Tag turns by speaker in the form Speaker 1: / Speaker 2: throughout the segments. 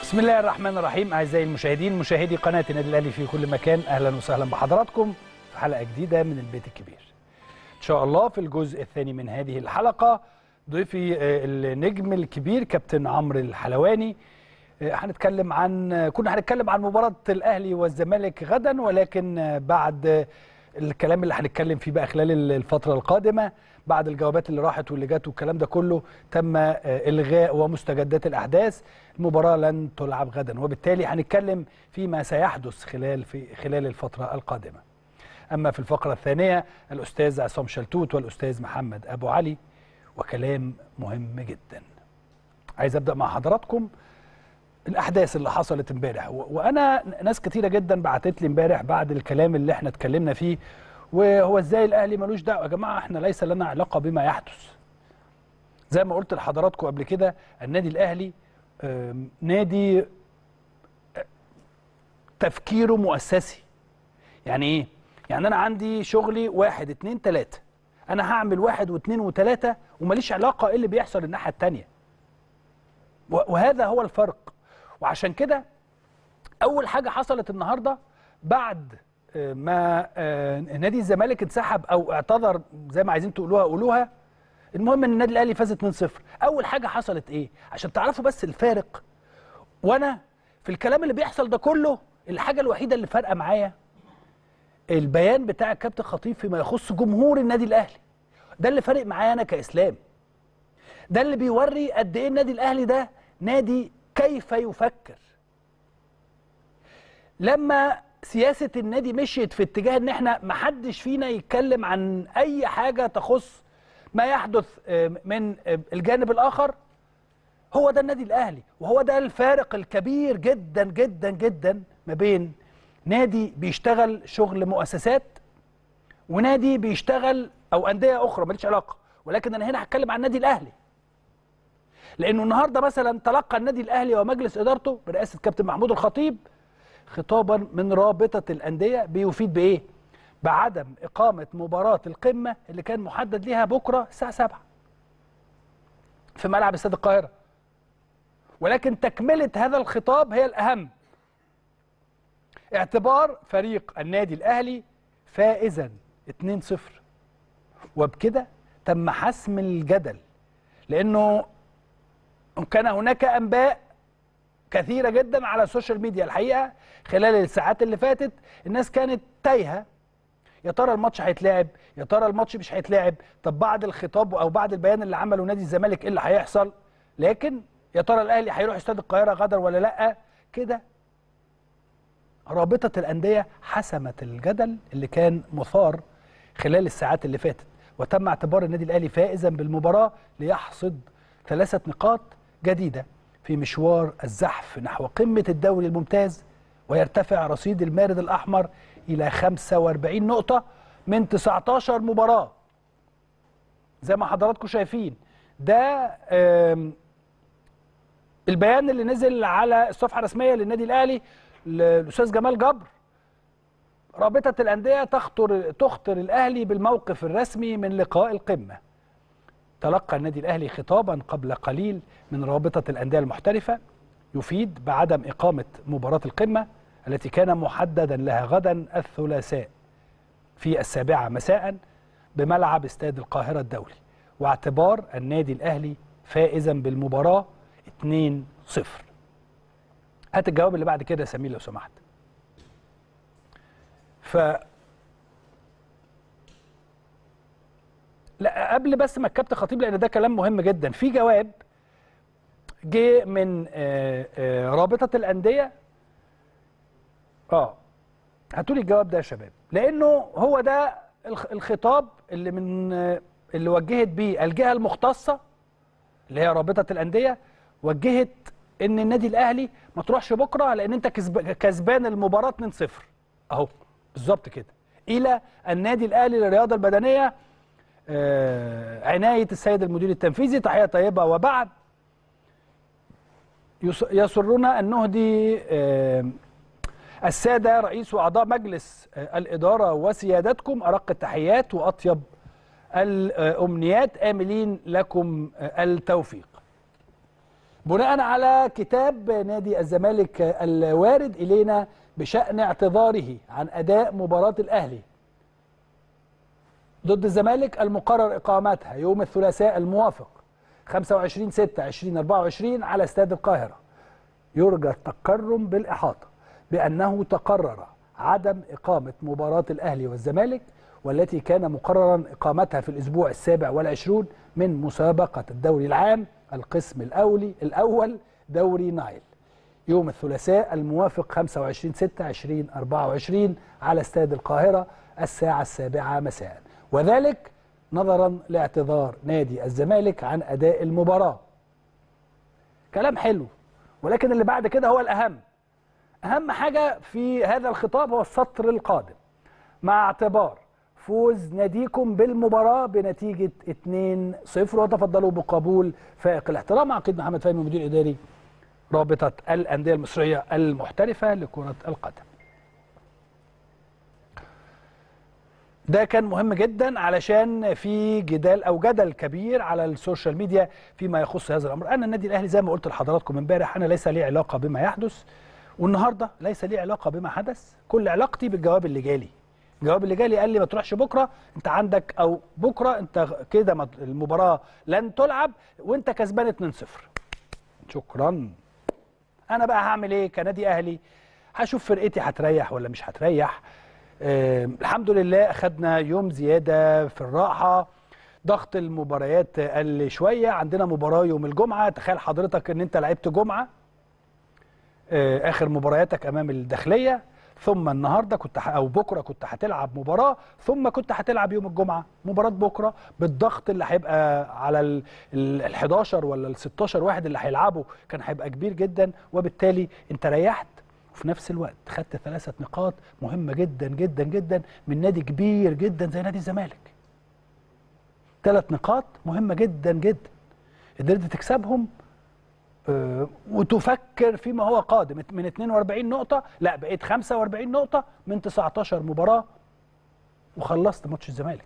Speaker 1: بسم الله الرحمن الرحيم اعزائي المشاهدين مشاهدي قناه النادي الاهلي في كل مكان اهلا وسهلا بحضراتكم في حلقه جديده من البيت الكبير. ان شاء الله في الجزء الثاني من هذه الحلقه ضيفي آه، النجم الكبير كابتن عمرو الحلواني آه، هنتكلم عن كنا هنتكلم عن مباراه الاهلي والزمالك غدا ولكن آه، بعد آه، الكلام اللي هنتكلم فيه بقى خلال الفتره القادمه بعد الجوابات اللي راحت واللي جت والكلام ده كله تم آه، الغاء ومستجدات الاحداث المباراه لن تلعب غدا وبالتالي هنتكلم فيما سيحدث خلال في خلال الفتره القادمه اما في الفقره الثانيه الاستاذ عصام شلتوت والاستاذ محمد ابو علي وكلام مهم جدا عايز ابدا مع حضراتكم الاحداث اللي حصلت امبارح و- وانا ناس كتيره جدا بعتت لي امبارح بعد الكلام اللي احنا اتكلمنا فيه وهو ازاي الاهلي ملوش دعوه يا جماعه احنا ليس لنا علاقه بما يحدث زي ما قلت لحضراتكم قبل كده النادي الاهلي آم، نادي آه، تفكيره مؤسسي يعني ايه يعني انا عندي شغلي واحد اتنين تلاته انا هعمل واحد واثنين وثلاثه وماليش علاقه ايه اللي بيحصل الناحيه التانيه و- وهذا هو الفرق وعشان كده اول حاجه حصلت النهارده بعد آه، ما آه، نادي الزمالك انسحب او اعتذر زي ما عايزين تقولوها قولوها المهم ان النادي الاهلي فاز 2-0 اول حاجه حصلت ايه عشان تعرفوا بس الفارق وانا في الكلام اللي بيحصل ده كله الحاجه الوحيده اللي فارقه معايا البيان بتاع الكابتن خطيب فيما يخص جمهور النادي الاهلي ده اللي فارق معايا انا كاسلام ده اللي بيوري قد ايه النادي الاهلي ده نادي كيف يفكر لما سياسه النادي مشيت في اتجاه ان احنا محدش فينا يتكلم عن اي حاجه تخص ما يحدث آه، من آه، الجانب الاخر هو ده النادي الاهلي وهو ده الفارق الكبير جدا جدا جدا ما بين نادي بيشتغل شغل مؤسسات ونادي بيشتغل او انديه اخرى ماليش علاقه ولكن انا هنا هتكلم عن النادي الاهلي لانه النهارده مثلا تلقى النادي الاهلي ومجلس ادارته برئاسه كابتن محمود الخطيب خطابا من رابطه الانديه بيفيد بايه بعدم اقامه مباراه القمه اللي كان محدد ليها بكره الساعه 7 في ملعب استاد القاهره ولكن تكمله هذا الخطاب هي الاهم اعتبار فريق النادي الاهلي فائزا 2-0 وبكده تم حسم الجدل لانه كان هناك انباء كثيره جدا على السوشيال ميديا الحقيقه خلال الساعات اللي فاتت الناس كانت تايهه يا ترى الماتش هيتلعب يا ترى الماتش مش هيتلعب طب بعد الخطاب او بعد البيان اللي عمله نادي الزمالك ايه اللي هيحصل لكن يا ترى الاهلي هيروح استاد القاهره غدا ولا لا كده رابطه الانديه حسمت الجدل اللي كان مثار خلال الساعات اللي فاتت وتم اعتبار النادي الاهلي فائزا بالمباراه ليحصد ثلاثه نقاط جديده في مشوار الزحف نحو قمه الدوري الممتاز ويرتفع رصيد المارد الاحمر الى 45 نقطه من 19 مباراه زي ما حضراتكم شايفين ده آم، البيان اللي نزل على الصفحه الرسميه للنادي الاهلي للاستاذ جمال جبر رابطه الانديه تخطر تخطر الاهلي بالموقف الرسمي من لقاء القمه تلقى النادي الاهلي خطابا قبل قليل من رابطه الانديه المحترفه يفيد بعدم اقامه مباراه القمه التي كان محددا لها غدا الثلاثاء في السابعه مساء بملعب استاد القاهره الدولي واعتبار النادي الاهلي فائزا بالمباراه 2-0 هات الجواب اللي بعد كده يا سمير لو سمحت ف لا قبل بس ما الكابتن خطيب لان ده كلام مهم جدا في جواب جه من آه، آه، رابطه الانديه اه هاتوا لي الجواب ده يا شباب لانه هو ده الخ- الخطاب اللي من آه، اللي وجهت بيه الجهه المختصه اللي هي رابطه الانديه وجهت ان النادي الاهلي ما تروحش بكره لان انت كسب- كسبان المباراه 2-0 اهو بالظبط كده الى النادي الاهلي للرياضه البدنيه آه، عنايه السيد المدير التنفيذي تحيه طيبه وبعد يس- يسرنا ان نهدي آه، الساده رئيس واعضاء مجلس آه، الاداره وسيادتكم ارق التحيات واطيب الامنيات املين لكم آه، التوفيق بناء على كتاب نادي الزمالك الوارد الينا بشان اعتذاره عن اداء مباراه الاهلي ضد الزمالك المقرر اقامتها يوم الثلاثاء الموافق 25 6 2024 على استاد القاهره يرجى التكرم بالاحاطه بانه تقرر عدم اقامه مباراه الاهلي والزمالك والتي كان مقررا اقامتها في الاسبوع السابع والعشرون من مسابقه الدوري العام القسم الاولي الاول دوري نايل يوم الثلاثاء الموافق 25 6 2024 على استاد القاهره الساعه السابعه مساء وذلك نظرا لاعتذار نادي الزمالك عن اداء المباراه كلام حلو ولكن اللي بعد كده هو الاهم اهم حاجه في هذا الخطاب هو السطر القادم مع اعتبار فوز ناديكم بالمباراه بنتيجه 2-0 وتفضلوا بقبول فائق الاحترام عقيد محمد فهمي مدير اداري رابطه الانديه المصريه المحترفه لكره القدم ده كان مهم جدا علشان في جدال او جدل كبير على السوشيال ميديا فيما يخص هذا الامر انا النادي الاهلي زي ما قلت لحضراتكم امبارح انا ليس لي علاقه بما يحدث والنهارده ليس لي علاقه بما حدث كل علاقتي بالجواب اللي جالي الجواب اللي جالي قال لي ما تروحش بكره انت عندك او بكره انت كده المباراه لن تلعب وانت كسبان 2-0 شكرا انا بقى هعمل ايه كنادي اهلي هشوف فرقتي هتريح ولا مش هتريح آه الحمد لله اخدنا يوم زياده في الراحه ضغط المباريات قل شويه عندنا مباراه يوم الجمعه تخيل حضرتك ان انت لعبت جمعه آه اخر مبارياتك امام الداخليه ثم النهارده كنت او بكره كنت هتلعب مباراه ثم كنت هتلعب يوم الجمعه مباراه بكره بالضغط اللي هيبقى على ال 11 ولا ال 16 واحد اللي هيلعبوا كان هيبقى كبير جدا وبالتالي انت ريحت وفي نفس الوقت خدت ثلاثه نقاط مهمه جدا جدا جدا من نادي كبير جدا زي نادي الزمالك ثلاث نقاط مهمه جدا جدا قدرت تكسبهم وتفكر فيما هو قادم من 42 نقطة لا بقيت 45 نقطة من 19 مباراة وخلصت ماتش الزمالك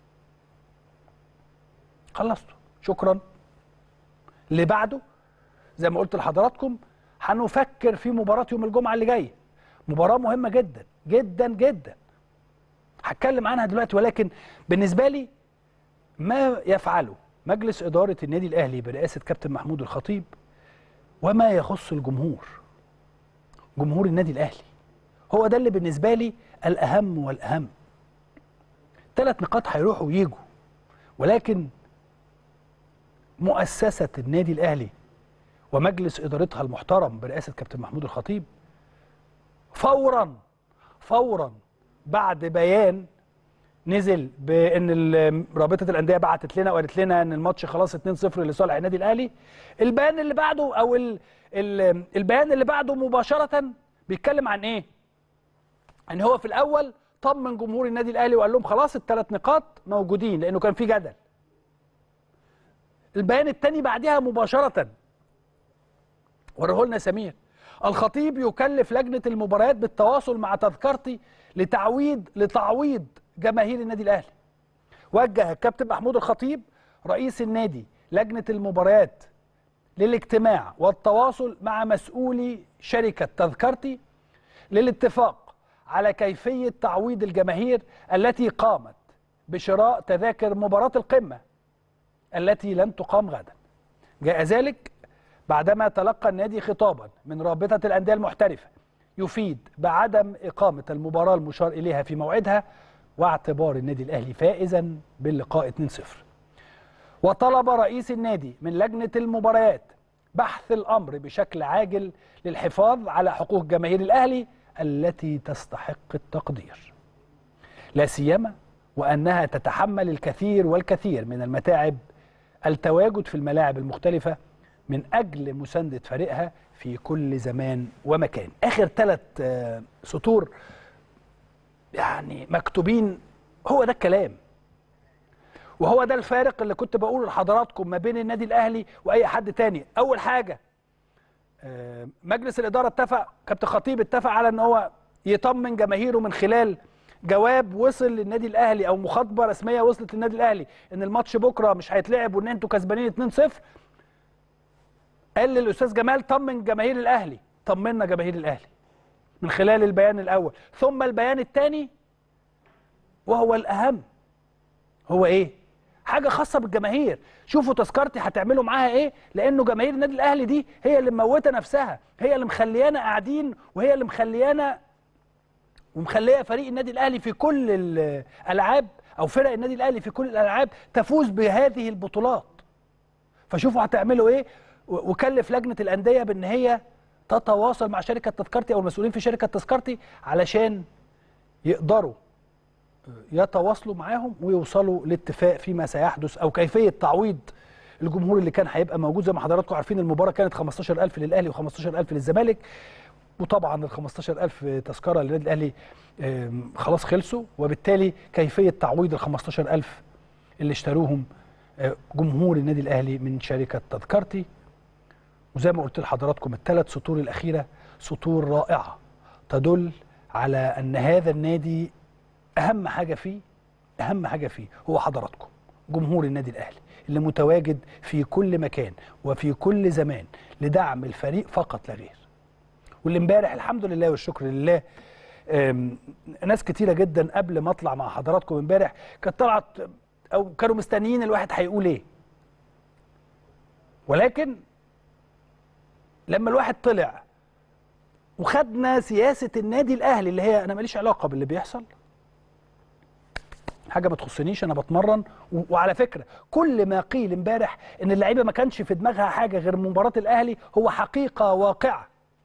Speaker 1: خلصته شكرا اللي بعده زي ما قلت لحضراتكم هنفكر في مباراة يوم الجمعة اللي جاية مباراة مهمة جدا جدا جدا هتكلم عنها دلوقتي ولكن بالنسبة لي ما يفعله مجلس إدارة النادي الأهلي برئاسة كابتن محمود الخطيب وما يخص الجمهور جمهور النادي الاهلي هو ده اللي بالنسبه لي الاهم والاهم ثلاث نقاط هيروحوا ويجوا ولكن مؤسسه النادي الاهلي ومجلس ادارتها المحترم برئاسه كابتن محمود الخطيب فورا فورا بعد بيان نزل بان رابطه الانديه بعتت لنا وقالت لنا ان الماتش خلاص 2-0 لصالح النادي الاهلي البيان اللي بعده او ال ال البيان اللي بعده مباشره بيتكلم عن ايه ان هو في الاول طمن جمهور النادي الاهلي وقال لهم خلاص الثلاث نقاط موجودين لانه كان في جدل البيان الثاني بعدها مباشره وريه لنا سمير الخطيب يكلف لجنه المباريات بالتواصل مع تذكرتي لتعويض لتعويض جماهير النادي الاهلي وجه الكابتن محمود الخطيب رئيس النادي لجنه المباريات للاجتماع والتواصل مع مسؤولي شركه تذكرتي للاتفاق على كيفيه تعويض الجماهير التي قامت بشراء تذاكر مباراه القمه التي لن تقام غدا جاء ذلك بعدما تلقى النادي خطابا من رابطه الانديه المحترفه يفيد بعدم اقامه المباراه المشار اليها في موعدها واعتبار النادي الاهلي فائزا باللقاء 2-0 وطلب رئيس النادي من لجنه المباريات بحث الامر بشكل عاجل للحفاظ على حقوق جماهير الاهلي التي تستحق التقدير لا سيما وانها تتحمل الكثير والكثير من المتاعب التواجد في الملاعب المختلفه من اجل مسانده فريقها في كل زمان ومكان اخر ثلاث سطور يعني مكتوبين هو ده الكلام وهو ده الفارق اللي كنت بقوله لحضراتكم ما بين النادي الاهلي واي حد تاني اول حاجه مجلس الاداره اتفق كابتن خطيب اتفق على ان هو يطمن جماهيره من خلال جواب وصل للنادي الاهلي او مخاطبه رسميه وصلت للنادي الاهلي ان الماتش بكره مش هيتلعب وان انتوا كسبانين 2-0 قال للاستاذ جمال طمن جماهير الاهلي طمنا جماهير الاهلي من خلال البيان الاول ثم البيان الثاني وهو الاهم هو ايه حاجه خاصه بالجماهير شوفوا تذكرتي هتعملوا معاها ايه لانه جماهير النادي الاهلي دي هي اللي مموته نفسها هي اللي مخليانا قاعدين وهي اللي مخليانا ومخليه فريق النادي الاهلي في كل الالعاب او فرق النادي الاهلي في كل الالعاب تفوز بهذه البطولات فشوفوا هتعملوا ايه وكلف لجنه الانديه بان هي تتواصل مع شركه تذكرتي او المسؤولين في شركه تذكرتي علشان يقدروا يتواصلوا معاهم ويوصلوا لاتفاق فيما سيحدث او كيفيه تعويض الجمهور اللي كان هيبقى موجود زي ما حضراتكم عارفين المباراه كانت 15000 للاهلي و15000 للزمالك وطبعا ال 15000 تذكره للنادي الاهلي خلاص خلصوا وبالتالي كيفيه تعويض ال 15000 اللي اشتروهم جمهور النادي الاهلي من شركه تذكرتي وزي ما قلت لحضراتكم الثلاث سطور الاخيره سطور رائعه تدل على ان هذا النادي اهم حاجه فيه اهم حاجه فيه هو حضراتكم جمهور النادي الاهلي اللي متواجد في كل مكان وفي كل زمان لدعم الفريق فقط لا غير واللي امبارح الحمد لله والشكر لله ناس كتيره جدا قبل ما اطلع مع حضراتكم امبارح كانت طلعت او كانوا مستنيين الواحد هيقول ايه ولكن لما الواحد طلع وخدنا سياسه النادي الاهلي اللي هي انا ماليش علاقه باللي بيحصل حاجه ما تخصنيش انا بتمرن وعلى فكره كل ما قيل امبارح ان اللعيبه ما كانش في دماغها حاجه غير مباراه الاهلي هو حقيقه واقعه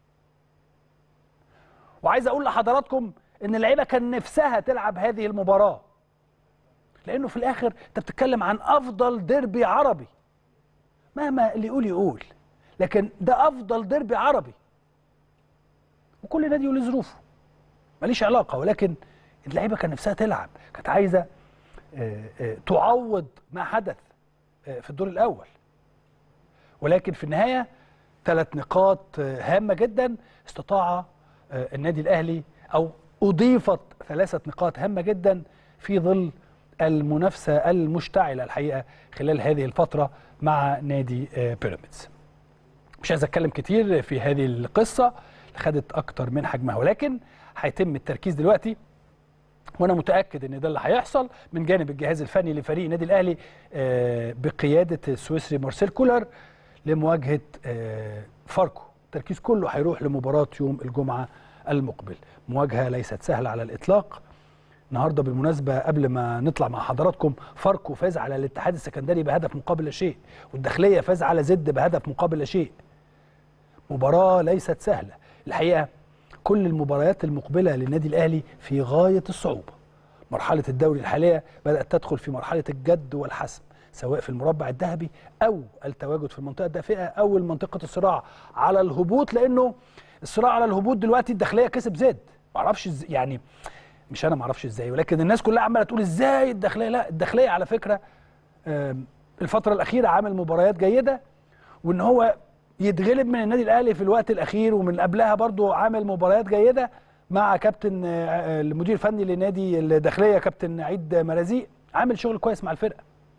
Speaker 1: وعايز اقول لحضراتكم ان اللعيبه كان نفسها تلعب هذه المباراه لانه في الاخر انت بتتكلم عن افضل ديربي عربي مهما اللي يقول يقول لكن ده افضل ديربي عربي وكل نادي له ظروفه ماليش علاقه ولكن اللعيبه كان نفسها تلعب كانت عايزه تعوض ما حدث في الدور الاول ولكن في النهايه ثلاث نقاط هامه جدا استطاع النادي الاهلي او اضيفت ثلاثه نقاط هامه جدا في ظل المنافسه المشتعله الحقيقه خلال هذه الفتره مع نادي بيراميدز. مش عايز اتكلم كتير في هذه القصه خدت اكتر من حجمها ولكن هيتم التركيز دلوقتي وانا متاكد ان ده اللي هيحصل من جانب الجهاز الفني لفريق النادي الاهلي بقياده السويسري مارسيل كولر لمواجهه فاركو التركيز كله هيروح لمباراه يوم الجمعه المقبل مواجهه ليست سهله على الاطلاق النهارده بالمناسبه قبل ما نطلع مع حضراتكم فاركو فاز على الاتحاد السكندري بهدف مقابل لا شيء والداخليه فاز على زد بهدف مقابل لا شيء مباراه ليست سهله الحقيقه كل المباريات المقبله للنادي الاهلي في غايه الصعوبه مرحله الدوري الحاليه بدات تدخل في مرحله الجد والحسم سواء في المربع الذهبي او التواجد في المنطقه الدافئه او منطقه الصراع على الهبوط لانه الصراع على الهبوط دلوقتي الداخليه كسب زاد معرفش ازاي يعني مش انا معرفش ازاي ولكن الناس كلها عماله تقول ازاي الداخليه لا الداخليه على فكره الفتره الاخيره عامل مباريات جيده وان هو يتغلب من النادي الاهلي في الوقت الاخير ومن قبلها برضو عامل مباريات جيده مع كابتن المدير الفني لنادي الداخليه كابتن عيد مرازيق عامل شغل كويس مع الفرقه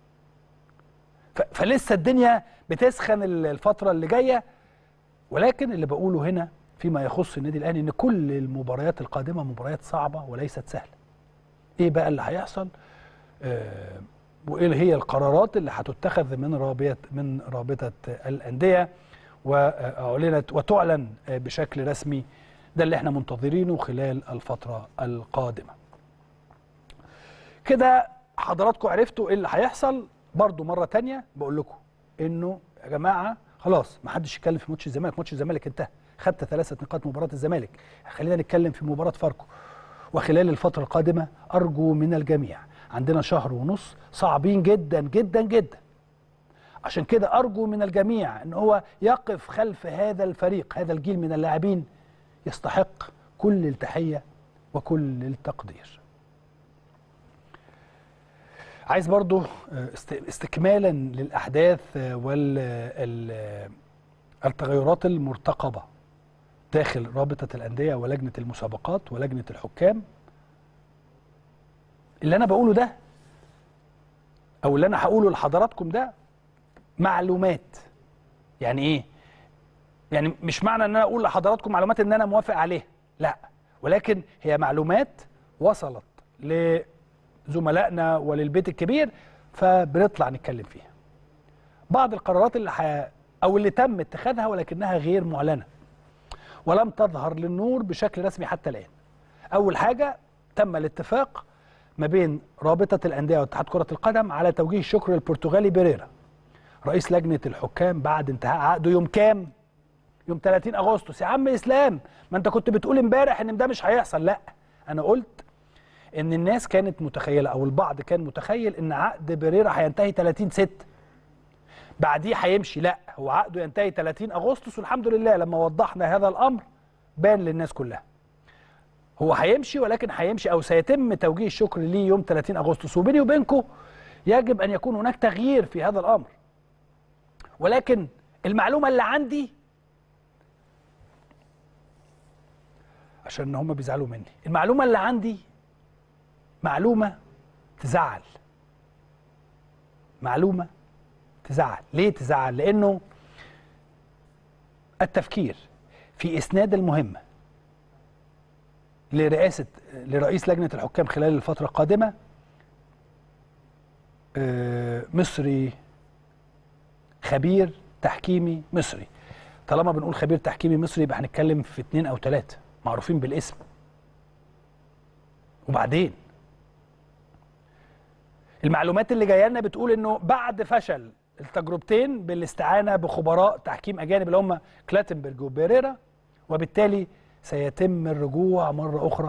Speaker 1: فلسه الدنيا بتسخن الفتره اللي جايه ولكن اللي بقوله هنا فيما يخص النادي الاهلي ان كل المباريات القادمه مباريات صعبه وليست سهله ايه بقى اللي هيحصل آه وايه هي القرارات اللي هتتخذ من رابطه من رابطه الانديه واعلنت وتعلن بشكل رسمي ده اللي احنا منتظرينه خلال الفتره القادمه كده حضراتكم عرفتوا ايه اللي هيحصل برضو مره تانية بقول لكم انه يا جماعه خلاص ما حدش يتكلم في ماتش الزمالك ماتش الزمالك انتهى خدت ثلاثه نقاط مباراه الزمالك خلينا نتكلم في مباراه فاركو وخلال الفتره القادمه ارجو من الجميع عندنا شهر ونص صعبين جدا جدا جدا عشان كده ارجو من الجميع ان هو يقف خلف هذا الفريق هذا الجيل من اللاعبين يستحق كل التحيه وكل التقدير عايز برضو استكمالا للاحداث والتغيرات المرتقبه داخل رابطه الانديه ولجنه المسابقات ولجنه الحكام اللي انا بقوله ده او اللي انا هقوله لحضراتكم ده معلومات يعني ايه يعني مش معنى ان انا اقول لحضراتكم معلومات ان انا موافق عليها لا ولكن هي معلومات وصلت لزملائنا وللبيت الكبير فبنطلع نتكلم فيها بعض القرارات اللي ح... او اللي تم اتخاذها ولكنها غير معلنه ولم تظهر للنور بشكل رسمي حتى الان اول حاجه تم الاتفاق ما بين رابطه الانديه واتحاد كره القدم على توجيه الشكر للبرتغالي بيريرا رئيس لجنه الحكام بعد انتهاء عقده يوم كام يوم 30 اغسطس يا عم اسلام ما انت كنت بتقول امبارح ان ده مش هيحصل لا انا قلت ان الناس كانت متخيله او البعض كان متخيل ان عقد بيريرا هينتهي 30 6 بعديه هيمشي لا هو عقده ينتهي 30 اغسطس والحمد لله لما وضحنا هذا الامر بان للناس كلها هو هيمشي ولكن هيمشي او سيتم توجيه الشكر ليه يوم 30 اغسطس وبيني وبينكم يجب ان يكون هناك تغيير في هذا الامر ولكن المعلومه اللي عندي عشان هم بيزعلوا مني المعلومه اللي عندي معلومه تزعل معلومه تزعل ليه تزعل لانه التفكير في اسناد المهمه لرئاسه لرئيس لجنه الحكام خلال الفتره القادمه آه، مصري خبير تحكيمي مصري طالما بنقول خبير تحكيمي مصري يبقى هنتكلم في اتنين او تلاته معروفين بالاسم وبعدين المعلومات اللي جايه لنا بتقول انه بعد فشل التجربتين بالاستعانه بخبراء تحكيم اجانب اللي هم كلاتنبرج وبيريرا وبالتالي سيتم الرجوع مره اخرى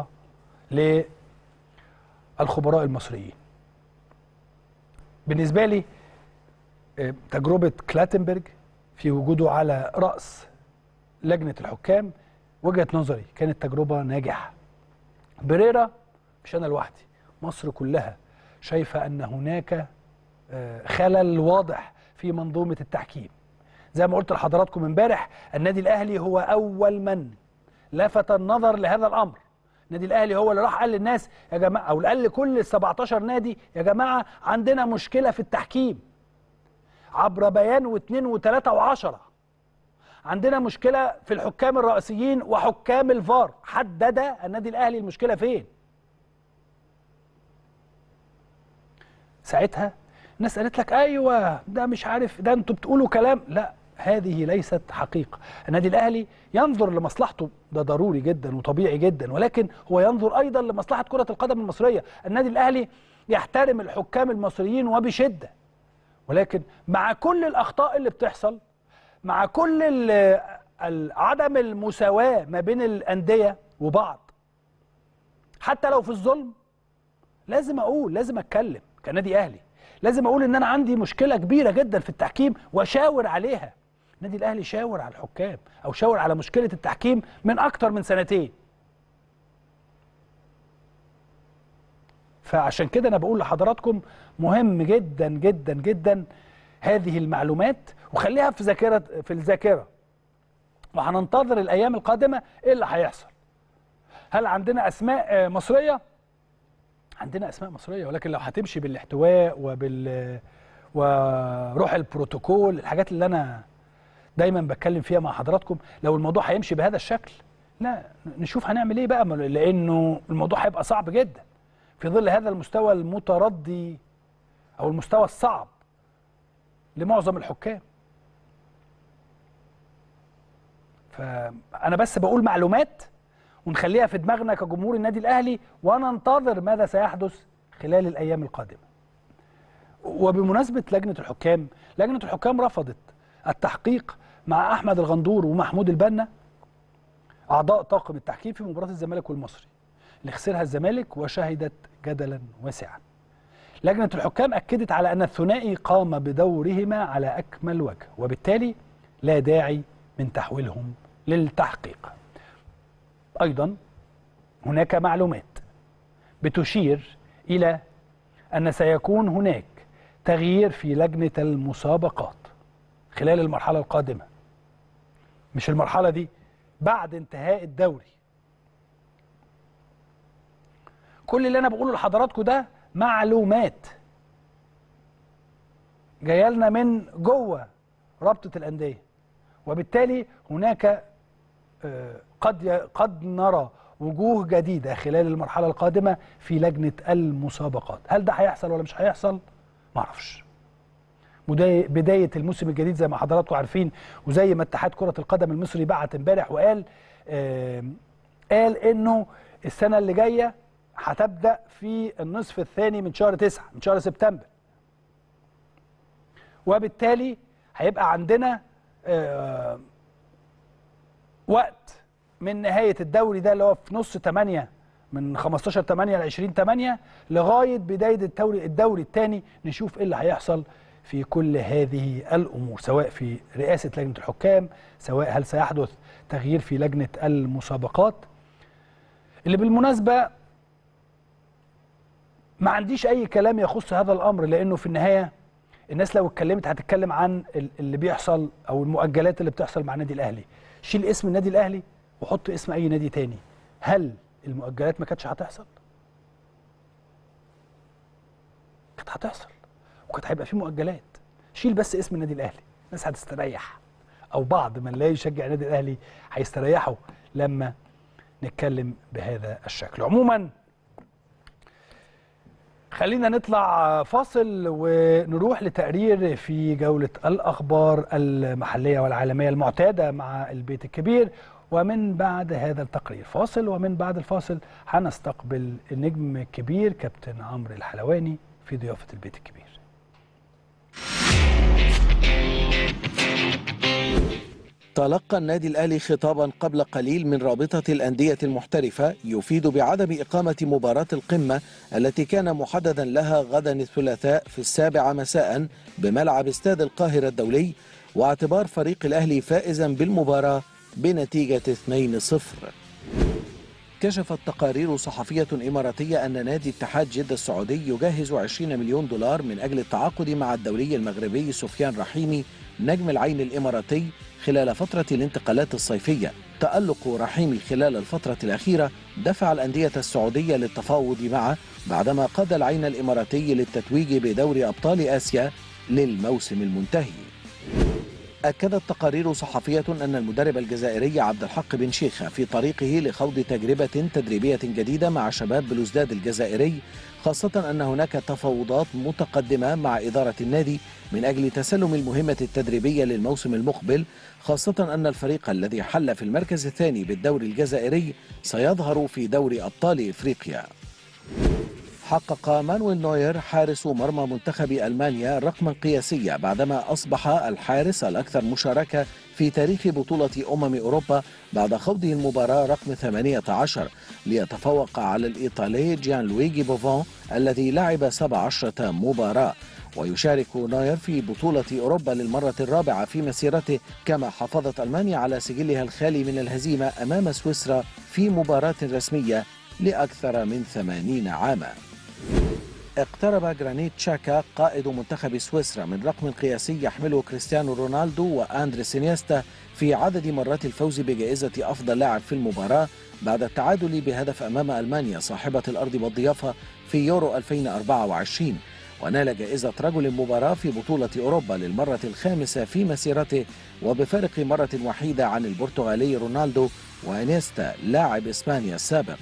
Speaker 1: للخبراء المصريين. بالنسبه لي آه، تجربه كلاتنبرج في وجوده على راس لجنه الحكام وجهه نظري كانت تجربه ناجحه. بيريرا مش انا لوحدي مصر كلها شايفه ان هناك آه، خلل واضح في منظومه التحكيم. زي ما قلت لحضراتكم امبارح النادي الاهلي هو اول من لفت النظر لهذا الامر. النادي الاهلي هو اللي راح قال للناس يا جماعه او قال لكل ال 17 نادي يا جماعه عندنا مشكله في التحكيم. عبر بيان واثنين وثلاثه وعشره. عندنا مشكله في الحكام الرئيسيين وحكام الفار، حدد النادي الاهلي المشكله فين؟ ساعتها الناس قالت لك ايوه ده مش عارف ده انتوا بتقولوا كلام لا هذه ليست حقيقه النادي الاهلي ينظر لمصلحته ده ضروري جدا وطبيعي جدا ولكن هو ينظر ايضا لمصلحه كره القدم المصريه النادي الاهلي يحترم الحكام المصريين وبشده ولكن مع كل الاخطاء اللي بتحصل مع كل ال- ال- عدم المساواه ما بين الانديه وبعض حتى لو في الظلم لازم اقول لازم اتكلم كنادي اهلي لازم اقول ان انا عندي مشكله كبيره جدا في التحكيم واشاور عليها النادي الاهلي شاور على الحكام او شاور على مشكله التحكيم من اكتر من سنتين فعشان كده انا بقول لحضراتكم مهم جدا جدا جدا هذه المعلومات وخليها في ذاكره في الذاكره وهننتظر الايام القادمه ايه اللي هيحصل هل عندنا اسماء آه، مصريه عندنا اسماء مصريه ولكن لو هتمشي بالاحتواء وبال وروح البروتوكول الحاجات اللي انا دايما بتكلم فيها مع حضراتكم لو الموضوع هيمشي بهذا الشكل لا نشوف هنعمل ايه بقى ما- لانه الموضوع هيبقى صعب جدا في ظل هذا المستوى المتردي او المستوى الصعب لمعظم الحكام فانا بس بقول معلومات ونخليها في دماغنا كجمهور النادي الاهلي وننتظر ماذا سيحدث خلال الايام القادمه. وبمناسبه لجنه الحكام، لجنه الحكام رفضت التحقيق مع احمد الغندور ومحمود البنا اعضاء طاقم التحكيم في مباراه الزمالك والمصري اللي خسرها الزمالك وشهدت جدلا واسعا. لجنه الحكام اكدت على ان الثنائي قام بدورهما على اكمل وجه وبالتالي لا داعي من تحويلهم للتحقيق. ايضا هناك معلومات بتشير الى ان سيكون هناك تغيير في لجنه المسابقات خلال المرحله القادمه مش المرحله دي بعد انتهاء الدوري كل اللي انا بقوله لحضراتكم ده معلومات جايه لنا من جوه رابطه الانديه وبالتالي هناك آه، قد قد نرى وجوه جديده خلال المرحله القادمه في لجنه المسابقات هل ده هيحصل ولا مش هيحصل ما اعرفش بدايه الموسم الجديد زي ما حضراتكم عارفين وزي ما اتحاد كره القدم المصري بعت امبارح وقال آه قال انه السنه اللي جايه هتبدا في النصف الثاني من شهر 9 من شهر سبتمبر وبالتالي هيبقى عندنا آه وقت من نهايه الدوري ده اللي هو في نص 8 من 15 8 ل 20 8 لغايه بدايه الدوري الدوري الثاني نشوف ايه اللي هيحصل في كل هذه الامور سواء في رئاسه لجنه الحكام سواء هل سيحدث تغيير في لجنه المسابقات اللي بالمناسبه ما عنديش اي كلام يخص هذا الامر لانه في النهايه الناس لو اتكلمت هتتكلم عن اللي بيحصل او المؤجلات اللي بتحصل مع النادي الاهلي شيل اسم النادي الاهلي وحط اسم اي نادي تاني هل المؤجلات ما كانتش هتحصل كانت هتحصل وكانت هيبقى في مؤجلات شيل بس اسم النادي الاهلي الناس هتستريح او بعض من لا يشجع النادي الاهلي هيستريحوا لما نتكلم بهذا الشكل عموما خلينا نطلع فاصل ونروح لتقرير في جولة الأخبار المحلية والعالمية المعتادة مع البيت الكبير ومن بعد هذا التقرير فاصل ومن بعد الفاصل هنستقبل النجم الكبير كابتن عمرو الحلواني في ضيافة البيت الكبير
Speaker 2: تلقى النادي الأهلي خطابا قبل قليل من رابطة الأندية المحترفة يفيد بعدم إقامة مباراة القمة التي كان محددا لها غدا الثلاثاء في السابعة مساء بملعب استاد القاهرة الدولي واعتبار فريق الأهلي فائزا بالمباراة بنتيجة 2-0 كشفت تقارير صحفية إماراتية أن نادي اتحاد جدة السعودي يجهز 20 مليون دولار من أجل التعاقد مع الدولي المغربي سفيان رحيمي نجم العين الإماراتي خلال فترة الانتقالات الصيفية تألق رحيمي خلال الفترة الأخيرة دفع الأندية السعودية للتفاوض معه بعدما قاد العين الإماراتي للتتويج بدوري أبطال آسيا للموسم المنتهي أكدت تقارير صحفية أن المدرب الجزائري عبد الحق بن شيخة في طريقه لخوض تجربة تدريبية جديدة مع شباب بلوزداد الجزائري خاصة أن هناك تفاوضات متقدمة مع إدارة النادي من أجل تسلم المهمة التدريبية للموسم المقبل خاصة أن الفريق الذي حل في المركز الثاني بالدوري الجزائري سيظهر في دوري أبطال إفريقيا حقق مانويل نوير حارس مرمى منتخب ألمانيا رقما قياسيا بعدما أصبح الحارس الأكثر مشاركة في تاريخ بطولة أمم أوروبا بعد خوضه المباراة رقم 18 ليتفوق على الإيطالي جيان لويجي بوفون الذي لعب 17 مباراة ويشارك نوير في بطولة أوروبا للمرة الرابعة في مسيرته كما حافظت ألمانيا على سجلها الخالي من الهزيمة أمام سويسرا في مباراة رسمية لأكثر من 80 عاما اقترب جرانيت شاكا قائد منتخب سويسرا من رقم قياسي يحمله كريستيانو رونالدو وأندري سينيستا في عدد مرات الفوز بجائزة أفضل لاعب في المباراة بعد التعادل بهدف أمام ألمانيا صاحبة الأرض والضيافة في يورو 2024 ونال جائزة رجل المباراة في بطولة أوروبا للمرة الخامسة في مسيرته وبفارق مرة وحيدة عن البرتغالي رونالدو وانيستا لاعب إسبانيا السابق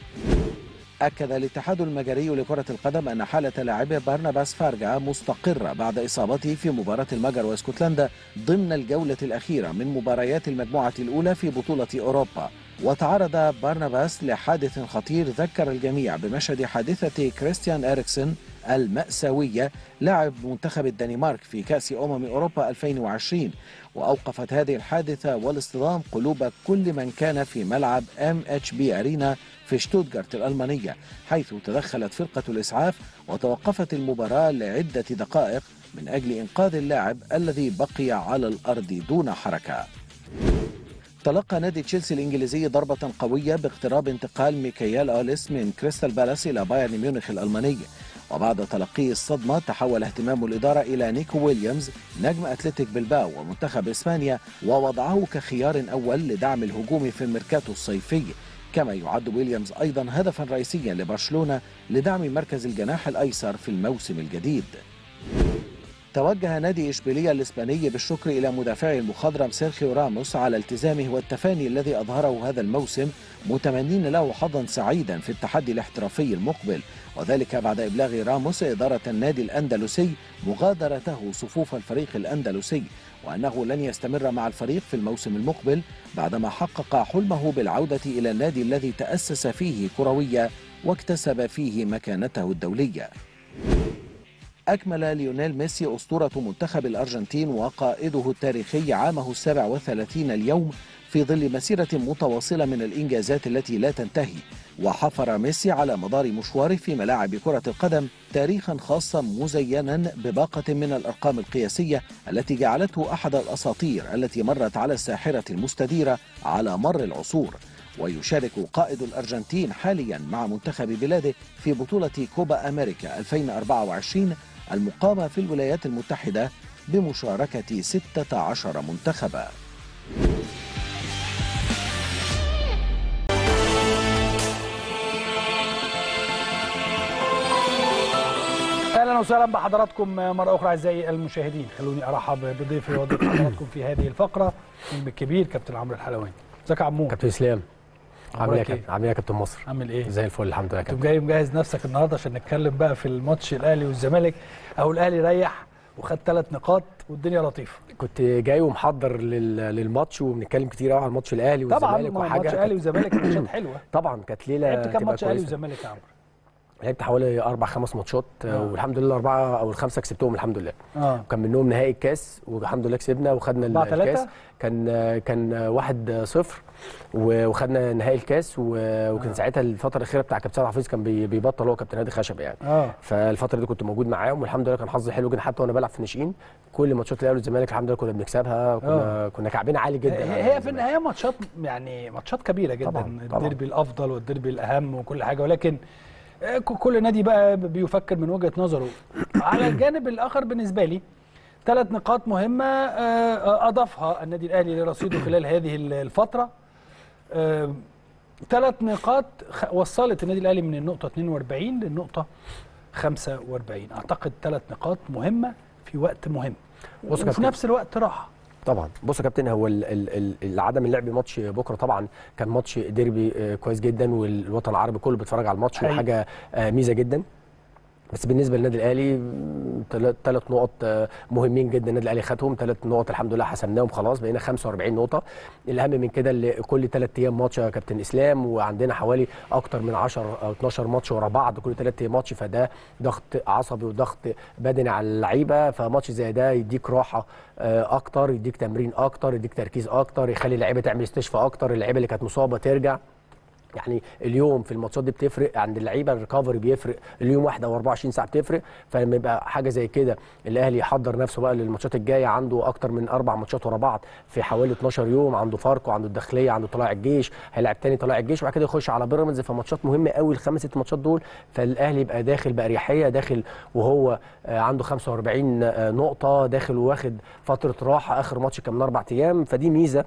Speaker 2: أكد الاتحاد المجري لكرة القدم أن حالة لاعبه بارناباس فارجا مستقرة بعد إصابته في مباراة المجر واسكتلندا ضمن الجولة الأخيرة من مباريات المجموعة الأولى في بطولة أوروبا وتعرض بارناباس لحادث خطير ذكر الجميع بمشهد حادثة كريستيان إريكسون المأساوية لاعب منتخب الدنمارك في كأس أمم أوروبا 2020 وأوقفت هذه الحادثة والاصطدام قلوب كل من كان في ملعب ام اتش بي ارينا في شتوتغارت الألمانية حيث تدخلت فرقة الإسعاف وتوقفت المباراة لعدة دقائق من أجل إنقاذ اللاعب الذي بقي على الأرض دون حركة تلقى نادي تشيلسي الإنجليزي ضربة قوية باقتراب انتقال ميكايل أوليس من كريستال بالاس إلى بايرن ميونخ الألماني وبعد تلقي الصدمة تحول اهتمام الإدارة إلى نيكو ويليامز نجم أتلتيك بلباو ومنتخب إسبانيا ووضعه كخيار أول لدعم الهجوم في الميركاتو الصيفي كما يعد ويليامز أيضا هدفا رئيسيا لبرشلونة لدعم مركز الجناح الأيسر في الموسم الجديد توجه نادي إشبيلية الإسباني بالشكر إلى مدافعه المخضرم سيرخيو راموس على التزامه والتفاني الذي أظهره هذا الموسم متمنين له حظا سعيدا في التحدي الاحترافي المقبل وذلك بعد إبلاغ راموس إدارة النادي الأندلسي مغادرته صفوف الفريق الأندلسي وأنه لن يستمر مع الفريق في الموسم المقبل بعدما حقق حلمه بالعودة إلى النادي الذي تأسس فيه كرويا واكتسب فيه مكانته الدولية أكمل ليونيل ميسي أسطورة منتخب الأرجنتين وقائده التاريخي عامه السابع وثلاثين اليوم في ظل مسيرة متواصلة من الإنجازات التي لا تنتهي وحفر ميسي على مدار مشواره في ملاعب كرة القدم تاريخا خاصا مزينا بباقة من الأرقام القياسية التي جعلته أحد الأساطير التي مرت على الساحرة المستديرة على مر العصور ويشارك قائد الأرجنتين حاليا مع منتخب بلاده في بطولة كوبا أمريكا 2024 المقامة في الولايات المتحدة بمشاركة 16 منتخبا
Speaker 1: اهلا وسهلا بحضراتكم مره اخرى اعزائي المشاهدين خلوني ارحب بضيفي وضيف حضراتكم في هذه الفقره النجم الكبير كابتن عمرو الحلواني ازيك يا عمو
Speaker 3: كابتن اسلام عامل ايه يا
Speaker 1: أخبارك إيه؟
Speaker 3: كابتن عامل ايه يا كابتن مصر
Speaker 1: عامل ايه
Speaker 3: زي الفل الحمد لله يا
Speaker 1: كنت
Speaker 3: كابتن
Speaker 1: جاي مجهز نفسك النهارده عشان نتكلم بقى في الماتش الاهلي والزمالك اهو الاهلي ريح وخد ثلاث نقاط والدنيا لطيفه
Speaker 3: كنت جاي ومحضر لل... للماتش وبنتكلم كتير قوي عن ماتش الاهلي
Speaker 1: طبعا
Speaker 3: والزمالك
Speaker 1: ما
Speaker 3: وحاجه
Speaker 1: ماتش اهلي وزمالك ماتشات حلوه
Speaker 3: طبعا كانت ليله
Speaker 1: لعبت كام
Speaker 3: تبقى
Speaker 1: ماتش اهلي
Speaker 3: كويسة.
Speaker 1: وزمالك يا عمرو
Speaker 3: لعبت حوالي اربع خمس ماتشات
Speaker 1: آه.
Speaker 3: والحمد لله الاربعه او الخمسه كسبتهم الحمد لله
Speaker 1: اه
Speaker 3: كان منهم نهائي الكاس والحمد لله كسبنا وخدنا ال-
Speaker 1: أربعة تلاتة؟
Speaker 3: الكاس كان كان واحد صفر و- وخدنا نهائي الكاس و- وكان
Speaker 1: آه.
Speaker 3: ساعتها الفتره الاخيره بتاع كابتن سعد حفيظ كان بي- بيبطل هو كابتن هادي خشب يعني
Speaker 1: اه
Speaker 3: فالفتره دي كنت موجود معاهم والحمد لله كان حظي حلو جدا حتى وانا بلعب في ناشئين كل ماتشات الاهلي والزمالك الحمد لله كنا بنكسبها كنا كنا كعبين عالي جدا على
Speaker 1: هي هي في
Speaker 3: الزمالك.
Speaker 1: النهايه ماتشات يعني ماتشات كبيره جدا
Speaker 3: طبعاً، طبعاً.
Speaker 1: الديربي الافضل والديربي الاهم وكل حاجه ولكن آه، ك- كل نادي بقى بيفكر من وجهه نظره على الجانب الاخر بالنسبه لي ثلاث نقاط مهمه آه، آه، اضافها النادي الاهلي لرصيده خلال هذه ال- الفتره ثلاث نقاط خ- وصلت النادي الاهلي من النقطه 42 للنقطه 45 اعتقد ثلاث نقاط مهمه في وقت مهم
Speaker 3: بص يا
Speaker 1: وفي
Speaker 3: كابتن.
Speaker 1: نفس الوقت راحه
Speaker 3: طبعا بص يا كابتن هو ال- ال- ال- عدم اللعب ماتش بكره طبعا كان ماتش ديربي آه، كويس جدا والوطن العربي كله بيتفرج على الماتش
Speaker 1: حقيقي.
Speaker 3: وحاجه آه، ميزه جدا بس بالنسبه للنادي الاهلي ثلاث نقط آه، مهمين جدا النادي الاهلي خدهم ثلاث نقط الحمد لله حسمناهم خلاص بقينا 45 نقطه الاهم من كده اللي كل ثلاث ايام ماتش يا كابتن اسلام وعندنا حوالي اكتر من 10 او 12 ماتش ورا بعض كل ثلاث ايام ماتش فده ضغط عصبي وضغط بدني على اللعيبه فماتش زي ده يديك راحه آه، اكتر يديك تمرين اكتر يديك تركيز اكتر يخلي اللعيبه تعمل استشفاء اكتر اللعيبه اللي كانت مصابه ترجع يعني اليوم في الماتشات دي بتفرق عند اللعيبه الريكفري بيفرق اليوم واحده او 24 ساعه بتفرق فلما يبقى حاجه زي كده الاهلي يحضر نفسه بقى للماتشات الجايه عنده اكتر من اربع ماتشات ورا بعض في حوالي 12 يوم عنده فاركو عنده الداخليه عنده طلائع الجيش هيلعب تاني طلائع الجيش وبعد كده يخش على بيراميدز فماتشات مهمه قوي الخمس ست ماتشات دول فالاهلي يبقى داخل باريحيه داخل وهو آه، عنده 45 آه، نقطه داخل واخد فتره راحه اخر ماتش كان من اربع ايام فدي ميزه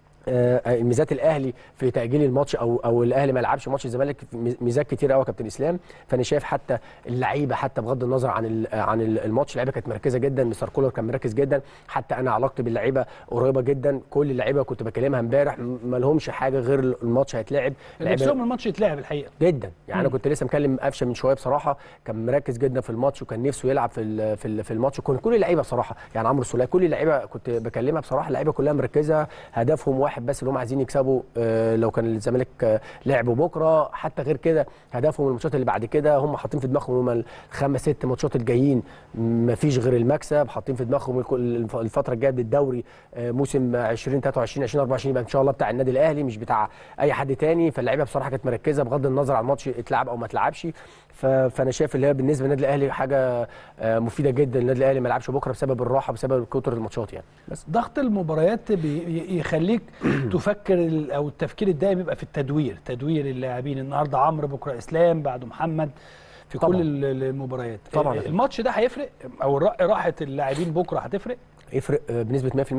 Speaker 3: آه، ميزات الاهلي في تاجيل الماتش او او الاهلي ما يلعبش ماتش الزمالك ميزات كتير قوي يا كابتن اسلام فانا شايف حتى اللعيبه حتى بغض النظر عن ال- عن ال- الماتش اللعيبه كانت مركزه جدا مستر كولر كان مركز جدا حتى انا علاقتي باللعيبه قريبه جدا كل اللعيبه كنت بكلمها امبارح ما لهمش حاجه غير الماتش هيتلعب
Speaker 1: نفسهم الماتش يتلعب الحقيقه
Speaker 3: جدا يعني انا
Speaker 1: مم.
Speaker 3: كنت لسه مكلم قفشه من شويه بصراحه كان مركز جدا في الماتش وكان نفسه يلعب في ال- في ال- في الماتش وكان كل اللعيبه بصراحه يعني عمرو السوليه كل اللعيبه كنت بكلمها بصراحه اللعيبه كلها مركزه هدفهم واحد بس اللي هم عايزين يكسبوا آه، لو كان الزمالك آه، لعبوا بكره حتى غير كده هدفهم الماتشات اللي بعد كده هم حاطين في دماغهم هم الخمس ست ماتشات الجايين مفيش غير المكسب حاطين في دماغهم الكل- الف- الفتره الجايه بالدوري آه، موسم 20 23 20 24 يبقى ان شاء الله بتاع النادي الاهلي مش بتاع اي حد تاني فاللعيبه بصراحه كانت مركزه بغض النظر عن الماتش اتلعب او ما اتلعبش ف- فانا شايف اللي هي بالنسبه للنادي الاهلي حاجه آه، مفيده جدا النادي الاهلي ما لعبش بكره بسبب الراحه بسبب كتر الماتشات يعني بس
Speaker 1: ضغط المباريات بي- يخليك تفكر ال- او التفكير الدائم يبقى في التدوير تدوير اللاعبين النهارده عمرو بكره اسلام بعده محمد في
Speaker 3: طبعاً.
Speaker 1: كل ال- ال- المباريات
Speaker 3: طبعاً.
Speaker 1: الماتش ده هيفرق او الر- راحه اللاعبين بكره هتفرق
Speaker 3: يفرق آه، بنسبه 100%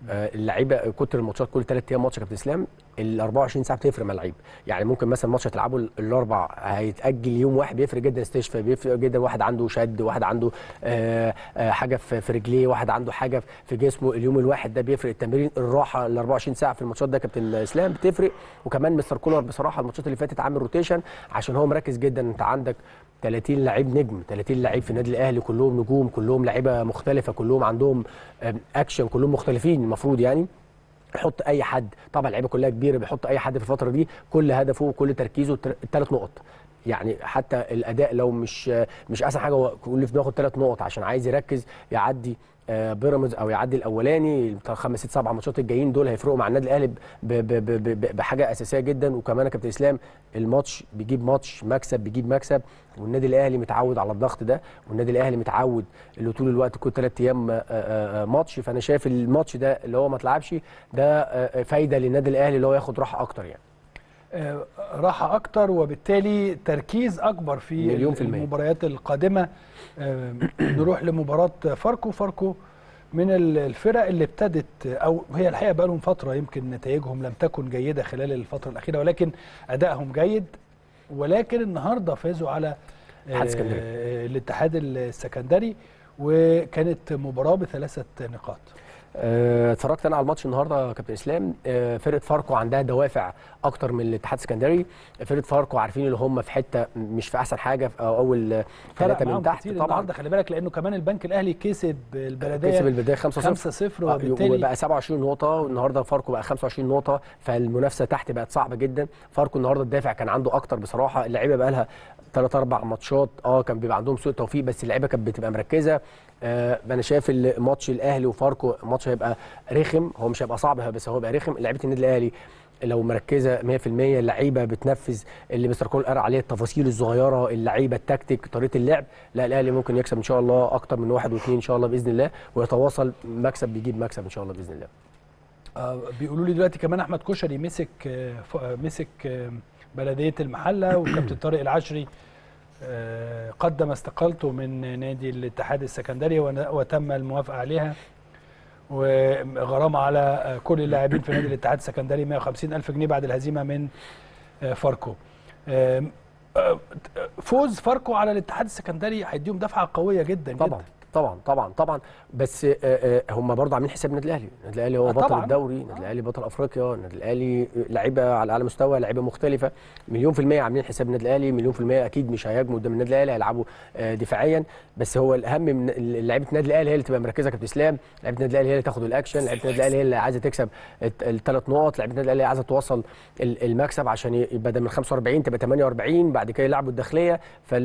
Speaker 3: آه، اللعيبه كتر الماتشات كل ثلاث ايام ماتش يا كابتن اسلام ال 24 ساعه بتفرق مع اللعيب يعني ممكن مثلا ماتش هتلعبه ال- الاربع هيتاجل يوم واحد بيفرق جدا استشفاء بيفرق جدا واحد عنده شد واحد عنده آه، آه، حاجه في في رجليه واحد عنده حاجه في جسمه اليوم الواحد ده بيفرق التمرين الراحه ال 24 ساعه في الماتشات ده كابتن اسلام بتفرق وكمان مستر كولر بصراحه الماتشات اللي فاتت عامل روتيشن عشان هو مركز جدا انت عندك 30 لعيب نجم 30 لعيب في النادي الاهلي كلهم نجوم كلهم لعيبه مختلفه كلهم عندهم آم، اكشن كلهم مختلفين المفروض يعني يحط اي حد طبعا اللعيبه كلها كبيره بيحط اي حد في الفتره دي كل هدفه وكل تركيزه الثلاث نقط يعني حتى الاداء لو مش مش احسن حاجه هو كل في بياخد ثلاث نقط عشان عايز يركز يعدي آه، بيراميدز او يعدي الاولاني بتاع خمس ست سبع ماتشات الجايين دول هيفرقوا مع النادي الاهلي ب- ب- ب- ب- بحاجه اساسيه جدا وكمان يا كابتن اسلام الماتش بيجيب ماتش مكسب بيجيب مكسب والنادي الاهلي متعود على الضغط ده والنادي الاهلي متعود اللي طول الوقت كل ثلاث ايام آه، آه، آه، ماتش فانا شايف الماتش ده اللي هو ما اتلعبش ده آه، فايده للنادي الاهلي اللي هو ياخد راحه اكتر يعني
Speaker 1: آه، راحة أكتر وبالتالي تركيز أكبر في
Speaker 3: مليون في المية.
Speaker 1: المباريات القادمة آه، نروح لمباراة فاركو فاركو من ال- الفرق اللي ابتدت أو هي الحقيقة بقى لهم فترة يمكن نتائجهم لم تكن جيدة خلال الفترة الأخيرة ولكن أدائهم جيد ولكن النهاردة فازوا على آه،
Speaker 3: اتحاد اسكندرية.
Speaker 1: الاتحاد السكندري وكانت مباراة بثلاثة نقاط
Speaker 3: آه، اتفرجت انا على الماتش النهارده يا كابتن اسلام آه، فرقه فاركو عندها دوافع اكتر من الاتحاد السكندري فرقه فاركو عارفين اللي هم في حته مش في احسن حاجه في اول
Speaker 1: فرق
Speaker 3: ثلاثه
Speaker 1: معاهم
Speaker 3: من تحت
Speaker 1: كتير
Speaker 3: طبعا
Speaker 1: النهارده خلي بالك لأنه كمان البنك الأهلي كسب البلدية
Speaker 3: كسب البدايه 5 0
Speaker 1: 5-0 وبالتالي
Speaker 3: وبقى 27 نقطة والنهارده فاركو بقى 25 نقطة فالمنافسة تحت بقت صعبة جدا فاركو النهارده الدافع كان عنده أكتر بصراحة اللعيبة بقى لها ثلاث أربع ماتشات اه كان بيبقى عندهم سوء توفيق بس اللعيبة كانت بتبقى مركزة آه أنا شايف الماتش الأهلي وفاركو ماتش هيبقى رخم هو مش هيبقى صعب بس هو هيبقى رخم لعيبة النادي الأهلي لو مركزه 100% اللعيبه بتنفذ اللي مستر كول قال عليه التفاصيل الصغيره اللعيبه التكتيك طريقه اللعب لا الاهلي ممكن يكسب ان شاء الله اكتر من واحد واثنين ان شاء الله باذن الله ويتواصل مكسب بيجيب مكسب ان شاء الله باذن الله
Speaker 1: آه، بيقولوا لي دلوقتي كمان احمد كشري مسك آه، ف- آه، مسك آه، بلديه المحله وكابتن طارق العشري آه، قدم استقالته من نادي الاتحاد السكندري ون- وتم الموافقه عليها وغرامه على آه، كل اللاعبين في نادي الاتحاد السكندري 150 الف جنيه بعد الهزيمه من آه، فاركو آم، آه، فوز فاركو على الاتحاد السكندري هيديهم دفعه قويه جدا
Speaker 3: طبعا
Speaker 1: جدا
Speaker 3: طبعا طبعا طبعا بس آه، آه، هم برضه عاملين حساب النادي الاهلي النادي الاهلي هو
Speaker 1: آه،
Speaker 3: بطل
Speaker 1: طبعاً.
Speaker 3: الدوري النادي الاهلي بطل افريقيا النادي الاهلي لعيبه على اعلى مستوى لعيبه مختلفه مليون في الميه عاملين حساب النادي الاهلي مليون في الميه اكيد مش هيهاجموا قدام النادي الاهلي هيلعبوا آه، دفاعيا بس هو الاهم من لعيبه النادي الاهلي هي اللي تبقى مركزه كابتن اسلام لعيبه النادي الاهلي هي اللي تاخد الاكشن لعيبه النادي الاهلي هي اللي عايزه تكسب الثلاث نقط لعيبه النادي الاهلي عايزه توصل ال- المكسب عشان ي- بدل من 45 تبقى 48 بعد كده يلعبوا الداخليه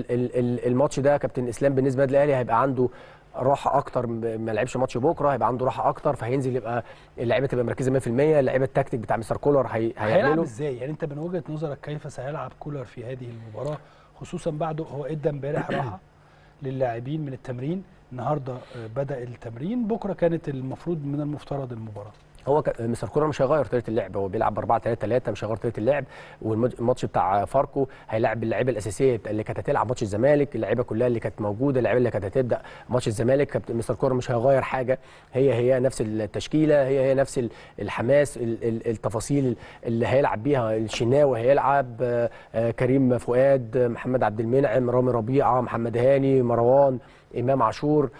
Speaker 3: فالماتش ده كابتن اسلام بالنسبه للنادي الاهلي هيبقى عنده راحه اكتر م- ما لعبش ماتش بكره هيبقى عنده راحه اكتر فهينزل يبقى اللعيبه تبقى مركزه 100% اللعيبه التكتيك بتاع مستر كولر هي
Speaker 1: هيلعب
Speaker 3: هيعمله
Speaker 1: ازاي يعني انت من وجهه نظرك كيف سيلعب كولر في هذه المباراه خصوصا بعده هو ادى امبارح راحه للاعبين من التمرين النهارده آه، بدا التمرين بكره كانت المفروض من المفترض المباراه
Speaker 3: هو ك- مستر كولر مش هيغير طريقه اللعب هو بيلعب 4 3 3 مش هيغير طريقه اللعب والماتش بتاع فاركو هيلاعب اللعيبه الاساسيه اللي كانت هتلعب ماتش الزمالك اللعيبه كلها اللي كانت موجوده اللعيبه اللي كانت هتبدا ماتش الزمالك كابتن مستر كولر مش هيغير حاجه هي هي نفس التشكيله هي هي نفس ال- الحماس ال- ال- التفاصيل اللي هيلعب بيها الشناوي هيلعب آه، آه، كريم فؤاد آه، محمد عبد المنعم رامي ربيعه محمد هاني مروان امام عاشور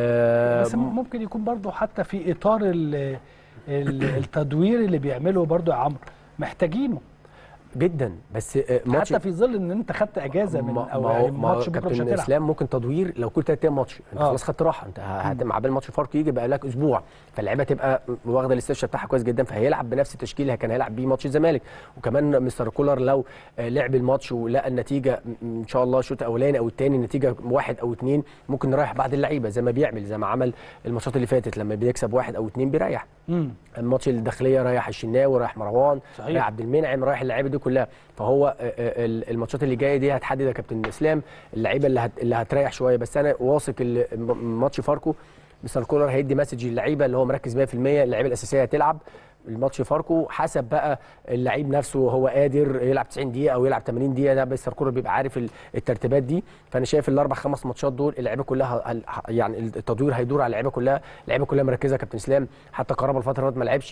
Speaker 3: آه،
Speaker 1: بس ممكن يكون برضه حتى في اطار ال- ال- التدوير اللي بيعمله برضه يا عمرو محتاجينه
Speaker 3: جدا بس آه، ماتش
Speaker 1: حتى في ظل ان انت خدت اجازه من
Speaker 3: ما
Speaker 1: او
Speaker 3: ما
Speaker 1: يعني
Speaker 3: هو- ما هو
Speaker 1: ماتش بكره مش
Speaker 3: كابتن
Speaker 1: هتلعب
Speaker 3: اسلام ممكن تدوير لو كل ثلاث ايام ماتش انت
Speaker 1: آه.
Speaker 3: خلاص خدت راحه انت هت- مع بال ماتش فاركو يجي بقى لك اسبوع فاللعيبه تبقى واخده الاستشفاء بتاعها كويس جدا فهيلعب بنفس التشكيل اللي كان هيلعب بيه ماتش الزمالك وكمان مستر كولر لو آه، لعب الماتش ولقى النتيجه م- ان شاء الله الشوط الاولاني او الثاني النتيجه واحد او اثنين ممكن نريح بعض اللعيبه زي ما بيعمل زي ما عمل الماتشات اللي فاتت لما بيكسب واحد او اثنين بيريح
Speaker 1: مم.
Speaker 3: الماتش الداخليه رايح الشناوي رايح مروان
Speaker 1: صحيح.
Speaker 3: رايح عبد المنعم رايح اللعيبه دي كلها فهو آه، آه، ال- الماتشات اللي جايه دي هتحدد يا كابتن اسلام اللعيبه اللي هت... اللي هتريح شويه بس انا واثق ال- م- ماتش فاركو مستر كولر هيدي مسج للعيبه اللي هو مركز 100% اللعيبه الاساسيه هتلعب الماتش فاركو حسب بقى اللعيب نفسه هو قادر يلعب 90 دقيقه او يلعب 80 دقيقه ده بس الكوره بيبقى عارف ال- الترتيبات دي فانا شايف الاربع خمس ماتشات دول اللعيبه كلها هل- يعني التدوير هيدور على اللعيبه كلها اللعيبه كلها مركزه يا كابتن اسلام حتى كهربا الفتره اللي فاتت ما لعبش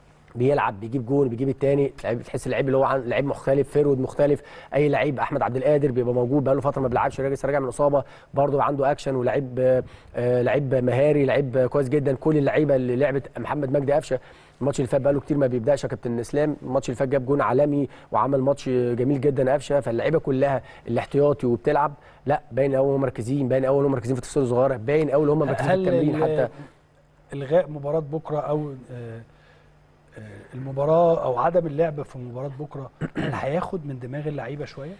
Speaker 3: بيلعب بيجيب جول بيجيب الثاني تحس اللعيب اللي هو عن لعيب مختلف فيرود مختلف اي لعيب احمد عبد القادر بيبقى موجود بقاله فتره ما بيلعبش راجع لسه راجع من اصابه برضه عنده اكشن ولعيب آه، آه، لعيب مهاري لعيب كويس جدا كل اللعيبه اللي لعبت محمد مجدي قفشه الماتش اللي فات بقاله كتير ما بيبداش يا كابتن اسلام الماتش اللي فات جاب جون عالمي وعمل ماتش جميل جدا قفشه فاللعيبه كلها الاحتياطي وبتلعب لا باين قوي هم مركزين باين قوي هم مركزين في التفاصيل الصغيره باين قوي هم مركزين في
Speaker 1: هل
Speaker 3: التمرين
Speaker 1: ال-
Speaker 3: حتى
Speaker 1: الغاء مباراه بكره او آه، آه، المباراه او عدم اللعب في مباراه بكره هل هياخد من دماغ اللعيبه شويه؟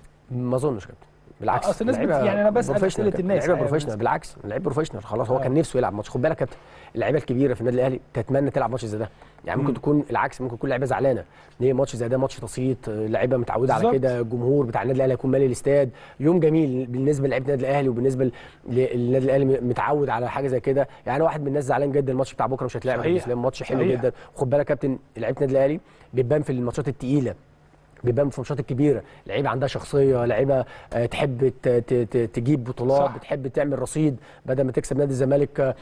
Speaker 3: ما اظنش كابتن بالعكس
Speaker 1: أصل الناس بت-
Speaker 3: اللعيبة
Speaker 1: يعني أنا بسأل
Speaker 3: بروفيشنال
Speaker 1: أسئلة الناس
Speaker 3: لعيبه
Speaker 1: يعني
Speaker 3: بروفيشنال
Speaker 1: بس-
Speaker 3: بالعكس اللعيب بروفيشنال خلاص هو
Speaker 1: آه.
Speaker 3: كان نفسه يلعب ماتش خد بالك يا كابتن اللعيبه الكبيره في النادي الاهلي تتمنى تلعب ماتش زي ده يعني ممكن
Speaker 1: مم.
Speaker 3: تكون العكس ممكن تكون لعيبه زعلانه ليه ماتش زي ده ماتش تصيط آه، لعيبه متعوده على
Speaker 1: بالظبط.
Speaker 3: كده الجمهور بتاع النادي الاهلي هيكون مالي الاستاد يوم جميل بالنسبه لعيبه النادي الاهلي وبالنسبه ل- للنادي الاهلي متعود على حاجه زي كده يعني واحد من الناس زعلان جدا الماتش بتاع بكره مش هيتلعب يا كابتن
Speaker 1: صحيح.
Speaker 3: اسلام ماتش حلو
Speaker 1: صحيح.
Speaker 3: جدا وخد بالك يا كابتن لعيبه النادي الاهلي بتبان في الماتشات الثقيله بيبان في الماتشات الكبيره لعيبه عندها شخصيه لعيبه آه، تحب ت- ت- ت- تجيب بطولات
Speaker 1: صح.
Speaker 3: بتحب تعمل رصيد بدل ما تكسب نادي الزمالك آه،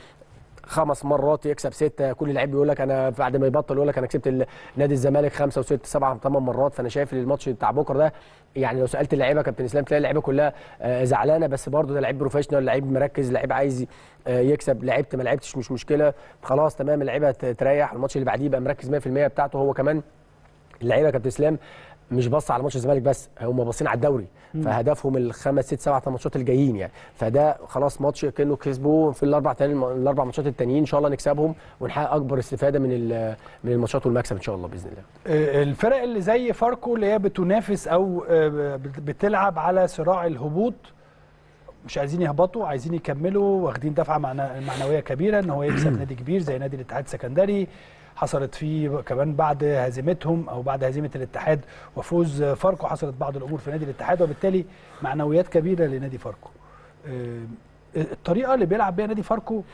Speaker 3: خمس مرات يكسب سته كل لعيب بيقول لك انا بعد ما يبطل يقول لك انا كسبت ال- نادي الزمالك خمسه وست سبعه ثمان مرات فانا شايف ان الماتش بتاع بكره ده يعني لو سالت اللعيبه يا كابتن اسلام تلاقي اللعيبه كلها آه، زعلانه بس برضه ده لعيب بروفيشنال لعيب مركز لعيب عايز آه، يكسب لعبت ما لعبتش مش مشكله خلاص تمام اللعيبه ت- تريح الماتش اللي بعديه يبقى مركز 100% بتاعته هو كمان اللعيبه يا كابتن اسلام مش بص على ماتش الزمالك بس هم باصين على الدوري فهدفهم الخمس ست سبع ثمان ماتشات الجايين يعني فده خلاص ماتش كانه كسبوه في الاربع تاني الاربع ماتشات التانيين ان شاء الله نكسبهم ونحقق اكبر استفاده من ال- من الماتشات والمكسب ان شاء الله باذن الله
Speaker 1: آه، الفرق اللي زي فاركو اللي هي بتنافس او آه، بت- بتلعب على صراع الهبوط مش عايزين يهبطوا عايزين يكملوا واخدين دفعه معنا- معنويه كبيره ان هو يكسب نادي كبير زي نادي الاتحاد السكندري حصلت فيه كمان بعد هزيمتهم او بعد هزيمه الاتحاد وفوز فاركو حصلت بعض الامور في نادي الاتحاد وبالتالي معنويات كبيره لنادي فاركو آه، الطريقه اللي بيلعب بيها نادي فاركو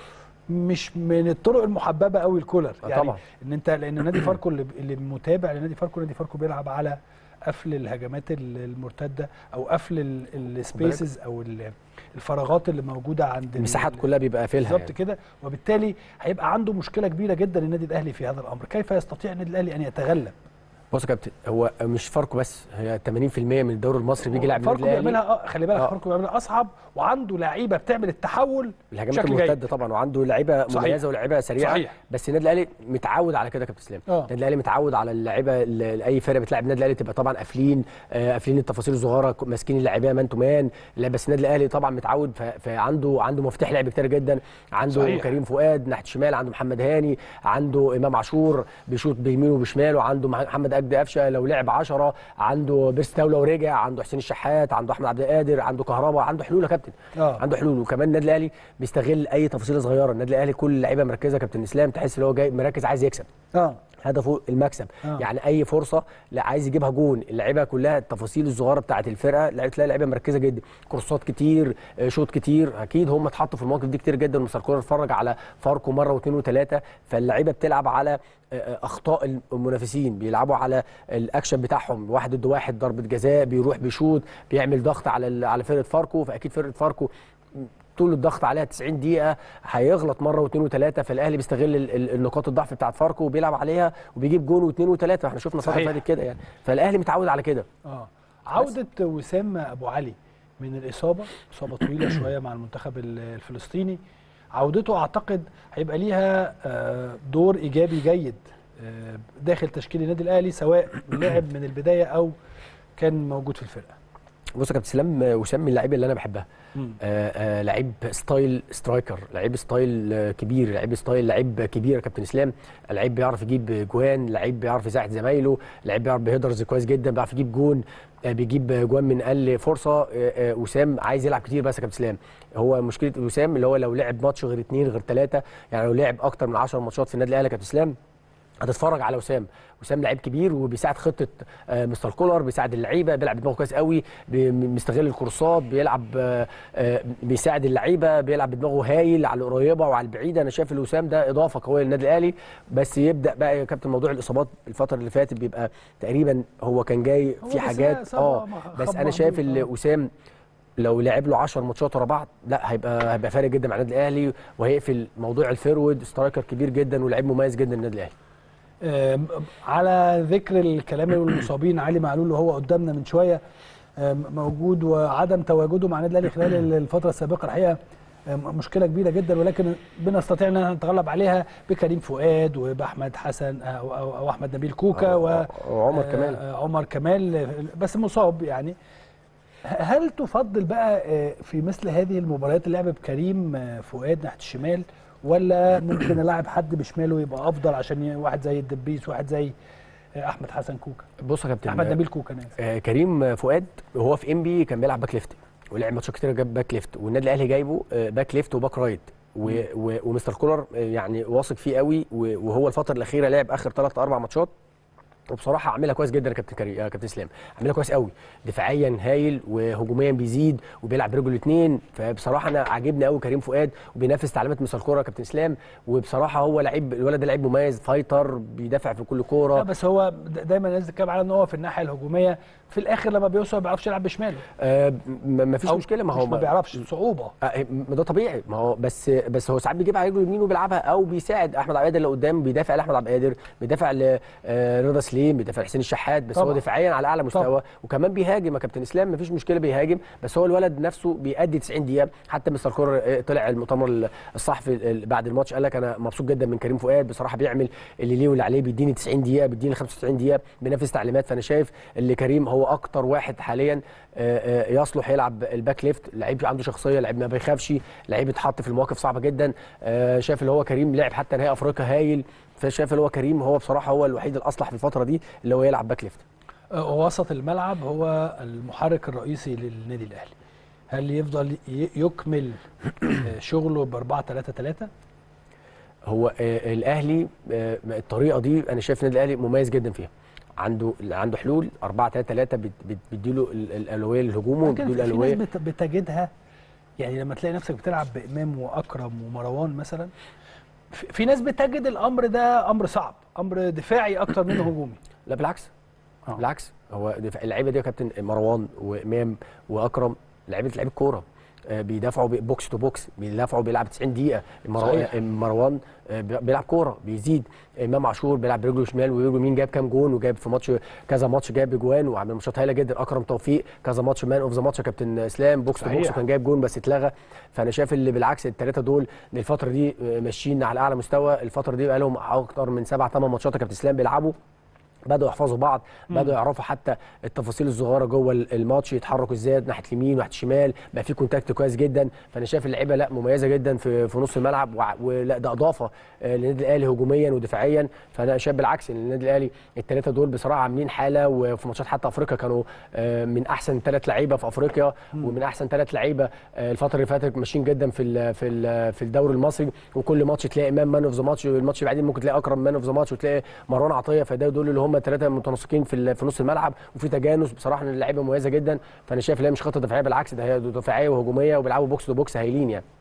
Speaker 1: مش من الطرق المحببه قوي لكولر
Speaker 3: آه
Speaker 1: يعني
Speaker 3: طبعا.
Speaker 1: ان انت لان نادي فاركو اللي, اللي متابع لنادي فاركو نادي فاركو بيلعب على قفل الهجمات ال- المرتده او قفل السبيسز او ال- الفراغات اللي موجوده عند ال-
Speaker 3: المساحات كلها بيبقى قافلها
Speaker 1: بالظبط
Speaker 3: يعني.
Speaker 1: كده وبالتالي هيبقى عنده مشكله كبيره جدا النادي الاهلي في هذا الامر كيف يستطيع النادي الاهلي ان يتغلب
Speaker 3: بص يا كابتن هو مش فاركو بس هي 80% من الدوري المصري بيجي يلعب
Speaker 1: فاركو
Speaker 3: النادي الاهلي
Speaker 1: بيعملها آه، خلي بالك
Speaker 3: آه.
Speaker 1: فاركو بيعملها اصعب وعنده لعيبه بتعمل التحول
Speaker 3: الهجمات
Speaker 1: بشكل جيد.
Speaker 3: المرتده طبعا وعنده لعيبه
Speaker 1: صحيح.
Speaker 3: مميزه ولاعيبه سريعه
Speaker 1: صحيح.
Speaker 3: بس النادي الاهلي متعود على كده يا كابتن اسلام
Speaker 1: آه.
Speaker 3: النادي الاهلي متعود على اللعيبه ال- اي فرقه بتلعب النادي الاهلي تبقى طبعا قافلين آه، قافلين التفاصيل الصغيره ك- ماسكين اللعيبه مان تو مان لا بس النادي الاهلي طبعا متعود ف- فعنده عنده مفتاح لعب كتير جدا عنده
Speaker 1: صحيح.
Speaker 3: صحيح. كريم فؤاد ناحيه الشمال عنده محمد هاني عنده امام عاشور بيشوط بيمينه وبشماله عنده مح- محمد اجدي قفشه لو لعب 10 عنده بيرس تاوله ورجع عنده حسين الشحات عنده احمد عبد القادر عنده كهربا عنده حلول يا كابتن
Speaker 1: آه.
Speaker 3: عنده حلول وكمان النادي الاهلي بيستغل اي تفاصيله صغيره النادي الاهلي كل اللعيبه مركزه يا كابتن اسلام تحس ان هو جاي مركز عايز يكسب
Speaker 1: اه
Speaker 3: هدفه المكسب
Speaker 1: آه.
Speaker 3: آه. يعني اي فرصه لا عايز يجيبها جون اللعيبه كلها التفاصيل الصغيره بتاعه الفرقه لعيبه تلاقي لعيبه مركزه جدا كورسات كتير آه، شوط كتير اكيد هم اتحطوا في المواقف دي كتير جدا ومستر كولر اتفرج على فاركو مره واثنين وثلاثه فاللعيبه بتلعب على آه، آه، اخطاء المنافسين بيلعبوا على الاكشن بتاعهم واحد ضد واحد ضربه جزاء بيروح بيشوط بيعمل ضغط على ال- على فرقه فاركو فاكيد فرقه فاركو طول الضغط عليها 90 دقيقه هيغلط مره واثنين وثلاثه فالاهلي بيستغل ال- ال- النقاط الضعف بتاعت فاركو وبيلعب عليها وبيجيب جون واثنين وثلاثه احنا شفنا الفتره اللي
Speaker 1: صحيح.
Speaker 3: فاتت كده يعني فالاهلي متعود على كده
Speaker 1: اه عوده وسام ابو علي من الاصابه اصابه طويله شويه مع المنتخب ال- الفلسطيني عودته اعتقد هيبقى ليها آه، دور ايجابي جيد آه، داخل تشكيل النادي الاهلي سواء لعب من البدايه او كان موجود في الفرقه
Speaker 3: بص يا كابتن اسلام آه، وسام من اللعيبه اللي انا بحبها
Speaker 1: مم.
Speaker 3: آه آه لعيب ستايل سترايكر لعيب ستايل آه كبير لعيب ستايل لعيب كبير يا كابتن اسلام لعيب بيعرف يجيب جوان لعيب بيعرف يساعد زمايله لعيب بيعرف بيهدرز كويس جدا بيعرف يجيب جون آه بيجيب جوان من اقل فرصه آه آه وسام عايز يلعب كتير بس يا كابتن اسلام هو مشكله وسام اللي هو لو لعب ماتش غير اثنين غير ثلاثه يعني لو لعب اكتر من 10 ماتشات في النادي الاهلي يا كابتن اسلام هتتفرج على وسام وسام لعيب كبير وبيساعد خطه آه، مستر كولر بيساعد اللعيبه بيلعب بدماغه كويس قوي بي- بيستغل الكورسات بيلعب آه، آه، بيساعد اللعيبه بيلعب بدماغه هايل على القريبه وعلى البعيده انا شايف ان وسام ده اضافه قويه للنادي الاهلي بس يبدا بقى يا كابتن موضوع الاصابات الفتره اللي فاتت بيبقى تقريبا هو كان جاي
Speaker 1: هو
Speaker 3: في
Speaker 1: بس
Speaker 3: حاجات
Speaker 1: إصابة
Speaker 3: اه
Speaker 1: ما-
Speaker 3: بس
Speaker 1: خب
Speaker 3: انا شايف
Speaker 1: معدود،
Speaker 3: ان
Speaker 1: آه.
Speaker 3: وسام لو لعب له 10 ماتشات ورا بعض لا هيبقى هيبقى فارق جدا مع النادي الاهلي وهيقفل موضوع الفيرود سترايكر كبير جدا ولاعيب مميز جدا للنادي الاهلي
Speaker 1: آم، على ذكر الكلام والمصابين علي معلول وهو قدامنا من شويه آم، موجود وعدم تواجده مع النادي الاهلي خلال الفتره السابقه الحقيقه آم، مشكله كبيره جدا ولكن بنستطيع ان نتغلب عليها بكريم فؤاد وباحمد حسن او او, أو احمد نبيل كوكا و
Speaker 3: وعمر
Speaker 1: آه،
Speaker 3: كمال
Speaker 1: آه، عمر كمال بس مصاب يعني ه- هل تفضل بقى آه، في مثل هذه المباريات اللعب بكريم آه، فؤاد ناحيه الشمال ولا ممكن اللاعب حد بشماله يبقى افضل عشان ي- واحد زي الدبيس واحد زي آه، احمد حسن كوكا
Speaker 3: بص يا كابتن
Speaker 1: احمد نبيل كوكا انا آسف.
Speaker 3: آه، كريم فؤاد وهو في ام بي كان بيلعب باك ليفت ولعب ماتشات كتير جاب باك ليفت والنادي الاهلي جايبه آه، باك ليفت وباك رايت و- و- ومستر كولر آه، يعني واثق فيه قوي و- وهو الفتره الاخيره لعب اخر ثلاث اربع ماتشات وبصراحه عاملها كويس جدا يا كابتن كريم يا كابتن اسلام عاملها كويس قوي دفاعيا هايل وهجوميا بيزيد وبيلعب برجله الاثنين فبصراحه انا عاجبني قوي كريم فؤاد وبينافس تعليمات مستر كوره يا كابتن اسلام وبصراحه هو لعيب الولد ده لعيب مميز فايتر بيدافع في كل
Speaker 1: لا
Speaker 3: كوره
Speaker 1: بس هو د- دايما الناس بتتكلم على ان هو في الناحيه الهجوميه في الاخر لما بيوصل ما بيعرفش يلعب بشماله
Speaker 3: آه ما فيش
Speaker 1: أو
Speaker 3: مشكله ما
Speaker 1: مش
Speaker 3: هو
Speaker 1: ما بيعرفش صعوبه
Speaker 3: آه، ما ده طبيعي ما هو بس بس هو ساعات بيجيب على رجله اليمين وبيلعبها او بيساعد احمد عبد القادر اللي قدام بيدافع لاحمد عبد القادر بيدافع لرضا سليم بيدافع لحسين الشحات بس هو
Speaker 1: طبعا.
Speaker 3: دفاعيا على اعلى مستوى
Speaker 1: طبعا.
Speaker 3: وكمان بيهاجم يا كابتن اسلام ما فيش مشكله بيهاجم بس هو الولد نفسه بيأدي 90 دقيقه حتى مستر كور آه، طلع المؤتمر الصحفي ال- بعد الماتش قال لك انا مبسوط جدا من كريم فؤاد بصراحه بيعمل اللي ليه واللي عليه بيديني 90 دقيقه بيديني 95 دقيقه بينفذ تعليمات فانا شايف اللي كريم هو اكتر واحد حاليا آه، آه، يصلح يلعب الباك ليفت لعيب عنده شخصيه لعيب ما بيخافش لعيب يتحط في المواقف صعبه جدا آه، شايف اللي هو كريم لعب حتى نهائي افريقيا هايل فشايف اللي هو كريم هو بصراحه هو الوحيد الاصلح في الفتره دي اللي هو يلعب باك ليفت
Speaker 1: آه، وسط الملعب هو المحرك الرئيسي للنادي الاهلي هل يفضل ي- يكمل آه، شغله ب 4 3 3
Speaker 3: هو آه، الاهلي آه، الطريقه دي انا شايف النادي الاهلي مميز جدا فيها عنده عنده حلول 4 3 3 بيديله ال- الاولويه للهجوم
Speaker 1: لكن
Speaker 3: وبيديله
Speaker 1: في ناس
Speaker 3: الاولويه
Speaker 1: بت- بتجدها يعني لما تلاقي نفسك بتلعب بامام واكرم ومروان مثلا في في ناس بتجد الامر ده امر صعب امر دفاعي اكتر منه هجومي
Speaker 3: لا بالعكس
Speaker 1: آه.
Speaker 3: بالعكس هو دفاع- اللعيبه دي يا كابتن مروان وامام واكرم لعيبه لعيبه كوره آه، بيدافعوا ب- بوكس تو بوكس بيدافعوا بيلعب 90 دقيقه مروان
Speaker 1: صحيح.
Speaker 3: مروان آه، بي- بيلعب كوره بيزيد امام عاشور بيلعب برجله شمال ورجله يمين جاب كام جون وجاب في ماتش كذا ماتش جاب اجوان وعمل ماتشات هايله جدا اكرم توفيق كذا ماتش مان اوف ذا ماتش يا كابتن اسلام بوكس تو
Speaker 1: صحيح.
Speaker 3: بوكس وكان جايب جون بس اتلغى فانا شايف اللي بالعكس الثلاثه دول الفتره دي آه، ماشيين على اعلى مستوى الفتره دي بقى لهم اكتر من سبع ثمان ماتشات يا كابتن اسلام بيلعبوا بدأوا يحفظوا بعض بدأوا يعرفوا حتى التفاصيل الصغيره جوه الماتش يتحركوا ازاي ناحيه اليمين وناحيه الشمال بقى في كونتاكت كويس جدا فانا شايف اللعيبه لا مميزه جدا في في نص الملعب وع- ولا ده اضافه آه، للنادي الاهلي هجوميا ودفاعيا فانا شايف بالعكس ان النادي الاهلي الثلاثه دول بصراحه عاملين حاله وفي ماتشات حتى افريقيا كانوا آه، من احسن ثلاث لعيبه في افريقيا ومن احسن ثلاث لعيبه آه، الفتره اللي فاتت ماشيين جدا في ال في ال في الدوري المصري وكل ماتش تلاقي امام مان اوف ذا ماتش الماتش اللي بعدين ممكن تلاقي اكرم مان اوف ذا ماتش وتلاقي مروان عطيه فده دول اللي هم الثلاثه متناسقين في ال- في نص الملعب وفي تجانس بصراحه ان اللعيبه مميزه جدا فانا شايف ان هي مش خطه دفاعيه بالعكس ده هي دفاعيه وهجوميه وبيلعبوا بوكس تو بوكس هايلين يعني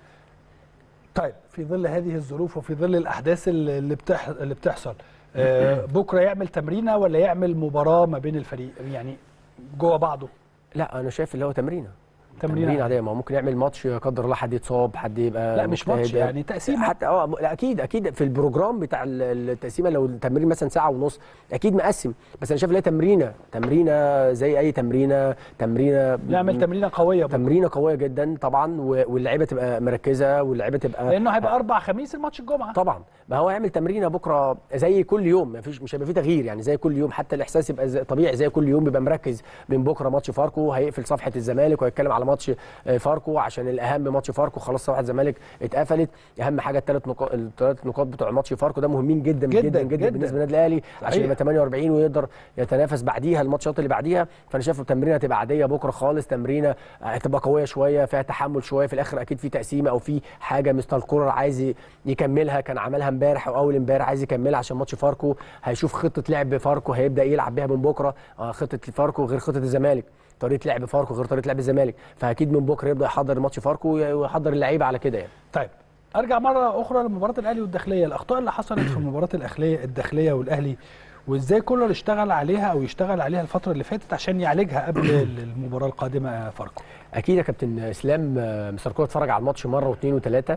Speaker 1: طيب في ظل هذه الظروف وفي ظل الاحداث اللي اللي بتح... اللي بتحصل آه، بكره يعمل تمرينه ولا يعمل مباراه ما بين الفريق يعني جوه بعضه
Speaker 3: لا انا شايف اللي هو تمرينه
Speaker 1: تمرينة
Speaker 3: تمرين عاديه ما هو ممكن يعمل ماتش لا قدر الله حد يتصاب حد يبقى
Speaker 1: لا مش ماتش
Speaker 3: مجتهد.
Speaker 1: يعني تقسيمه
Speaker 3: حتى اه م- لا اكيد اكيد في البروجرام بتاع ال- التقسيمه لو التمرين مثلا ساعه ونص اكيد مقسم بس انا شايف ان هي تمرينه تمرينه زي اي تمرينه تمرينه
Speaker 1: نعمل تمرينه قويه بكره
Speaker 3: تمرينه قويه جدا طبعا و- واللعيبه تبقى مركزه واللعيبه تبقى
Speaker 1: لانه هيبقى اربع خميس الماتش الجمعه
Speaker 3: طبعا ما هو يعمل تمرينه بكره زي كل يوم ما فيش مش هيبقى فيه تغيير يعني زي كل يوم حتى الاحساس يبقى زي طبيعي زي كل يوم بيبقى مركز من بكره ماتش فاركو هيقفل صفحه الزمالك وهيتكلم على على ماتش آه، فاركو عشان الاهم ماتش فاركو خلاص صفحه الزمالك اتقفلت اهم حاجه الثلاث نقاط الثلاث نقاط بتوع ماتش فاركو ده مهمين جدا
Speaker 1: جداً،
Speaker 3: جدا جدا,
Speaker 1: جداً.
Speaker 3: بالنسبه للنادي الاهلي عشان
Speaker 1: صحيح.
Speaker 3: يبقى 48 ويقدر يتنافس بعديها الماتشات اللي بعديها فانا شايف التمرينه هتبقى عاديه بكره خالص تمرينه هتبقى قويه شويه فيها تحمل شويه في الاخر اكيد في تقسيمه او في حاجه مستر كولر عايز ي- يكملها كان عملها امبارح او اول امبارح عايز يكملها عشان ماتش فاركو هيشوف خطه لعب فاركو هيبدا يلعب بيها من بكره آه، خطه فاركو غير خطه الزمالك طريقه لعب فاركو غير طريقه لعب الزمالك فاكيد من بكره يبدا يحضر ماتش فاركو ويحضر اللعيبه على كده يعني
Speaker 1: طيب ارجع مره اخرى لمباراه الاهلي والداخليه الاخطاء اللي حصلت في المباراه الاخليه الداخليه والاهلي وازاي كولر اشتغل عليها او يشتغل عليها الفتره اللي فاتت عشان يعالجها قبل المباراه القادمه فاركو
Speaker 3: اكيد يا كابتن اسلام آه، مستر كولر اتفرج على الماتش مره واثنين وثلاثه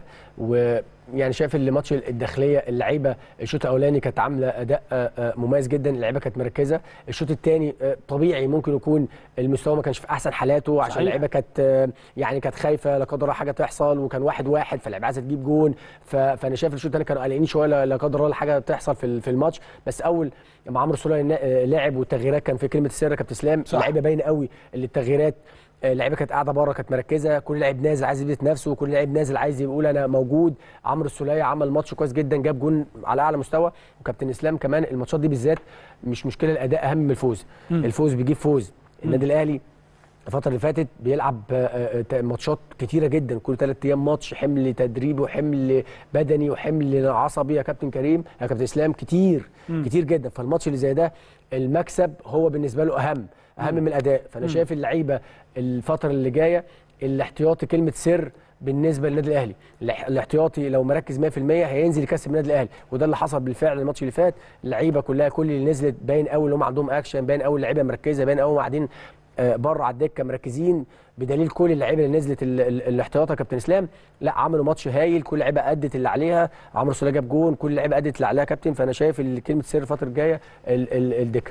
Speaker 3: ويعني شايف ان ماتش الداخليه اللعيبه الشوط الاولاني كانت عامله اداء آه، آه، مميز جدا اللعيبه كانت مركزه الشوط الثاني طبيعي ممكن يكون المستوى ما كانش في احسن حالاته عشان
Speaker 1: صحيح.
Speaker 3: اللعيبه كانت آه، يعني كانت خايفه لا قدر الله حاجه تحصل وكان واحد واحد فاللعيبه عايزه تجيب جون ف- فانا شايف الشوط الثاني كانوا قلقانين شويه لا لا قدر الله حاجه تحصل في ال- في الماتش بس اول ما عمرو سوليه نا- آه، لعب والتغييرات كان في كلمه السر يا كابتن اسلام
Speaker 1: صح.
Speaker 3: اللعيبه باين قوي اللي التغييرات آه، اللعيبه كانت قاعده بره كانت مركزه كل لاعب نازل عايز يثبت نفسه كل لاعب نازل عايز يقول انا موجود عمرو السوليه عمل ماتش كويس جدا جاب جون على اعلى مستوى وكابتن اسلام كمان الماتشات دي بالذات مش مشكله الاداء اهم من الفوز
Speaker 1: مم.
Speaker 3: الفوز بيجيب فوز النادي الاهلي الفترة اللي فاتت بيلعب آه، آه، آه، ماتشات كتيرة جدا كل ثلاث أيام ماتش حمل تدريبي وحمل بدني وحمل عصبي يا كابتن كريم يا كابتن إسلام كتير
Speaker 1: مم.
Speaker 3: كتير جدا فالماتش اللي زي ده المكسب هو بالنسبة له أهم أهم من الأداء فأنا
Speaker 1: مم.
Speaker 3: شايف اللعيبة الفترة اللي جاية الاحتياطي كلمة سر بالنسبه للنادي الاهلي الاح- الاحتياطي لو مركز 100% هينزل يكسب النادي الاهلي وده اللي حصل بالفعل الماتش اللي فات اللعيبه كلها كل اللي نزلت باين قوي اللي هم عندهم اكشن باين قوي اللعيبه مركزه باين قوي قاعدين آه، بره على الدكه مركزين بدليل كل اللعيبه اللي نزلت ال- ال- الاحتياط يا كابتن اسلام لا عملوا ماتش هايل كل لعيبه ادت اللي عليها عمرو سوليه جاب جون كل لعيبه ادت اللي عليها يا كابتن فانا شايف ال- كلمه سر الفتره الجايه ال- ال- الدكه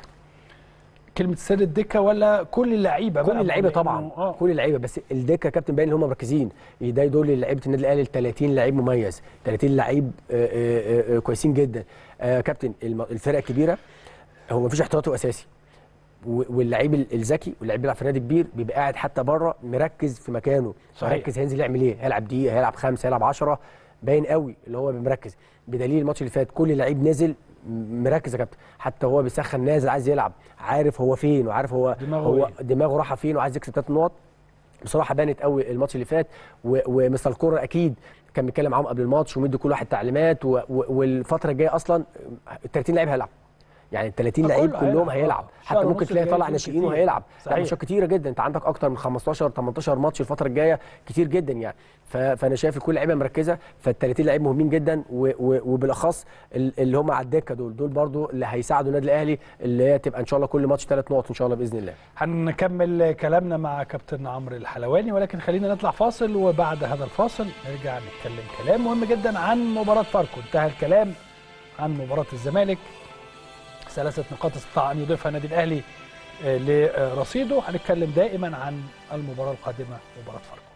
Speaker 1: كلمه سر الدكه ولا كل اللعيبه
Speaker 3: كل
Speaker 1: بقى؟
Speaker 3: اللعيبه
Speaker 1: لأنه-
Speaker 3: طبعا
Speaker 1: اه
Speaker 3: كل اللعيبه بس الدكه يا كابتن باين ان هم مركزين ده يدل لعيبه النادي الاهلي ال 30 لعيب مميز 30 لعيب آه، آه، آه، كويسين جدا آه، كابتن الم- الفرق الكبيره هو مفيش احتياطي اساسي و- واللعيب ال- الذكي واللعيب بيلعب في نادي كبير بيبقى قاعد حتى بره مركز في مكانه
Speaker 1: صحيح.
Speaker 3: مركز هينزل يعمل ايه هيلعب دقيقه هيلعب خمسه هيلعب 10 باين قوي اللي هو مركز بدليل الماتش اللي فات كل لعيب نزل م- مركز يا كابتن حتى هو بيسخن نازل عايز يلعب عارف هو فين وعارف هو
Speaker 1: دماغه
Speaker 3: هو
Speaker 1: إيه؟
Speaker 3: دماغه رايحه فين وعايز يكسب ثلاث نقط بصراحه بانت قوي الماتش اللي فات و- ومستر كورر اكيد كان بيتكلم معاهم قبل الماتش ومدي كل واحد تعليمات و- و- والفتره الجايه اصلا ال 30 لعيب هيلعب يعني ال 30
Speaker 1: كله
Speaker 3: لعيب
Speaker 1: هيلعب،
Speaker 3: كلهم
Speaker 1: آه.
Speaker 3: هيلعب
Speaker 1: شهر
Speaker 3: حتى
Speaker 1: ونص
Speaker 3: ممكن تلاقي
Speaker 1: اللي
Speaker 3: طلع
Speaker 1: جاي
Speaker 3: ناشئين
Speaker 1: كتير.
Speaker 3: وهيلعب لا
Speaker 1: صحيح.
Speaker 3: ماتشات كتيره جدا انت عندك اكتر من 15 18 ماتش الفتره الجايه كتير جدا يعني ف- فانا شايف كل لعيبه مركزه فال 30 لعيب مهمين جدا و- و- وبالاخص ال- اللي هم على الدكه دول دول برضو اللي هيساعدوا النادي الاهلي اللي هي تبقى ان شاء الله كل ماتش ثلاث نقط ان شاء الله باذن الله
Speaker 1: هنكمل كلامنا مع كابتن عمرو الحلواني ولكن خلينا نطلع فاصل وبعد هذا الفاصل نرجع نتكلم كلام مهم جدا عن مباراة فاركو انتهى الكلام عن مباراة الزمالك ثلاثة نقاط استطاع أن يضيفها النادي الأهلي آه، لرصيده هنتكلم دائما عن المباراة القادمة مباراة فاركو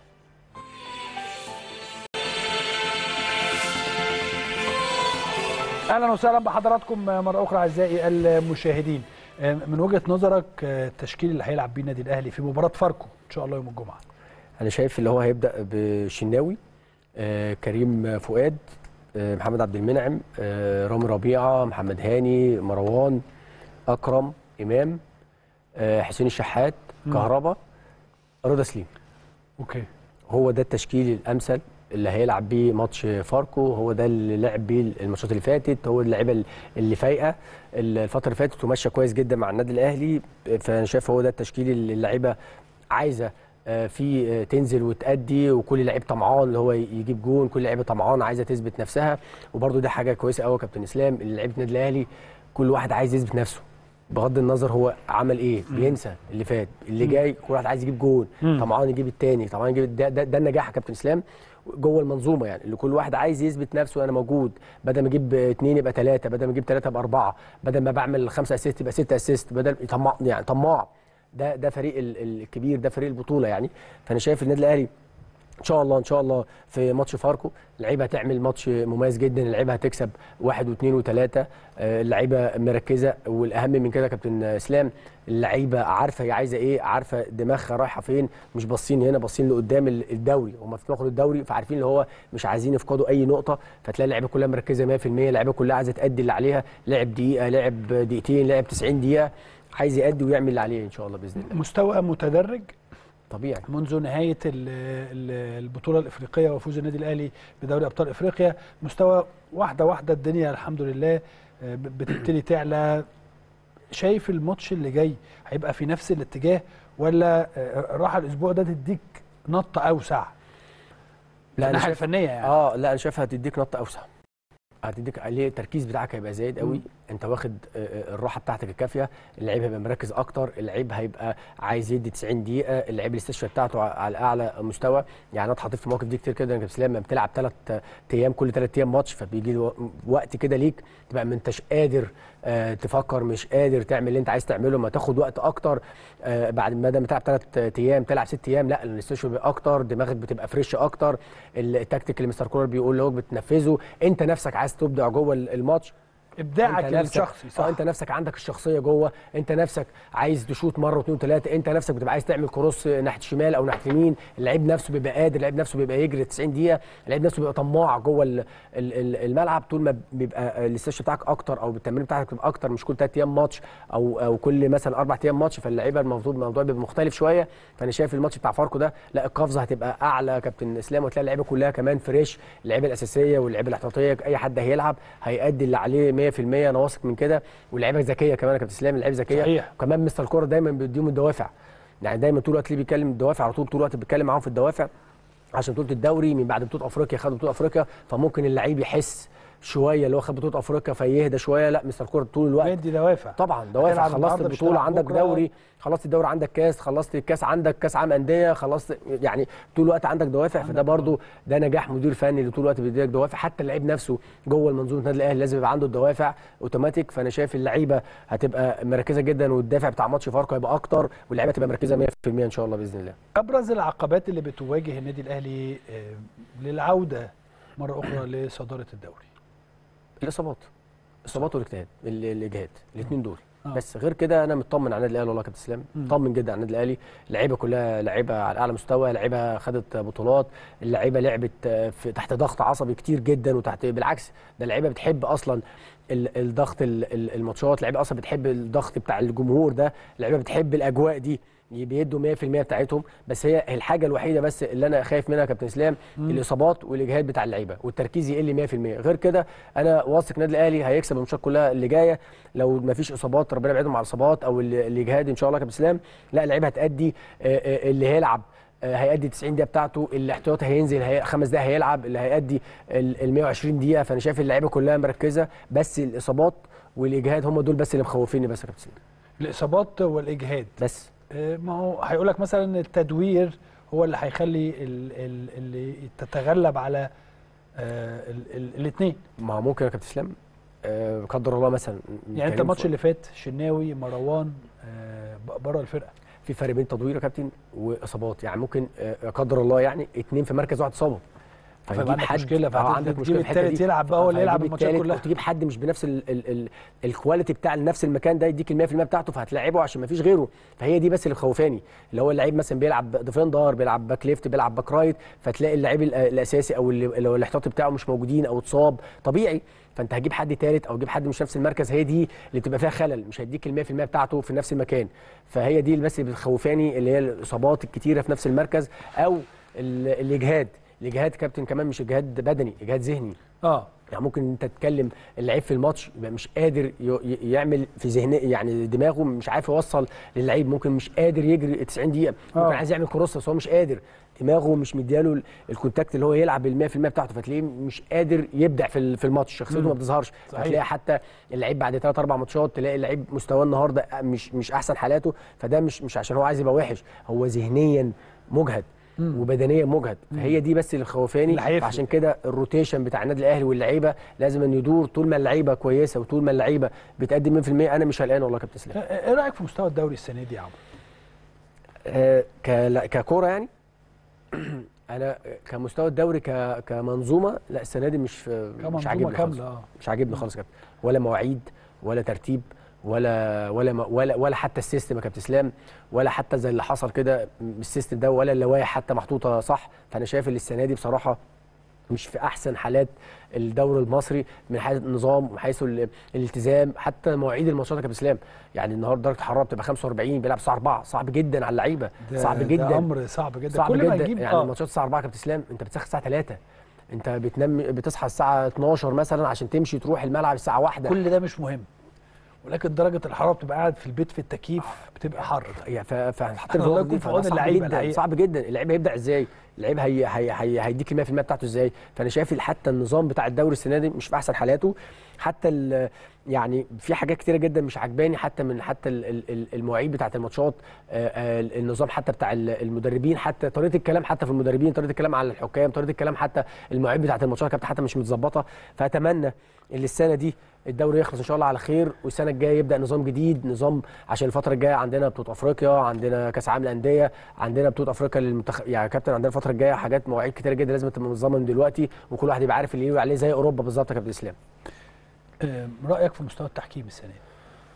Speaker 1: اهلا وسهلا بحضراتكم مره اخرى اعزائي المشاهدين من وجهه نظرك التشكيل اللي هيلعب بيه النادي الاهلي في مباراه فاركو ان شاء الله يوم الجمعه
Speaker 3: انا شايف اللي هو هيبدا بشناوي آه كريم فؤاد آه محمد عبد المنعم آه رامي ربيعه محمد هاني مروان اكرم امام آه حسين الشحات
Speaker 1: مم.
Speaker 3: كهربا رضا سليم
Speaker 1: اوكي
Speaker 3: هو ده التشكيل الامثل اللي هيلعب بيه ماتش فاركو هو ده اللي لعب بيه الماتشات اللي فاتت هو اللعيبه اللي فايقه الفتره اللي فاتت وماشيه كويس جدا مع النادي الاهلي فانا شايف هو ده التشكيل اللي اللعيبه عايزه آه، في آه، تنزل وتأدي وكل لعيب طمعان اللي هو يجيب جون كل لعيبه طمعان عايزه تثبت نفسها وبرده دي حاجه كويسه قوي يا كابتن اسلام اللي لعيبه النادي الاهلي كل واحد عايز يثبت نفسه بغض النظر هو عمل ايه بينسى اللي فات اللي جاي كل واحد عايز يجيب جون
Speaker 1: مم.
Speaker 3: طمعان يجيب التاني طمعان يجيب ده, ده, ده النجاح يا كابتن اسلام جوه المنظومه يعني اللي كل واحد عايز يثبت نفسه انا موجود بدل ما اجيب اثنين يبقى ثلاثه بدل ما اجيب ثلاثه يبقى اربعه بدل ما بعمل خمسه اسيست يبقى سته اسيست بدل طماع يعني طماع ده ده فريق ال- ال- الكبير ده فريق البطوله يعني فانا شايف النادي الاهلي ان شاء الله ان شاء الله في ماتش فاركو اللعيبه هتعمل ماتش مميز جدا اللعيبه هتكسب واحد واثنين وثلاثه آه، اللعيبه مركزه والاهم من كده يا كابتن اسلام اللعيبه عارفه هي عايزه ايه عارفه دماغها رايحه فين مش باصين هنا باصين لقدام ال- الدوري هم في دماغهم الدوري فعارفين اللي هو مش عايزين يفقدوا اي نقطه فتلاقي اللعيبه كلها مركزه 100% اللعيبه كلها عايزه تادي اللي عليها لعب دقيقه لعب دقيقتين لعب 90 دقيقه عايز يأدي ويعمل اللي عليه ان شاء الله باذن الله
Speaker 1: مستوى متدرج
Speaker 3: طبيعي
Speaker 1: منذ نهايه ال- ال- البطوله الافريقيه وفوز النادي الاهلي بدوري ابطال افريقيا مستوى واحده واحده الدنيا الحمد لله آه، ب- بتبتدي تعلى شايف الماتش اللي جاي هيبقى في نفس الاتجاه ولا آه، الراحه الاسبوع ده تديك نطه اوسع
Speaker 3: لا انا
Speaker 1: الناحيه
Speaker 3: شايف
Speaker 1: الفنيه يعني
Speaker 3: اه لا انا شايفها هتديك نقطه اوسع هتديك ليه التركيز بتاعك هيبقى زايد قوي انت واخد آه، آه، الراحه بتاعتك الكافيه اللعيب هيبقى مركز اكتر اللعيب هيبقى عايز يدي 90 دقيقه اللعيب الاستشفاء بتاعته ع- على اعلى مستوى يعني انا اتحطيت في المواقف دي كتير كده انك اسلام لما بتلعب ثلاث ايام كل ثلاث ايام ماتش فبيجي له وقت كده ليك تبقى ما انتش قادر آه، تفكر مش قادر تعمل اللي انت عايز تعمله ما تاخد وقت اكتر آه، بعد ما دام تلعب ثلاث ايام تلعب ست ايام لا الاستشفاء بيبقى اكتر دماغك بتبقى فريش اكتر التكتيك اللي مستر كولر بيقول لك بتنفذه انت نفسك عايز تبدع جوه الماتش
Speaker 1: ابداعك
Speaker 3: انت نفسك
Speaker 1: الشخصي صح
Speaker 3: اه انت نفسك عندك الشخصيه جوه انت نفسك عايز تشوط مره واثنين وثلاثه انت نفسك بتبقى عايز تعمل كروس ناحيه الشمال او ناحيه اليمين اللعيب نفسه بيبقى قادر اللعيب نفسه بيبقى يجري 90 دقيقه اللعيب نفسه بيبقى طماع جوه ال- ال- ال- الملعب طول ما بيبقى الاستشفاء بتاعك اكتر او التمرين بتاعك بتبقى اكتر مش كل ثلاث ايام ماتش او او كل مثلا اربع ايام ماتش فاللعيبه المفروض الموضوع بيبقى مختلف شويه فانا شايف الماتش بتاع فاركو ده لا القفزه هتبقى اعلى يا كابتن اسلام وتلاقي اللعيبه كلها كمان فريش اللعيبه الاساسيه واللعيبه الاحتياطيه اي حد هيلعب هيأدي اللي عليه 100% انا واثق من كده واللعيبه ذكيه كمان يا كابتن اسلام اللعيبه ذكيه
Speaker 1: صحيح.
Speaker 3: وكمان مستر الكوره دايما بيديهم الدوافع يعني دايما طول الوقت ليه بيتكلم الدوافع على طول طول الوقت بيتكلم معاهم في الدوافع عشان بطوله الدوري من بعد بطوله افريقيا خد بطوله افريقيا فممكن اللعيب يحس شويه اللي هو خد بطوله افريقيا فيهدى شويه لا مستر كوره طول الوقت
Speaker 1: بيدي دوافع
Speaker 3: طبعا دوافع
Speaker 1: هتلعب
Speaker 3: خلصت
Speaker 1: النهاردة، مش
Speaker 3: البطوله
Speaker 1: هتلعب
Speaker 3: عندك
Speaker 1: بكرة.
Speaker 3: دوري خلصت الدوري عندك كاس خلصت الكاس عندك كاس عام انديه خلصت يعني طول الوقت عندك دوافع فده برضو ده نجاح مدير فني اللي طول الوقت بيديلك دوافع حتى اللعيب نفسه جوه المنظومه النادي الاهلي لازم يبقى عنده الدوافع اوتوماتيك فانا شايف اللعيبه هتبقى مركزه جدا والدافع بتاع ماتش فاركو هيبقى اكتر واللعيبه تبقى مركزه 100% ان شاء الله باذن الله
Speaker 1: ابرز العقبات اللي بتواجه النادي الاهلي آه، للعوده مره اخرى لصداره الدوري
Speaker 3: الاصابات الاصابات والاجتهاد ال- الاجهاد الاثنين دول
Speaker 1: آه.
Speaker 3: بس غير كده انا مطمن على النادي الاهلي والله يا كابتن اسلام مطمن جدا على النادي الاهلي اللعيبه كلها لعيبه على اعلى مستوى لعيبه خدت بطولات اللعيبه لعبت آه، في تحت ضغط عصبي كتير جدا وتحت بالعكس ده اللعيبه بتحب اصلا ال- الضغط ال- ال- الماتشات اللعيبه اصلا بتحب الضغط بتاع الجمهور ده اللعيبه بتحب الاجواء دي بيدوا 100% بتاعتهم بس هي الحاجه الوحيده بس اللي انا خايف منها يا كابتن اسلام الاصابات والاجهاد بتاع اللعيبه والتركيز يقل 100% غير كده انا واثق النادي الاهلي هيكسب الماتشات كلها اللي جايه لو ما فيش اصابات ربنا يبعدهم على الاصابات او ال- الاجهاد ان شاء الله يا كابتن اسلام لا اللعيبه هتادي آه، آه، اللي هيلعب آه، هيأدي 90 دقيقه بتاعته الاحتياطي هينزل هي خمس دقايق هيلعب اللي هيأدي ال ال 120 دقيقه فانا شايف اللعيبه كلها مركزه بس الاصابات والاجهاد هم دول بس اللي مخوفيني بس يا كابتن اسلام
Speaker 1: الاصابات والاجهاد
Speaker 3: بس
Speaker 1: آه، ما هو هيقول لك مثلا التدوير هو اللي هيخلي ال- ال- اللي تتغلب على الاثنين
Speaker 3: ما هو ممكن يا كابتن اسلام آه، قدر الله مثلا
Speaker 1: يعني انت
Speaker 3: كريم
Speaker 1: الماتش
Speaker 3: ف-
Speaker 1: اللي فات شناوي مروان بره الفرقه
Speaker 3: في فرق بين تدوير يا كابتن واصابات يعني ممكن آه، قدر الله يعني اتنين في مركز واحد اتصابوا
Speaker 1: فيبقى عندك مشكلة،
Speaker 3: آه،
Speaker 1: فهتبدأ
Speaker 3: عندك
Speaker 1: تجيب
Speaker 3: مشكله في الحته
Speaker 1: التالت
Speaker 3: دي
Speaker 1: يلعب بقى هو اللي يلعب
Speaker 3: فهتجيب
Speaker 1: الماتشات
Speaker 3: التالت
Speaker 1: كلها.
Speaker 3: وتجيب حد مش بنفس ال ال ال الكواليتي بتاع نفس المكان ده يديك ال 100% بتاعته فهتلاعبه عشان ما فيش غيره فهي دي بس اللي مخوفاني اللي هو اللعيب مثلا بيلعب ديفندر بيلعب باك ليفت بيلعب باك رايت فتلاقي اللعيب ال- الاساسي او اللي اللي هو الاحتياطي بتاعه مش موجودين او اتصاب طبيعي فانت هتجيب حد ثالث او تجيب حد مش نفس المركز هي دي اللي بتبقى فيها خلل مش هيديك ال 100% بتاعته في نفس المكان فهي دي اللي بس اللي بتخوفاني اللي هي الاصابات الكتيره في نفس المركز او ال- الاجهاد الاجهاد كابتن كمان مش اجهاد بدني اجهاد ذهني
Speaker 1: اه
Speaker 3: يعني ممكن انت تتكلم اللعيب في الماتش يبقى مش قادر ي- ي- يعمل في ذهنه يعني دماغه مش عارف يوصل للعيب ممكن مش قادر يجري 90 دقيقه ممكن
Speaker 1: آه.
Speaker 3: عايز يعمل كروس بس هو مش قادر دماغه مش مدياله ال- الكونتاكت اللي هو يلعب بال 100% بتاعته فتلاقيه مش قادر يبدع في ال- في الماتش شخصيته ما بتظهرش
Speaker 1: صحيح.
Speaker 3: فتلاقي حتى اللعيب بعد ثلاث اربع ماتشات تلاقي اللعيب مستواه النهارده مش مش احسن حالاته فده مش مش عشان هو عايز يبقى وحش هو ذهنيا مجهد وبدنيا مجهد فهي دي بس اللي خوفاني
Speaker 1: اللي هيفرق.
Speaker 3: عشان كده الروتيشن بتاع النادي الاهلي واللعيبه لازم ان يدور طول ما اللعيبه كويسه وطول ما اللعيبه بتقدم 100% انا مش قلقان والله يا كابتن اسلام
Speaker 1: ايه رايك في مستوى الدوري السنه دي يا عمرو؟
Speaker 3: آه، كلا- ككوره يعني انا كمستوى الدوري ك... كمنظومه لا السنه دي مش مش
Speaker 1: كمنظومه
Speaker 3: عاجبني خالص
Speaker 1: كامله اه
Speaker 3: مش عاجبني خالص كابتن ولا مواعيد ولا ترتيب ولا ولا م- ولا ولا حتى السيستم يا كابتن اسلام ولا حتى زي اللي حصل كده السيستم ده ولا اللوائح حتى محطوطه صح فانا شايف ان السنه دي بصراحه مش في احسن حالات الدوري المصري من حيث النظام ومن حيث ال- الالتزام حتى مواعيد الماتشات يا كابتن اسلام يعني النهارده درجه الحراره بتبقى 45 بيلعب الساعه 4 صعب جدا على اللعيبه
Speaker 1: ده-
Speaker 3: صعب
Speaker 1: ده
Speaker 3: جدا
Speaker 1: امر صعب جدا
Speaker 3: صعب
Speaker 1: كل ما
Speaker 3: جدا
Speaker 1: يجيب
Speaker 3: يعني
Speaker 1: آه.
Speaker 3: الماتشات الساعه 4 يا كابتن اسلام انت بتسخن الساعه 3 انت بتنام بتصحى الساعه 12 مثلا عشان تمشي تروح الملعب الساعه 1
Speaker 1: كل ده مش مهم ولكن درجه الحراره بتبقى قاعد في البيت في التكييف بتبقى حر
Speaker 3: يعني ف- فهتحط
Speaker 1: الله
Speaker 3: في
Speaker 1: يكون
Speaker 3: دي
Speaker 1: في عون
Speaker 3: فده صعب
Speaker 1: اللعيبة
Speaker 3: جدا
Speaker 1: الحقيقة.
Speaker 3: صعب جدا اللعيب هيبدع ازاي اللعيب هي هي هي هيديك ال 100% بتاعته ازاي فانا شايف حتى النظام بتاع الدوري السنه دي مش في احسن حالاته حتى ال- يعني في حاجات كتيره جدا مش عجباني حتى من حتى ال- ال- ال- المواعيد بتاعه الماتشات آه، آه، النظام حتى بتاع ال- المدربين حتى طريقه الكلام حتى في المدربين طريقه الكلام على الحكام طريقه الكلام حتى المواعيد بتاعه الماتشات كانت حتى مش متظبطه فاتمنى ان السنه دي الدوري يخلص ان شاء الله على خير والسنه الجايه يبدا نظام جديد نظام عشان الفتره الجايه عندنا بطوله افريقيا عندنا كاس عالم الانديه عندنا بطوله افريقيا للمنتخب يعني يا كابتن عندنا الفتره الجايه حاجات مواعيد كتيره جدا لازم تبقى منظمه من دلوقتي وكل واحد يبقى عارف اللي يقول عليه زي اوروبا بالظبط يا كابتن اسلام
Speaker 1: آه، رايك في مستوى التحكيم السنه دي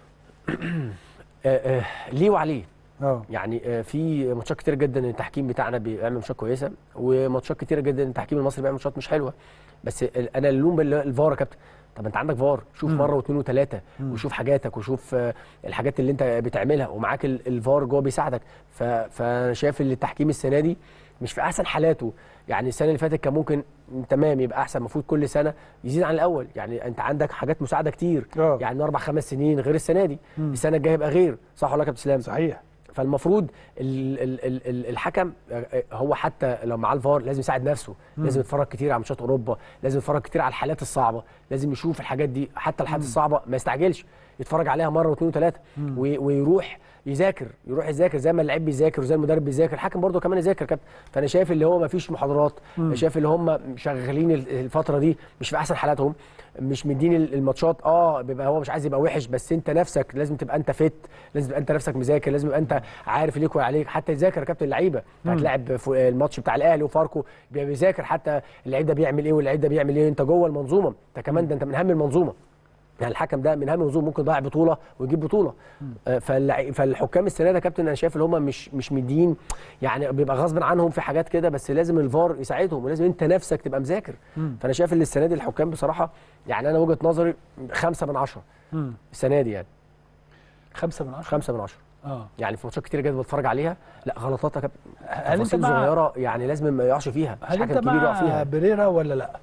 Speaker 3: آه، آه، ليه وعليه
Speaker 1: اه
Speaker 3: يعني آه، في ماتشات كتير جدا التحكيم بتاعنا بيعمل ماتشات كويسه وماتشات كتيره جدا التحكيم المصري بيعمل ماتشات مش حلوه بس ال- انا اللوم بال- الفار يا كابتن طب انت عندك فار شوف
Speaker 1: مم.
Speaker 3: مره واثنين وثلاثه
Speaker 1: مم.
Speaker 3: وشوف حاجاتك وشوف آه، الحاجات اللي انت بتعملها ومعاك ال- الفار جوه بيساعدك ف- فانا شايف ان التحكيم السنه دي مش في احسن حالاته يعني السنه اللي فاتت كان ممكن تمام يبقى احسن المفروض كل سنه يزيد عن الاول يعني انت عندك حاجات مساعده كتير
Speaker 1: آه.
Speaker 3: يعني من اربع خمس سنين غير السنه دي
Speaker 1: مم.
Speaker 3: السنه الجايه يبقى غير صح ولا لا يا كابتن اسلام
Speaker 1: صحيح
Speaker 3: فالمفروض ال ال ال ال الحكم هو حتى لو معاه الفار لازم يساعد نفسه
Speaker 1: مم.
Speaker 3: لازم يتفرج كتير على ماتشات اوروبا لازم يتفرج كتير على الحالات الصعبه لازم يشوف الحاجات دي حتى الحالات الصعبه ما يستعجلش يتفرج عليها مره واثنين وثلاثه
Speaker 1: مم.
Speaker 3: وي- ويروح يذاكر يروح يذاكر زي ما اللعيب بيذاكر وزي المدرب بيذاكر الحكم برضه كمان يذاكر كابتن فانا شايف اللي هو ما فيش محاضرات
Speaker 1: مم.
Speaker 3: شايف اللي هم شغالين ال- الفتره دي مش في احسن حالاتهم مش مدين ال- الماتشات اه بيبقى هو مش عايز يبقى وحش بس انت نفسك لازم تبقى انت فت لازم تبقى انت نفسك مذاكر لازم يبقى انت عارف ليك وعليك حتى يذاكر يا كابتن اللعيبه
Speaker 1: مم.
Speaker 3: هتلاعب في الماتش بتاع الاهلي وفاركو بيبقى بيذاكر حتى اللعيب ده بيعمل ايه واللعيب ده بيعمل ايه انت جوه المنظومه انت كمان ده انت من اهم المنظومه يعني الحكم ده من اهم المنظومه ممكن يضيع بطوله ويجيب بطوله آه، فاللع- فالحكام السنه ده يا كابتن انا شايف ان هم مش مش مدين يعني بيبقى غصب عنهم في حاجات كده بس لازم الفار يساعدهم ولازم انت نفسك تبقى مذاكر
Speaker 1: مم.
Speaker 3: فانا شايف ان السنه دي الحكام بصراحه يعني انا وجهه نظري خمسة من عشرة
Speaker 1: مم.
Speaker 3: السنه دي يعني
Speaker 1: خمسة من عشرة
Speaker 3: خمسة من عشرة
Speaker 1: اه
Speaker 3: يعني في ماتشات كتير جدا بتفرج عليها لا غلطات يا كابتن
Speaker 1: هل انت
Speaker 3: تفاصيل
Speaker 1: مع
Speaker 3: صغيره يعني لازم ما يقعش فيها مش
Speaker 1: هل
Speaker 3: حاجه
Speaker 1: انت
Speaker 3: كبير يقع
Speaker 1: مع
Speaker 3: فيها
Speaker 1: بريرا ولا لا؟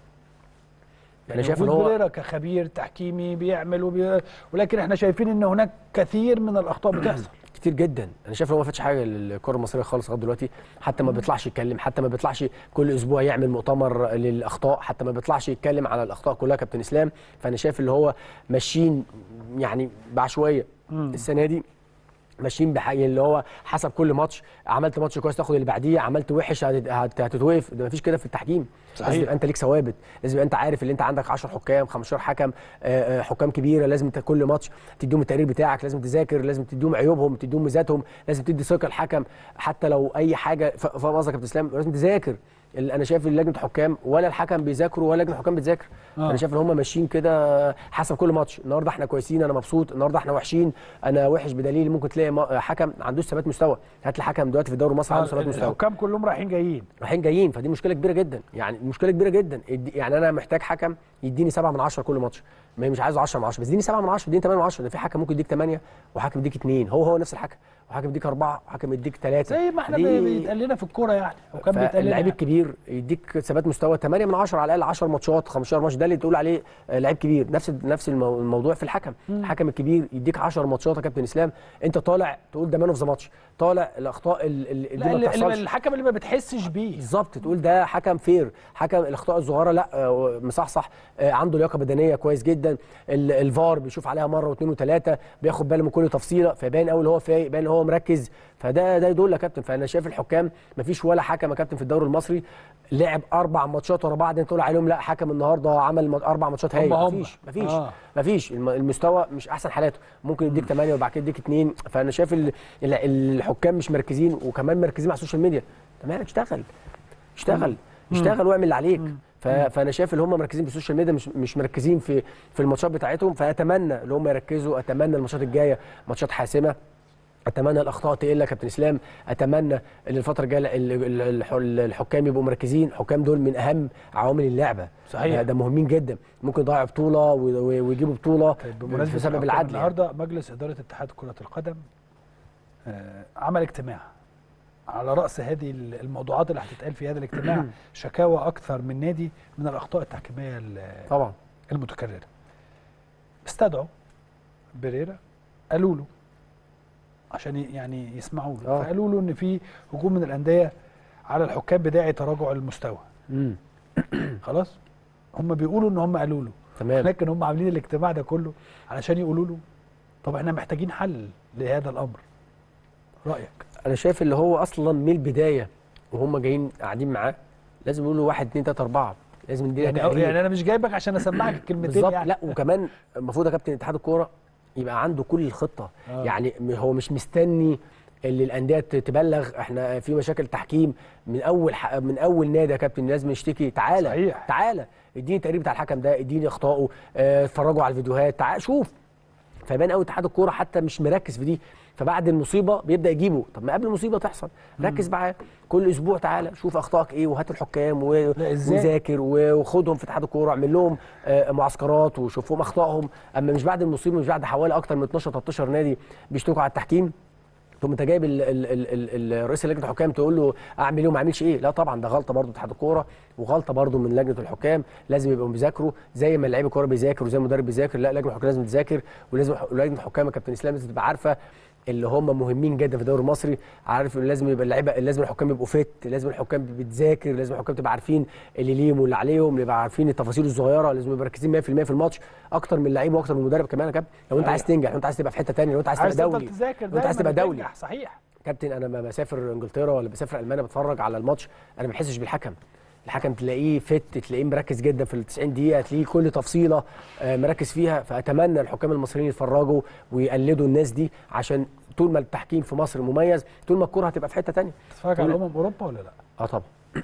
Speaker 3: انا شايف ان
Speaker 1: وجود
Speaker 3: هو
Speaker 1: بريرا كخبير تحكيمي بيعمل وبي... ولكن احنا شايفين ان هناك كثير من الاخطاء بتحصل
Speaker 3: كتير جدا انا شايف ان هو ما فاتش حاجه للكره المصريه خالص لغايه دلوقتي حتى ما بيطلعش يتكلم حتى ما بيطلعش كل اسبوع يعمل مؤتمر للاخطاء حتى ما بيطلعش يتكلم على الاخطاء كلها كابتن اسلام فانا شايف اللي هو ماشيين يعني بعشوائيه
Speaker 1: مم.
Speaker 3: السنه دي ماشيين بحاجه اللي هو حسب كل ماتش عملت ماتش كويس تاخد اللي بعديه عملت وحش هت- هت- هتتوقف ده مفيش كده في التحكيم
Speaker 1: صحيح.
Speaker 3: لازم يبقى انت ليك ثوابت لازم يبقى انت عارف ان انت عندك 10 حكام 15 حكم آه، آه، حكام كبيره لازم انت كل ماتش تديهم التقرير بتاعك لازم تذاكر لازم تديهم عيوبهم تديهم ميزاتهم لازم تدي ثقه الحكم حتى لو اي حاجه ف- فاهم قصدك يا كابتن اسلام لازم تذاكر ال- انا شايف ان لجنه حكام ولا الحكم بيذاكروا ولا لجنه الحكام بتذاكر
Speaker 1: آه.
Speaker 3: انا شايف ان هم ماشيين كده حسب كل ماتش النهارده احنا كويسين انا مبسوط النهارده احنا وحشين انا وحش بدليل ممكن تلاقي ما- حكم ما عندوش ثبات مستوى هات لي حكم دلوقتي في الدوري المصري عنده ثبات مستوى
Speaker 1: الحكام كلهم رايحين جايين
Speaker 3: رايحين جايين فدي مشكله كبيره جدا يعني مشكله كبيره جدا ادي- يعني انا محتاج حكم يديني 7 من 10 كل ماتش ما هي مش عايزه 10 من 10 بس اديني 7 من 10 اديني 8 من 10 ده في حكم ممكن يديك 8 وحكم يديك 2 هو هو نفس الحكم وحكم يديك 4 وحكم يديك 3
Speaker 1: زي ما احنا بي- بيتقال لنا في الكوره يعني حكام بيتقال لنا
Speaker 3: اللعيب
Speaker 1: يعني.
Speaker 3: الكبير يديك ثبات مستوى 8 من 10 على الاقل 10 ماتشات 15 ماتش ده اللي تقول عليه آه، لعيب كبير نفس نفس المو- الموضوع في الحكم الحكم الكبير يديك 10 ماتشات يا كابتن اسلام انت طالع تقول ده مان اوف ذا ماتش طالع الاخطاء ال- ال- دي
Speaker 1: لا
Speaker 3: ما
Speaker 1: اللي- اللي-
Speaker 3: بتحصلش
Speaker 1: الحكم اللي ما بتحسش بيه
Speaker 3: بالظبط تقول ده حكم فير حكم الاخطاء الصغيره لا آه، مصحصح آه، عنده لياقه بدنيه كويس جدا ال- الفار بيشوف عليها مره واثنين وثلاثه بياخد باله من كل تفصيله فباين قوي اللي هو فايق باين هو مركز فده ده يدل يا كابتن فانا شايف الحكام مفيش ولا حكم يا كابتن في الدوري المصري لعب اربع ماتشات ورا بعض انت تقول عليهم لا حكم النهارده عمل م- اربع ماتشات هايل
Speaker 1: هم هم.
Speaker 3: مفيش مفيش
Speaker 1: آه.
Speaker 3: مفيش الم- المستوى مش احسن حالاته ممكن يديك 8 وبعد كده يديك 2 فانا شايف ال- ال- الحكام مش مركزين وكمان مركزين على السوشيال ميديا انت مالك اشتغل اشتغل اشتغل واعمل اللي عليك ف- فانا شايف ان هم مركزين في السوشيال ميديا مش مش مركزين في في الماتشات بتاعتهم فاتمنى ان هم يركزوا اتمنى الماتشات الجايه ماتشات حاسمه اتمنى الاخطاء تقل يا كابتن اسلام اتمنى ان الفتره الجايه ال- ال- الح- الحكام يبقوا مركزين الحكام دول من اهم عوامل اللعبه
Speaker 1: صحيح.
Speaker 3: ده- ده مهمين جدا ممكن يضيعوا بطوله و- و- ويجيبوا بطوله
Speaker 1: طيب بمناسبه
Speaker 3: بسبب
Speaker 1: الحكام،
Speaker 3: العدل يعني.
Speaker 1: النهارده مجلس اداره اتحاد كره القدم آه، عمل اجتماع على راس هذه الموضوعات اللي هتتقال في هذا الاجتماع شكاوى اكثر من نادي من الاخطاء التحكيميه ال-
Speaker 3: طبعا
Speaker 1: المتكرره استدعوا بيريرا قالوا له عشان ي- يعني يسمعوا له
Speaker 3: آه.
Speaker 1: فقالوا له ان في هجوم من الانديه على الحكام بداعي تراجع المستوى
Speaker 3: امم
Speaker 1: خلاص هم بيقولوا ان هم قالوا له
Speaker 3: تمام
Speaker 1: لكن هم عاملين الاجتماع ده كله علشان يقولوا له طب احنا محتاجين حل لهذا الامر رايك
Speaker 3: انا شايف اللي هو اصلا من البدايه وهم جايين قاعدين معاه لازم يقولوا واحد اتنين تلاته اربعه لازم ندينا
Speaker 1: يعني,
Speaker 3: تقرير.
Speaker 1: يعني انا مش جايبك عشان اسمعك الكلمتين
Speaker 3: بالظبط
Speaker 1: يعني
Speaker 3: لا وكمان المفروض يا كابتن اتحاد الكوره يبقى عنده كل الخطه
Speaker 1: آه.
Speaker 3: آه. يعني م- هو مش مستني اللي الانديه ت- تبلغ احنا في مشاكل تحكيم من اول ح... من اول نادي يا كابتن لازم نشتكي تعالى
Speaker 1: صحيح.
Speaker 3: تعالى اديني التقرير بتاع الحكم ده اديني اخطائه اه، اتفرجوا على الفيديوهات تعال شوف فيبان قوي اتحاد الكوره حتى مش مركز في دي فبعد المصيبه بيبدا يجيبه طب ما قبل المصيبه تحصل ركز معاه كل اسبوع تعالى شوف اخطائك ايه وهات الحكام و...
Speaker 1: لا، إزاي؟
Speaker 3: وذاكر و- وخدهم في اتحاد الكوره اعمل لهم آه، معسكرات وشوفهم اخطائهم اما مش بعد المصيبه مش بعد حوالي اكتر من 12 13 نادي بيشتكوا على التحكيم ثم انت جايب ال- ال- ال- ال- رئيس لجنه الحكام تقول له اعمل ايه وما اعملش ايه لا طبعا ده غلطه برضه اتحاد الكوره وغلطه برضه من لجنه الحكام لازم يبقوا بيذاكروا زي ما لعيب الكوره بيذاكر وزي ما المدرب بيذاكر لا لجنه الحكام لازم تذاكر ولازم لجنه الحكام يا كابتن اسلام لازم تبقى عارفه اللي هم مهمين جدا في الدوري المصري عارف إن لازم يبقى اللعيبه لازم الحكام يبقوا فت لازم الحكام بتذاكر لازم الحكام تبقى عارفين اللي ليهم واللي عليهم يبقى عارفين التفاصيل الصغيره لازم يبقوا مركزين 100% في الماتش اكتر من اللعيب واكتر من المدرب كمان يا كابتن لو انت
Speaker 1: صحيح.
Speaker 3: عايز تنجح لو انت عايز تبقى في حته ثانيه لو انت عايز
Speaker 1: عايز
Speaker 3: تبقى
Speaker 1: تفضل
Speaker 3: دولي
Speaker 1: تذاكر
Speaker 3: لو انت عايز
Speaker 1: دايماً
Speaker 3: تبقى دولي
Speaker 1: وتنجح، صحيح
Speaker 3: كابتن انا لما بسافر انجلترا ولا بسافر المانيا بتفرج على الماتش انا ما بحسش بالحكم الحكم تلاقيه فت تلاقيه مركز جدا في ال 90 دقيقه تلاقيه كل تفصيله آه، مركز فيها فاتمنى الحكام المصريين يتفرجوا ويقلدوا الناس دي عشان طول ما التحكيم في مصر مميز طول ما الكره هتبقى في حته ثانيه
Speaker 1: تتفرج على
Speaker 3: كل-
Speaker 1: امم اوروبا ولا لا
Speaker 3: اه طبعا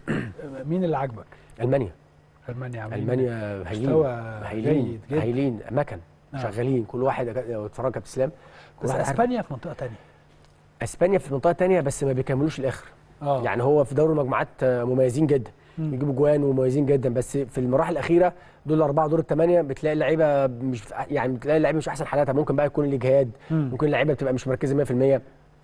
Speaker 1: مين اللي عاجبك
Speaker 3: المانيا
Speaker 1: المانيا عاملين
Speaker 3: المانيا هايلين
Speaker 1: مستوى
Speaker 3: هايلين
Speaker 1: جيد جدا.
Speaker 3: هايلين مكن
Speaker 1: آه.
Speaker 3: شغالين كل واحد لو اتفرج كابتن اسلام كل
Speaker 1: بس
Speaker 3: واحد عارف.
Speaker 1: اسبانيا في منطقه ثانيه
Speaker 3: اسبانيا في منطقه ثانيه بس ما بيكملوش الاخر
Speaker 1: اه
Speaker 3: يعني هو في دوري المجموعات آه، مميزين جدا
Speaker 1: مم.
Speaker 3: بيجيبوا جوان ومميزين جدا بس في المراحل الاخيره دول الاربعه دور الثمانيه بتلاقي اللعيبه مش في أح- يعني بتلاقي اللعيبه مش احسن حالاتها ممكن بقى يكون الاجهاد
Speaker 1: مم.
Speaker 3: ممكن اللعيبه بتبقى مش مركزه 100% ال-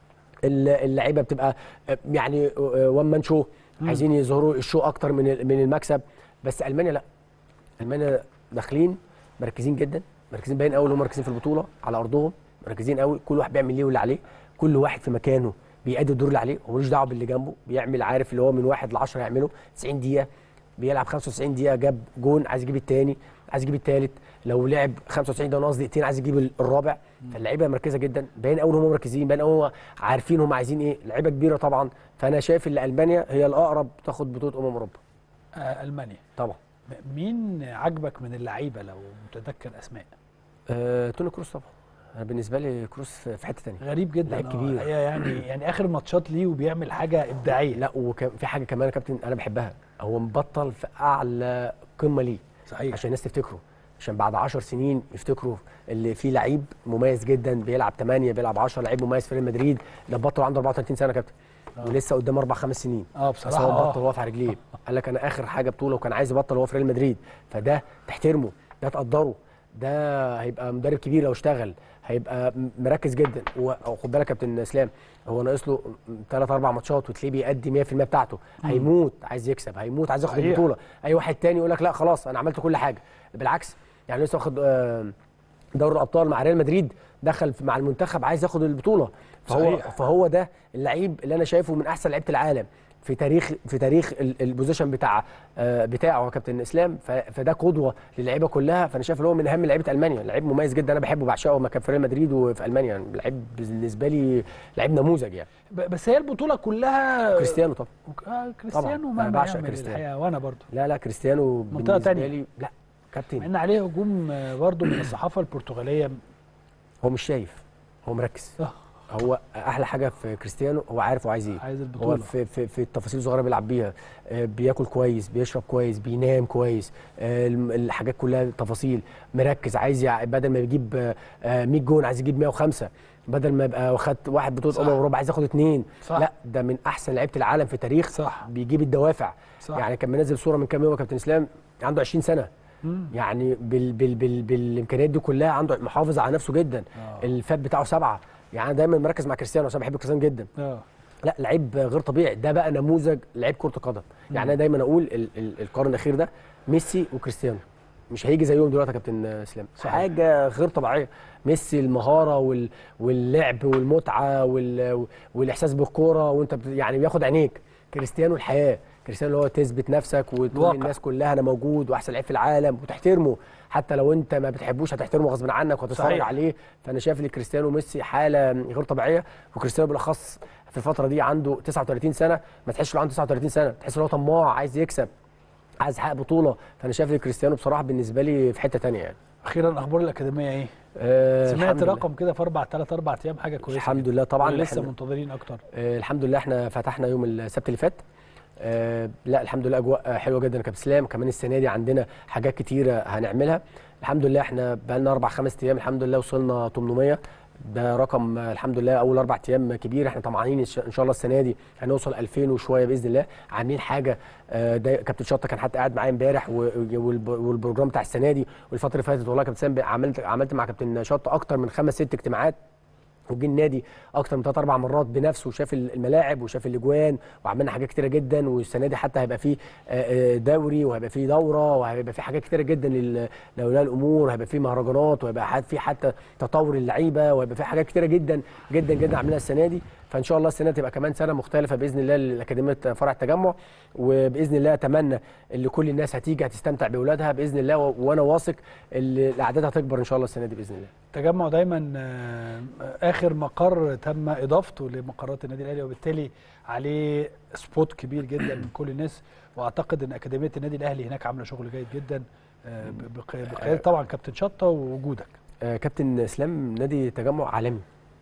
Speaker 3: اللعيبه بتبقى آه، يعني وان مان شو عايزين يظهروا الشو اكتر من ال- من المكسب بس المانيا لا المانيا داخلين مركزين جدا مركزين باين قوي ان هم مركزين في البطوله على ارضهم مركزين قوي كل واحد بيعمل ليه واللي عليه كل واحد في مكانه بيأدي الدور اللي عليه هو ملوش دعوه باللي جنبه بيعمل عارف اللي هو من واحد ل 10 يعمله 90 دقيقه بيلعب 95 دقيقه جاب جون عايز يجيب الثاني عايز يجيب الثالث لو لعب 95 دقيقه ناقص دقيقتين عايز يجيب الرابع فاللعيبه مركزه جدا باين قوي ان هم مركزين باين قوي هم عارفين هم عايزين ايه لعيبه كبيره طبعا فانا شايف ان المانيا هي الاقرب تاخد بطوله امم اوروبا
Speaker 1: آه المانيا
Speaker 3: طبعا
Speaker 1: م- مين عاجبك من اللعيبه لو متذكر اسماء
Speaker 3: آه، توني كروس طبعا انا بالنسبه لي كروس في في حته ثانيه
Speaker 1: غريب جدا
Speaker 3: لعيب
Speaker 1: آه،
Speaker 3: كبير.
Speaker 1: هي يعني يعني اخر ماتشات ليه وبيعمل حاجه ابداعيه
Speaker 3: لا وفي حاجه كمان يا كابتن انا بحبها هو مبطل في اعلى قمه ليه
Speaker 1: صحيح
Speaker 3: عشان الناس تفتكره عشان بعد 10 سنين يفتكروا اللي فيه لعيب مميز جدا بيلعب 8 بيلعب 10 لعيب مميز في ريال مدريد ده بطل عنده 34 سنه يا كابتن ولسه قدامه اربع خمس سنين
Speaker 1: اه
Speaker 3: بس
Speaker 1: بصراحه
Speaker 3: هو بطل
Speaker 1: آه.
Speaker 3: واقف على رجليه قال لك انا اخر حاجه بطوله وكان عايز يبطل وهو في ريال مدريد فده تحترمه ده تقدره ده هيبقى مدرب كبير لو اشتغل هيبقى م- مركز جدا و- وخد بالك يا كابتن اسلام هو ناقص له ثلاث اربع ماتشات وتلاقيه بيأدي 100% بتاعته هيموت عايز يكسب هيموت عايز ياخد
Speaker 1: صحيح.
Speaker 3: البطوله اي واحد تاني يقول لك لا خلاص انا عملت كل حاجه بالعكس يعني لسه واخد آه، دوري الابطال مع ريال مدريد دخل في- مع المنتخب عايز ياخد البطوله فهو
Speaker 1: صحيح.
Speaker 3: فهو ده اللعيب اللي انا شايفه من احسن لعيبه العالم في تاريخ في تاريخ ال- البوزيشن بتاع آه، بتاعه يا كابتن اسلام ف- فده قدوه للعيبه كلها فانا شايف ان هو من اهم لعيبه المانيا لعيب مميز جدا انا بحبه بعشقه لما كان في ريال مدريد وفي المانيا يعني لعيب بالنسبه لي لعيب نموذج يعني
Speaker 1: ب- بس هي البطوله كلها
Speaker 3: كريستيانو طبعا
Speaker 1: آه كريستيانو
Speaker 3: طبعاً.
Speaker 1: ما
Speaker 3: أنا بعشق
Speaker 1: يعمل
Speaker 3: كريستيانو.
Speaker 1: الحقيقة، وانا برضو
Speaker 3: لا لا كريستيانو
Speaker 1: منطقة
Speaker 3: بالنسبه
Speaker 1: تانية.
Speaker 3: لي لا
Speaker 1: مع
Speaker 3: كابتن
Speaker 1: ان عليه هجوم آه، برضو من الصحافه البرتغاليه
Speaker 3: هو مش شايف هو مركز
Speaker 1: آه.
Speaker 3: هو احلى حاجه في كريستيانو هو عارف هو عايز ايه
Speaker 1: عايز
Speaker 3: هو
Speaker 1: البطوله
Speaker 3: في, في, في التفاصيل الصغيره بيلعب بيها آه، بياكل كويس بيشرب كويس بينام كويس آه، الم- الحاجات كلها تفاصيل مركز عايز يع- بدل ما يجيب آه، آه، 100 جون عايز يجيب 105 بدل ما يبقى واخد واحد بطوله
Speaker 1: صح.
Speaker 3: امم اوروبا عايز ياخد اثنين
Speaker 1: صح.
Speaker 3: لا ده من احسن لعيبه العالم في تاريخ
Speaker 1: صح.
Speaker 3: بيجيب الدوافع
Speaker 1: صح.
Speaker 3: يعني كان منزل صوره من كام يوم يا كابتن اسلام عنده 20 سنه
Speaker 1: مم.
Speaker 3: يعني بال بال بال بالامكانيات دي كلها عنده محافظ على نفسه جدا
Speaker 1: آه.
Speaker 3: الفات بتاعه سبعه يعني أنا دايما مركز مع كريستيانو عشان بحب كريستيانو جدا
Speaker 1: اه
Speaker 3: لا لعيب غير طبيعي ده بقى نموذج لعيب كره قدم يعني انا دايما اقول ال ال القرن الاخير ده ميسي وكريستيانو مش هيجي زيهم دلوقتي يا كابتن اسلام
Speaker 1: صحيح.
Speaker 3: حاجه غير طبيعيه ميسي المهاره وال واللعب والمتعه وال والاحساس بالكوره وانت بت- يعني بياخد عينيك كريستيانو الحياه كريستيانو اللي هو تثبت نفسك وتقول
Speaker 1: الواقع.
Speaker 3: للناس كلها انا موجود واحسن لعيب في العالم وتحترمه حتى لو انت ما بتحبوش هتحترمه غصب عنك وهتتفرج
Speaker 1: صحيح.
Speaker 3: عليه فانا شايف ان كريستيانو وميسي حاله غير طبيعيه وكريستيانو بالاخص في الفتره دي عنده 39 سنه ما تحسش انه عنده 39 سنه تحس ان هو طماع عايز يكسب عايز يحقق بطوله فانا شايف ان كريستيانو بصراحه بالنسبه لي في حته تانية يعني
Speaker 1: اخيرا اخبار الاكاديميه ايه
Speaker 3: أه
Speaker 1: سمعت
Speaker 3: الحمد لله.
Speaker 1: رقم كده في اربع ثلاث اربع ايام حاجه كويسه
Speaker 3: الحمد
Speaker 1: جدا.
Speaker 3: لله طبعا
Speaker 1: لسه
Speaker 3: إحنا-
Speaker 1: منتظرين اكتر
Speaker 3: آه، الحمد لله احنا فتحنا يوم السبت اللي فات آه، لا الحمد لله اجواء آه، حلوه جدا يا كابتن اسلام كمان السنه دي عندنا حاجات كتيره هنعملها الحمد لله احنا بقى لنا اربع خمس ايام الحمد لله وصلنا 800 ده رقم آه، الحمد لله اول اربع ايام كبير احنا طمعانين ان شاء إن شاء الله السنه دي هنوصل 2000 وشويه باذن الله عاملين حاجه آه، ده كابتن شطه كان حتى قاعد معايا امبارح و- والب- والبروجرام بتاع السنه دي والفتره اللي فاتت والله يا كابتن اسلام عملت عملت مع كابتن شطه اكتر من خمس ست اجتماعات وجه النادي اكتر من ثلاث اربع مرات بنفسه وشاف الملاعب وشاف الاجوان وعملنا حاجات كتيره جدا والسنه دي حتى هيبقى فيه آه، آه، دوري وهيبقى فيه دوره وهيبقى فيه حاجات كتيره جدا لل- لاولياء الامور هيبقى فيه مهرجانات وهيبقى حت- فيه حتى تطور اللعيبه وهيبقى فيه حاجات كتيره جدا جدا جدا عاملينها السنه دي فان شاء الله السنه تبقى كمان سنه مختلفه باذن الله لاكاديميه فرع التجمع وباذن الله اتمنى ان كل الناس هتيجي هتستمتع باولادها باذن الله و- وانا واثق ان الاعداد هتكبر ان شاء الله السنه دي باذن الله
Speaker 1: التجمع دايما آه، اخر مقر تم اضافته لمقرات النادي الاهلي وبالتالي عليه سبوت كبير جدا من كل الناس واعتقد ان اكاديميه النادي الاهلي هناك عامله شغل جيد جدا آه، ب- بق- بقياده طبعا كابتن شطه ووجودك
Speaker 3: آه، كابتن اسلام نادي تجمع عالمي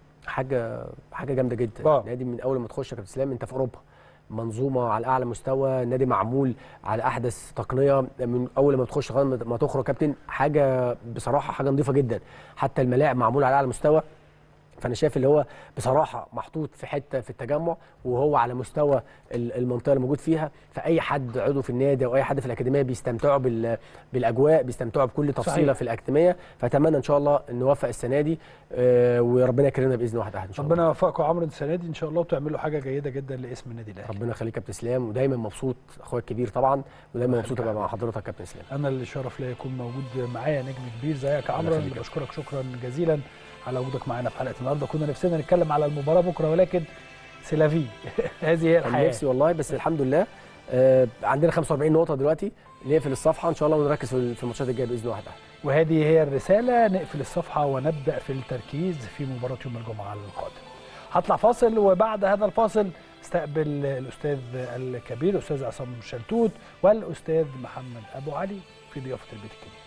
Speaker 3: حاجه حاجه جامده جدا
Speaker 1: آه.
Speaker 3: نادي من اول ما تخش يا كابتن اسلام انت في اوروبا منظومه على اعلى مستوى نادي معمول على احدث تقنيه من اول ما تخش لغايه ما تخرج كابتن حاجه بصراحه حاجه نظيفه جدا حتى الملاعب معموله على اعلى مستوى فانا شايف اللي هو بصراحه محطوط في حته في التجمع وهو على مستوى ال- المنطقه اللي موجود فيها فاي حد عضو في النادي او اي حد في الاكاديميه بيستمتعوا بال- بالاجواء بيستمتعوا بكل تفصيله
Speaker 1: صحيح.
Speaker 3: في الاكاديميه فاتمنى ان شاء الله نوفق السنه دي آه، وربنا يكرمنا باذن واحد احد ان شاء الله
Speaker 1: ربنا يوفقكم يا عمرو السنه دي ان شاء الله وتعملوا حاجه جيده جدا لاسم النادي الاهلي
Speaker 3: ربنا يخليك يا كابتن اسلام ودايما مبسوط اخويا الكبير طبعا ودايما
Speaker 1: الله
Speaker 3: مبسوط
Speaker 1: يخليك
Speaker 3: ابقى
Speaker 1: يا
Speaker 3: مع حضرتك يا كابتن اسلام
Speaker 1: انا اللي شرف ليا يكون موجود معايا نجم كبير زيك يا عمرو
Speaker 3: يخليك
Speaker 1: انا
Speaker 3: يا
Speaker 1: بشكرك شكرا جزيلا على وجودك معانا في حلقه النهارده كنا نفسنا نتكلم على المباراه بكره ولكن سيلافي هذه هي
Speaker 3: كان
Speaker 1: الحياه
Speaker 3: نفسي والله بس الحمد لله آه، عندنا 45 نقطه دلوقتي نقفل الصفحه ان شاء الله ونركز في في الماتشات الجايه باذن واحد احد
Speaker 1: وهذه هي الرسالة نقفل الصفحة ونبدأ في التركيز في مباراة يوم الجمعة القادم هطلع فاصل وبعد هذا الفاصل استقبل الأستاذ الكبير الأستاذ عصام شلتوت والأستاذ محمد أبو علي في ضيافة البيت الكبير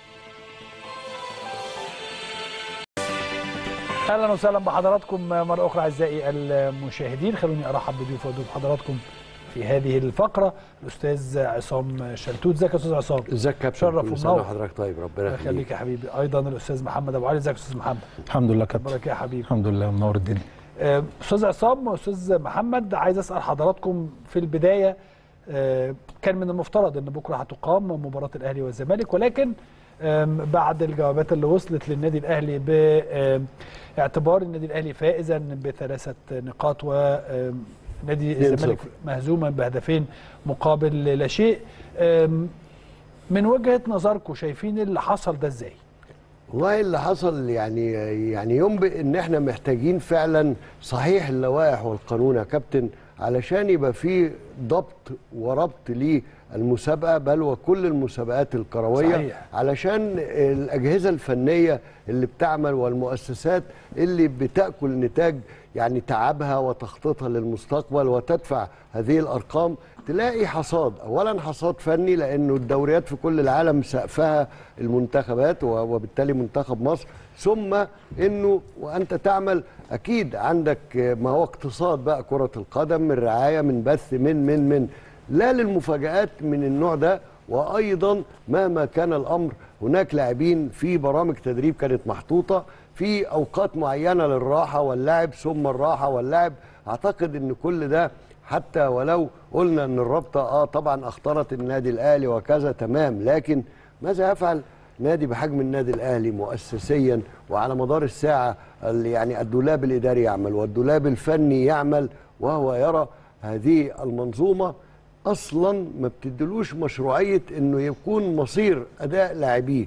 Speaker 1: اهلا وسهلا بحضراتكم مره اخرى اعزائي المشاهدين خلوني ارحب بضيوف وضيوف حضراتكم في هذه الفقره الاستاذ عصام شلتوت ازيك يا استاذ عصام
Speaker 4: ازيك يا كابتن
Speaker 1: شرف
Speaker 4: كل سنة
Speaker 1: ومنور.
Speaker 4: وحضرتك طيب ربنا
Speaker 1: الله
Speaker 4: يخليك
Speaker 1: يخليك يا حبيبي ايضا الاستاذ محمد ابو علي ازيك يا استاذ محمد
Speaker 5: الحمد لله كابتن
Speaker 1: اخبارك إيه يا حبيبي
Speaker 5: الحمد لله منور الدنيا
Speaker 1: آه، استاذ عصام واستاذ محمد عايز اسال حضراتكم في البدايه آه، كان من المفترض ان بكره هتقام مباراه الاهلي والزمالك ولكن آم، بعد الجوابات اللي وصلت للنادي الاهلي باعتبار النادي الاهلي فائزا بثلاثه نقاط ونادي
Speaker 4: اتنين
Speaker 1: الزمالك
Speaker 4: صفر.
Speaker 1: مهزوما بهدفين مقابل لا شيء آم، من وجهه نظركم شايفين اللي حصل ده ازاي؟
Speaker 4: والله اللي حصل يعني يعني ينبئ ان احنا محتاجين فعلا صحيح اللوائح والقانون يا كابتن علشان يبقى في ضبط وربط للمسابقه بل وكل المسابقات الكرويه
Speaker 1: صحيح.
Speaker 4: علشان الاجهزه الفنيه اللي بتعمل والمؤسسات اللي بتاكل نتاج يعني تعبها وتخطيطها للمستقبل وتدفع هذه الارقام تلاقي حصاد اولا حصاد فني لانه الدوريات في كل العالم سقفها المنتخبات و- وبالتالي منتخب مصر ثم انه وانت تعمل اكيد عندك ما هو اقتصاد بقى كره القدم من رعايه من بث من من من لا للمفاجآت من النوع ده وايضا مهما كان الامر هناك لاعبين في برامج تدريب كانت محطوطه في اوقات معينه للراحه واللعب ثم الراحه واللعب اعتقد ان كل ده حتى ولو قلنا ان الرابطه اه طبعا اختارت النادي الاهلي وكذا تمام لكن ماذا يفعل نادي بحجم النادي الاهلي مؤسسيا وعلى مدار الساعه ال- يعني الدولاب الاداري يعمل والدولاب الفني يعمل وهو يرى هذه المنظومه اصلا ما بتدلوش مشروعيه انه يكون مصير اداء لاعبيه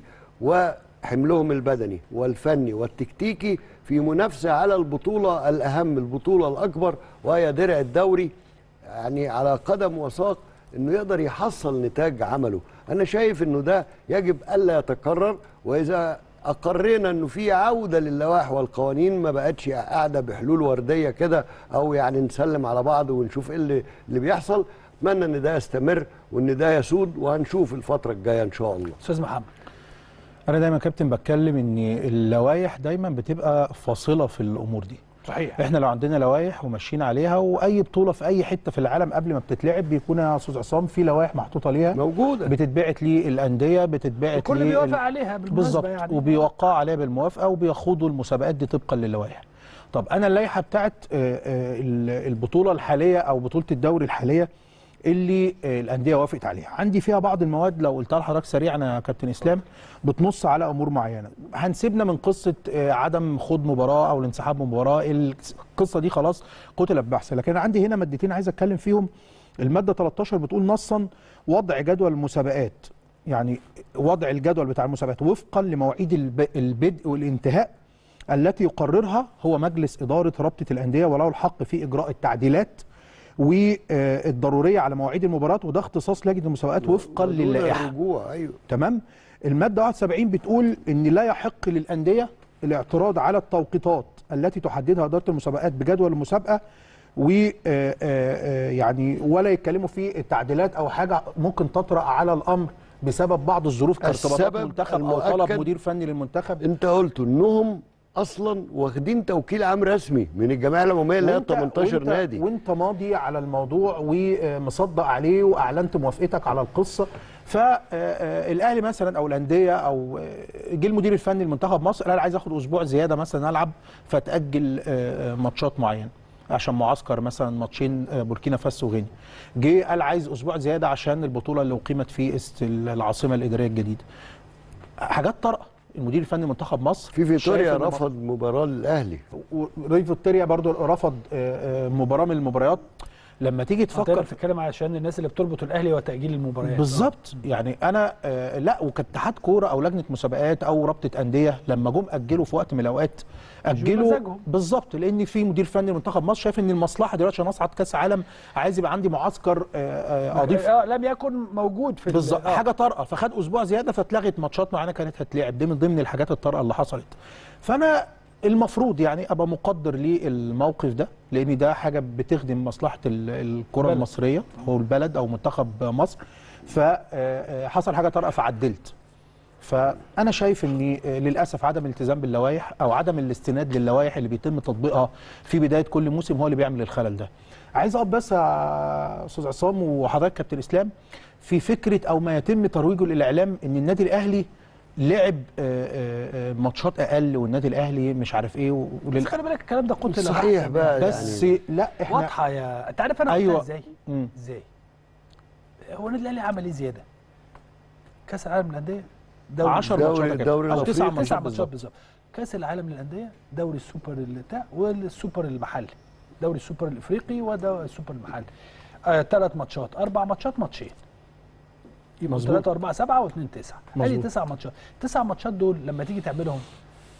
Speaker 4: وحملهم البدني والفني والتكتيكي في منافسه على البطوله الاهم البطوله الاكبر وهي درع الدوري يعني على قدم وساق انه يقدر يحصل نتاج عمله انا شايف انه ده يجب الا يتكرر واذا اقرينا انه في عوده للوائح والقوانين ما بقتش قاعده بحلول ورديه كده او يعني نسلم على بعض ونشوف ايه اللي, اللي بيحصل اتمنى ان ده يستمر وان ده يسود وهنشوف الفتره الجايه ان شاء الله
Speaker 1: استاذ محمد
Speaker 5: انا دايما كابتن بتكلم ان اللوائح دايما بتبقى فاصله في الامور دي
Speaker 1: صحيح
Speaker 5: احنا لو عندنا لوائح وماشيين عليها واي بطوله في اي حته في العالم قبل ما بتتلعب بيكون يا استاذ عصام في لوائح محطوطه ليها
Speaker 4: موجوده
Speaker 5: بتتبعت للانديه بتتبعت
Speaker 1: الكل
Speaker 5: لل-
Speaker 1: بيوافق عليها بالمناسبه
Speaker 5: بالظبط
Speaker 1: يعني
Speaker 5: وبيوقعوا عليها بالموافقه وبيخوضوا المسابقات دي طبقا للوائح طب انا اللائحه بتاعت آه، آه، ال- البطوله الحاليه او بطوله الدوري الحاليه اللي آه، الانديه وافقت عليها عندي فيها بعض المواد لو قلتها لحضرتك سريعا يا كابتن اسلام بتنص على امور معينه هنسيبنا من قصه آه، عدم خوض مباراه او الانسحاب من مباراه القصه دي خلاص قتلت بحث لكن أنا عندي هنا مادتين عايز اتكلم فيهم الماده 13 بتقول نصا وضع جدول المسابقات يعني وضع الجدول بتاع المسابقات وفقا لمواعيد الب- البدء والانتهاء التي يقررها هو مجلس إدارة رابطة الأندية وله الحق في إجراء التعديلات والضرورية على مواعيد المباريات وده اختصاص لجنة المسابقات وفقا
Speaker 4: دون
Speaker 5: للائحة
Speaker 4: الرجوع ايوه
Speaker 5: تمام المادة 71 بتقول إن لا يحق للأندية الاعتراض على التوقيتات التي تحددها إدارة المسابقات بجدول المسابقة و آه، آه، آه، يعني ولا يتكلموا في التعديلات او حاجه ممكن تطرا على الامر بسبب بعض الظروف كارتباطات
Speaker 4: السبب
Speaker 5: منتخب او طلب
Speaker 4: المؤكد
Speaker 5: مدير فني للمنتخب
Speaker 4: انت قلت انهم اصلا واخدين توكيل عام رسمي من الجمعيه العموميه اللي هي
Speaker 5: وانت-
Speaker 4: 18
Speaker 5: وانت
Speaker 4: نادي
Speaker 5: وانت ماضي على الموضوع ومصدق عليه واعلنت موافقتك على القصه فالاهلي مثلا او الانديه او آه، جه المدير الفني لمنتخب مصر قال عايز اخد اسبوع زياده مثلا العب فتاجل آه، آه، ماتشات معينه عشان معسكر مثلا ماتشين آه، بوركينا فاسو وغينيا جه قال عايز اسبوع زياده عشان البطوله اللي اقيمت في است العاصمه الاداريه الجديده حاجات طارئه المدير الفني لمنتخب مصر
Speaker 4: في فيتوريا
Speaker 5: شايف إن
Speaker 4: رفض مباراه للاهلي
Speaker 5: وريفو تيريا برضو رفض آه، آه، مباراه من المباريات لما تيجي
Speaker 1: تفكر
Speaker 5: تفكر في
Speaker 1: تتكلم عشان الناس اللي بتربط الاهلي وتاجيل المباريات
Speaker 5: بالظبط يعني انا آه، لا وكاتحاد كوره او لجنه مسابقات او رابطه انديه لما جم اجلوا في وقت من الاوقات اجلوا
Speaker 1: بمزاجهم.
Speaker 5: بالظبط لان في مدير فني لمنتخب مصر شايف ان المصلحه دلوقتي عشان اصعد كاس عالم عايز يبقى عندي معسكر آه، آه، اضيف
Speaker 1: اه لم يكن موجود في ال-
Speaker 5: بالظبط
Speaker 1: آه.
Speaker 5: حاجه طارئه فخد اسبوع زياده فاتلغت ماتشات معينه كانت هتلعب دي من ضمن الحاجات الطارئه اللي حصلت فانا المفروض يعني ابقى مقدر للموقف ده لان ده حاجه بتخدم مصلحه ال- الكره
Speaker 1: البلد.
Speaker 5: المصريه او البلد او منتخب مصر فحصل حاجه طارئه فعدلت فانا شايف ان للاسف عدم الالتزام باللوائح او عدم الاستناد للوائح اللي بيتم تطبيقها في بدايه كل موسم هو اللي بيعمل الخلل ده عايز اقف بس يا استاذ عصام وحضرتك كابتن اسلام في فكره او ما يتم ترويجه للاعلام ان النادي الاهلي لعب آه، آه، آه، ماتشات اقل والنادي الاهلي مش عارف ايه
Speaker 1: بس
Speaker 5: ولل...
Speaker 1: خلي بالك الكلام ده قلت
Speaker 4: صحيح بقى
Speaker 5: بس
Speaker 4: يعني
Speaker 5: لا احنا
Speaker 1: واضحه يا انت عارف انا
Speaker 5: أيوة.
Speaker 1: أيوة. ازاي
Speaker 5: مم.
Speaker 1: ازاي هو النادي الاهلي عمل ايه زياده كاس العالم للانديه
Speaker 5: 10
Speaker 4: دوري-
Speaker 5: ماتشات يا كابتن.
Speaker 4: الدوري
Speaker 5: او
Speaker 4: الأفريقي.
Speaker 5: تسع
Speaker 1: تسع
Speaker 5: ماتشات
Speaker 1: ماتشات
Speaker 5: بالظبط
Speaker 1: بالظبط كاس العالم للانديه دوري السوبر اللي بتاع والسوبر المحلي دوري السوبر الافريقي ودوري السوبر المحلي آه ثلاث ماتشات اربع ماتشات ماتشين يبقى
Speaker 5: مظبوط.
Speaker 1: 3 4 7 و2 9 ادي
Speaker 5: مظبوط.
Speaker 1: تسع ماتشات تسع ماتشات دول لما تيجي تعملهم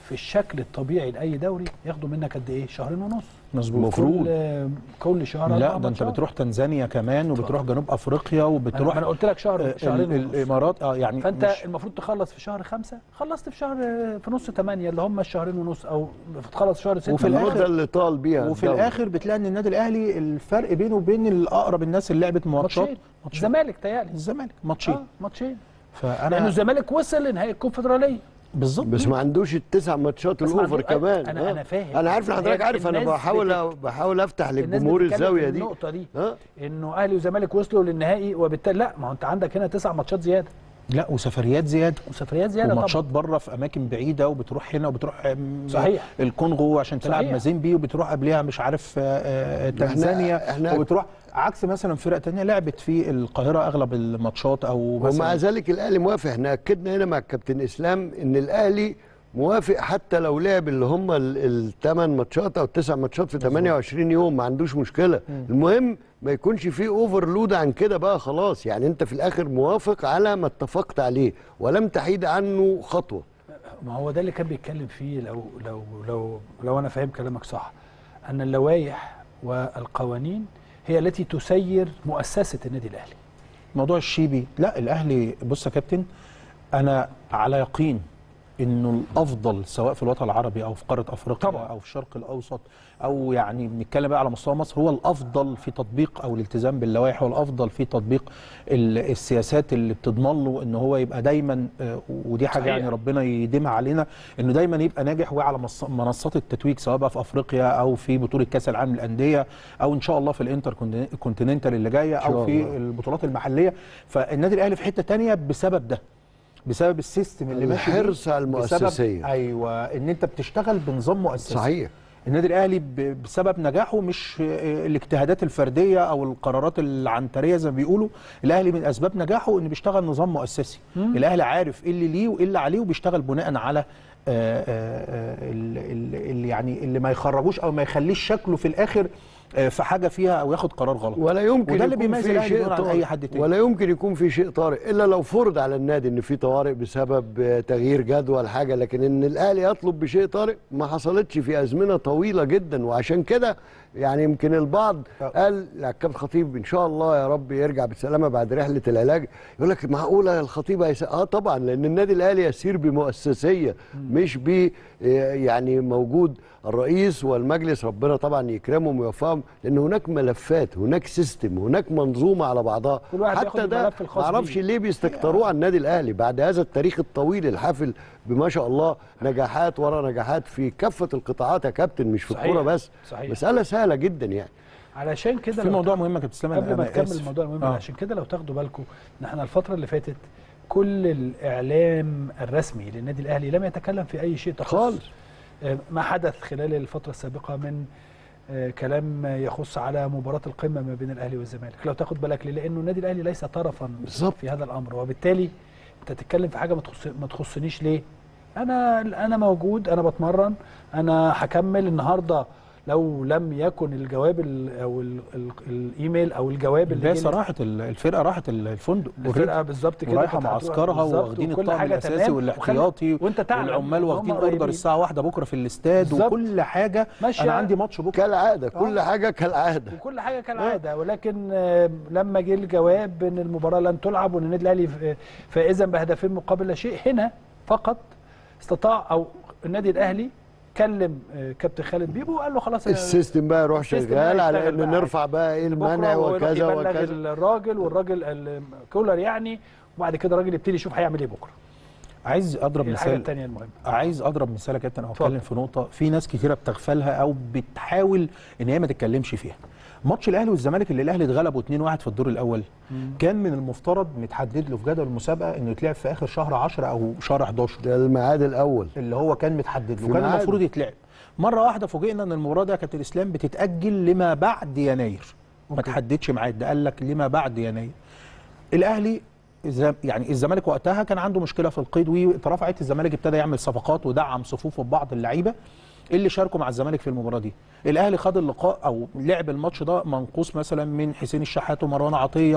Speaker 1: في الشكل الطبيعي لاي دوري ياخدوا منك قد ايه شهرين ونص
Speaker 5: مظبوط
Speaker 4: المفروض.
Speaker 1: كل كل شهر أربع
Speaker 5: لا ده انت
Speaker 1: ماتشات.
Speaker 5: بتروح تنزانيا كمان وبتروح جنوب افريقيا
Speaker 1: ما أنا-
Speaker 5: وبتروح
Speaker 1: ما انا قلت لك شهر
Speaker 5: آه،
Speaker 1: شهرين
Speaker 5: ال-
Speaker 1: ونص
Speaker 5: الامارات اه يعني
Speaker 1: فانت
Speaker 5: مش
Speaker 1: المفروض تخلص في شهر خمسة خلصت في شهر في نص ثمانية اللي هم الشهرين ونص او تخلص شهر ستة
Speaker 5: وفي الآخر-
Speaker 4: المده اللي طال بيها
Speaker 5: وفي
Speaker 4: الدوري.
Speaker 5: الاخر بتلاقي ان النادي الاهلي الفرق بينه وبين الاقرب الناس اللي لعبت ماتشات
Speaker 1: ماتشين الزمالك تهيألي
Speaker 5: الزمالك ماتشين
Speaker 1: اه ماتشين
Speaker 5: فانا
Speaker 1: لانه الزمالك وصل لنهائي الكونفدراليه
Speaker 5: بالظبط
Speaker 4: بس ما عندوش التسع ماتشات
Speaker 1: بس ما
Speaker 4: الاوفر
Speaker 1: عندوش-
Speaker 4: كمان
Speaker 1: أنا-
Speaker 4: آه.
Speaker 1: أنا فاهم.
Speaker 4: انا عارف ان حضرتك
Speaker 1: هي
Speaker 4: عارف انا
Speaker 1: الناس
Speaker 4: بحاول
Speaker 1: بتك-
Speaker 4: بحاول افتح
Speaker 1: الناس
Speaker 4: للجمهور
Speaker 1: بتتكلم
Speaker 4: الزاويه
Speaker 1: في
Speaker 4: دي
Speaker 1: النقطه دي
Speaker 4: ها
Speaker 1: انه اهلي وزمالك وصلوا للنهائي وبالتالي لا ما هو انت عندك هنا تسع ماتشات زياده
Speaker 5: لا وسفريات زياده
Speaker 1: وسفريات زياده
Speaker 5: وماتشات
Speaker 1: طبعا
Speaker 5: بره في اماكن بعيده وبتروح هنا وبتروح آم،
Speaker 1: صحيح.
Speaker 5: الكونغو عشان تلعب
Speaker 1: صحيح.
Speaker 5: مازيمبي وبتروح قبلها مش عارف آه، آه، تنزانيا
Speaker 4: إحنا-
Speaker 5: وبتروح عكس مثلا فرق تانية لعبت في القاهره اغلب الماتشات او
Speaker 4: ومع
Speaker 5: مثلا
Speaker 4: ذلك الاهلي موافق احنا اكدنا هنا مع الكابتن اسلام ان الاهلي موافق حتى لو لعب اللي هم الثمان ماتشات او التسع ماتشات في 28 يوم ما عندوش مشكله المهم ما يكونش فيه اوفرلود عن كده بقى خلاص يعني انت في الاخر موافق على ما اتفقت عليه ولم تحيد عنه خطوه
Speaker 1: ما هو ده اللي كان بيتكلم فيه لو لو لو لو انا فاهم كلامك صح ان اللوائح والقوانين هي التي تسير مؤسسه النادي الاهلي
Speaker 5: موضوع الشيبي لا الاهلي بص يا كابتن انا على يقين انه الافضل سواء في الوطن العربي او في قاره افريقيا
Speaker 1: طبعا.
Speaker 5: او في الشرق الاوسط او يعني بنتكلم بقى على مستوى مصر هو الافضل في تطبيق او الالتزام باللوائح هو الافضل في تطبيق ال- السياسات اللي بتضمن له ان هو يبقى دايما آه، ودي حاجه
Speaker 1: صحيح.
Speaker 5: يعني ربنا يديمها علينا انه دايما يبقى ناجح وعلى مص- منصات التتويج سواء بقى في افريقيا او في بطوله كاس العالم للانديه او ان شاء الله في الانتر كونتيننتال اللي جايه
Speaker 4: شاء
Speaker 5: او في
Speaker 4: الله.
Speaker 5: البطولات المحليه فالنادي الاهلي في حته تانية بسبب ده بسبب السيستم اللي ماشي بيه،
Speaker 4: الحرص على
Speaker 5: بسبب-
Speaker 4: المؤسسية.
Speaker 5: ايوه ان انت بتشتغل بنظام مؤسسي
Speaker 4: صحيح
Speaker 5: النادي الاهلي ب- بسبب نجاحه مش آه، الاجتهادات الفرديه او القرارات العنتريه زي ما بيقولوا الاهلي من اسباب نجاحه انه بيشتغل نظام مؤسسي الاهلي عارف ايه اللي ليه وايه اللي عليه وبيشتغل بناء على آه، آه، آه، ال- ال- اللي يعني اللي ما يخرجوش او ما يخليش شكله في الاخر آه، في حاجه فيها او ياخد قرار غلط
Speaker 4: ولا يمكن
Speaker 5: وده اللي
Speaker 4: يكون
Speaker 5: بيميز
Speaker 4: في
Speaker 5: الاهلي
Speaker 4: شيء
Speaker 5: دون عن
Speaker 4: طارئ.
Speaker 5: اي حد تاني
Speaker 4: ولا يمكن يكون في شيء طارئ الا لو فرض على النادي ان في طوارئ بسبب آه، تغيير جدول حاجه لكن ان الاهلي يطلب بشيء طارئ ما حصلتش في ازمنه طويله جدا وعشان كده يعني يمكن البعض قال لا كابتن خطيب ان شاء الله يا رب يرجع بالسلامه بعد رحله العلاج يقول لك معقوله الخطيب هيس... اه طبعا لان النادي الاهلي يسير بمؤسسيه مش ب آه، يعني موجود الرئيس والمجلس ربنا طبعا يكرمهم ويوفقهم لان هناك ملفات هناك سيستم هناك منظومه على بعضها
Speaker 1: كل واحد بياخد
Speaker 4: حتى ده
Speaker 1: الملف
Speaker 4: ما
Speaker 1: الخاص
Speaker 4: اعرفش
Speaker 1: بيه.
Speaker 4: ليه بيستكتروه على النادي الاهلي بعد هذا التاريخ الطويل الحافل بما شاء الله نجاحات ورا نجاحات في كافه القطاعات يا كابتن مش في
Speaker 1: صحيح.
Speaker 4: الكوره بس
Speaker 1: صحيح.
Speaker 4: مساله سهله جدا يعني
Speaker 1: علشان كده
Speaker 5: في
Speaker 1: لو
Speaker 5: موضوع مهم يا كابتن اسلام
Speaker 1: قبل
Speaker 5: أنا-
Speaker 1: ما
Speaker 5: أنا
Speaker 1: تكمل
Speaker 5: آسف.
Speaker 1: الموضوع المهم
Speaker 5: آه.
Speaker 1: عشان كده لو تاخدوا بالكم ان احنا الفتره اللي فاتت كل الاعلام الرسمي للنادي الاهلي لم يتكلم في اي شيء تخص
Speaker 4: خالص.
Speaker 1: آه، ما حدث خلال الفتره السابقه من آه، كلام يخص على مباراه القمه ما بين الاهلي والزمالك لو تاخد بالك ليه لانه النادي الاهلي ليس طرفا
Speaker 4: بالظبط.
Speaker 1: في هذا الامر وبالتالي انت تتكلم في حاجه ما تخص ما تخصنيش ليه انا انا موجود انا بتمرن انا هكمل النهارده لو لم يكن الجواب ال او ال ال الايميل او الجواب اللي
Speaker 5: البعثه
Speaker 1: جه
Speaker 5: راحت ال- الفرقه راحت ال- الفندق
Speaker 1: الفرقه بالظبط كده
Speaker 5: ورايحه
Speaker 1: كانت هتروح
Speaker 5: معسكرها
Speaker 1: بالظبط
Speaker 5: واخدين
Speaker 1: وكل
Speaker 5: الطقم
Speaker 1: حاجة
Speaker 5: الاساسي
Speaker 1: تمام.
Speaker 5: والاحتياطي
Speaker 1: وخلي- وانت تعلم
Speaker 5: والعمال
Speaker 1: إن هم
Speaker 5: واخدين اوردر
Speaker 1: قريبين.
Speaker 5: الساعه واحدة بكره في الاستاد
Speaker 1: بالظبط.
Speaker 5: وكل حاجه
Speaker 1: ماشية.
Speaker 5: انا عندي ماتش بكره
Speaker 4: كالعاده كل حاجه كالعاده
Speaker 1: وكل حاجه كالعاده ولكن آه، لما جه الجواب ان المباراه لن تلعب وان النادي الاهلي ف- فائزا بهدفين مقابل لا شيء هنا فقط استطاع او النادي الاهلي كلم آه، كابتن خالد بيبو وقال له خلاص أنا
Speaker 4: السيستم بقى يروح
Speaker 1: السيستم
Speaker 4: شغال
Speaker 1: بقى
Speaker 4: على
Speaker 1: يشتغل
Speaker 4: ان
Speaker 1: بقى
Speaker 4: نرفع بقى ايه
Speaker 1: بكرة
Speaker 4: المنع
Speaker 1: ويروح
Speaker 4: وكذا
Speaker 1: يبلغ
Speaker 4: وكذا
Speaker 1: الراجل والراجل ال- كولر يعني وبعد كده الراجل يبتدي يشوف هيعمل ايه بكره
Speaker 5: عايز اضرب
Speaker 1: دي الحاجه
Speaker 5: مثال
Speaker 1: الثانيه المهمه
Speaker 5: عايز اضرب مثال يا كابتن او
Speaker 1: اتفضل.
Speaker 5: اتكلم في نقطه في ناس كتيره بتغفلها او بتحاول ان هي ما تتكلمش فيها ماتش الاهلي والزمالك اللي الاهلي اتغلبوا 2-1 في الدور الاول كان من المفترض متحدد له في جدول المسابقه انه يتلعب في اخر شهر 10 او شهر 11
Speaker 4: ده الميعاد الاول
Speaker 5: اللي هو كان متحدد
Speaker 4: في
Speaker 5: له كان
Speaker 4: ميعاده.
Speaker 5: المفروض يتلعب مره واحده فوجئنا ان المباراه دي يا كابتن اسلام بتتاجل لما بعد يناير ما تحددش ميعاد ده قال لك لما بعد يناير الاهلي الز- يعني الزمالك وقتها كان عنده مشكله في القيد واترفعت الزمالك ابتدى يعمل صفقات ودعم صفوفه ببعض اللعيبه اللي شاركوا مع الزمالك في المباراه دي الاهلي خد اللقاء او لعب الماتش ده منقوص مثلا من حسين الشحات ومروان عطيه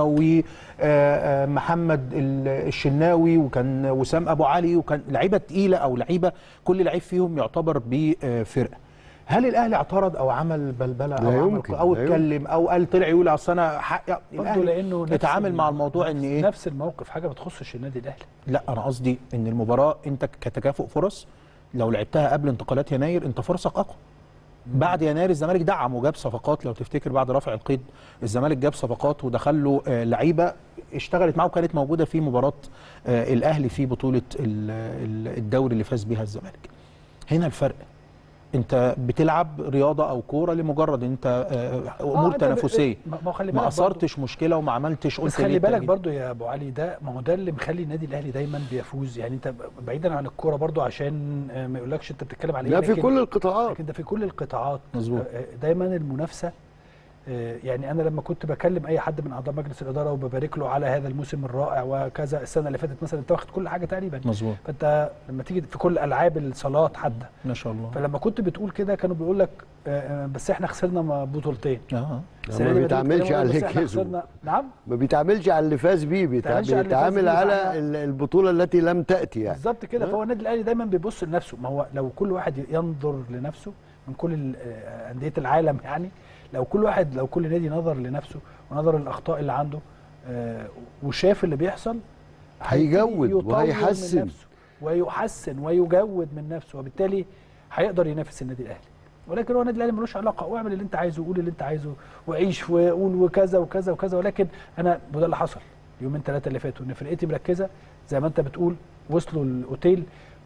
Speaker 5: ومحمد الشناوي وكان وسام ابو علي وكان لعيبه تقيله او لعيبه كل لعيب فيهم يعتبر بفرقه هل الاهلي اعترض او عمل بلبله او
Speaker 4: لا
Speaker 5: عمل
Speaker 4: يمكن،
Speaker 5: او
Speaker 4: لا
Speaker 5: اتكلم او قال طلع يقول اصل انا حق
Speaker 1: برضه
Speaker 5: الاهلي
Speaker 1: لانه نفس
Speaker 5: اتعامل
Speaker 1: ال-
Speaker 5: مع الموضوع ان
Speaker 1: نفس-
Speaker 5: ايه
Speaker 1: نفس الموقف حاجه ما تخصش النادي الاهلي
Speaker 5: لا انا قصدي ان المباراه انت كتكافؤ فرص لو لعبتها قبل انتقالات يناير انت فرصك اقوى بعد يناير الزمالك دعم وجاب صفقات لو تفتكر بعد رفع القيد الزمالك جاب صفقات ودخل له آه، لعيبه اشتغلت معاه وكانت موجوده في مباراه آه، الاهلي في بطوله ال- ال- الدوري اللي فاز بيها الزمالك هنا الفرق انت بتلعب رياضه او كوره لمجرد انت آه، امور
Speaker 1: أنت ب-
Speaker 5: تنافسيه
Speaker 1: ما ما هو خلي
Speaker 5: ما
Speaker 1: بالك برضه-
Speaker 5: اثرتش مشكله وما عملتش قلت
Speaker 1: بس
Speaker 5: ليه
Speaker 1: خلي بالك
Speaker 5: التأجيل؟
Speaker 1: برضو يا ابو علي ده ما هو ده اللي مخلي النادي الاهلي دايما بيفوز يعني انت بعيدا عن الكوره برضو عشان آه، ما يقولكش انت بتتكلم عليه
Speaker 4: لا في
Speaker 1: لكن-
Speaker 4: كل القطاعات
Speaker 1: لكن ده في كل القطاعات
Speaker 5: مظبوط.
Speaker 1: آه، دايما المنافسه آه، يعني انا لما كنت بكلم اي حد من اعضاء مجلس الاداره وببارك له على هذا الموسم الرائع وكذا السنه اللي فاتت مثلا انت واخد كل حاجه تقريبا
Speaker 5: مظبوط
Speaker 1: فانت لما تيجي في كل العاب الصالات حتى
Speaker 5: ما شاء الله
Speaker 1: فلما كنت بتقول كده كانوا بيقول لك آه، آه، بس احنا خسرنا م- بطولتين
Speaker 5: اه
Speaker 1: السنة
Speaker 4: ما
Speaker 1: دي
Speaker 4: بيتعاملش
Speaker 1: بتتكلموا
Speaker 4: على
Speaker 1: بس احنا
Speaker 4: كسبه.
Speaker 1: خسرنا نعم
Speaker 4: ما بيتعاملش على اللي فاز بيه بيتع-
Speaker 1: بيتعاملش على اللي فاز
Speaker 4: بيتعامل
Speaker 1: بيه،
Speaker 4: على
Speaker 1: فاحنا-
Speaker 4: ال- البطوله التي لم تاتي يعني
Speaker 1: بالظبط كده فهو النادي الاهلي دايما بيبص لنفسه ما هو لو كل واحد ينظر لنفسه من كل ال- آه، انديه العالم يعني لو كل واحد لو كل نادي نظر لنفسه ونظر للاخطاء اللي عنده آه، وشاف اللي بيحصل هيبتدي
Speaker 4: هيجود
Speaker 1: يطور من
Speaker 4: وهيحسن.
Speaker 1: نفسه ويحسن ويجود من نفسه وبالتالي هيقدر ينافس النادي الاهلي ولكن هو النادي الاهلي ملوش علاقه واعمل اللي انت عايزه وقول اللي انت عايزه وعيش وقول وكذا وكذا وكذا ولكن انا وده اللي حصل يومين ثلاثه اللي فاتوا ان فرقتي مركزه زي ما انت بتقول وصلوا الاوتيل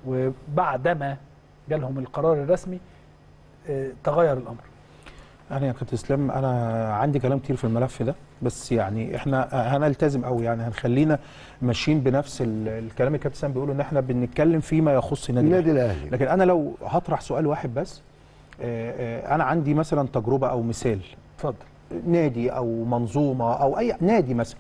Speaker 1: وبعدما جالهم القرار الرسمي آه، تغير الامر
Speaker 5: انا يا كابتن اسلام انا عندي كلام كتير في الملف ده بس يعني احنا هنلتزم او يعني هنخلينا ماشيين بنفس ال- الكلام اللي كابتن اسلام بيقوله ان احنا بنتكلم فيما يخص النادي
Speaker 4: النادي
Speaker 5: الأهلي.
Speaker 4: الاهلي
Speaker 5: لكن انا لو هطرح سؤال واحد بس آه، آه، انا عندي مثلا تجربه او مثال
Speaker 1: اتفضل
Speaker 5: نادي او منظومه او اي نادي مثلا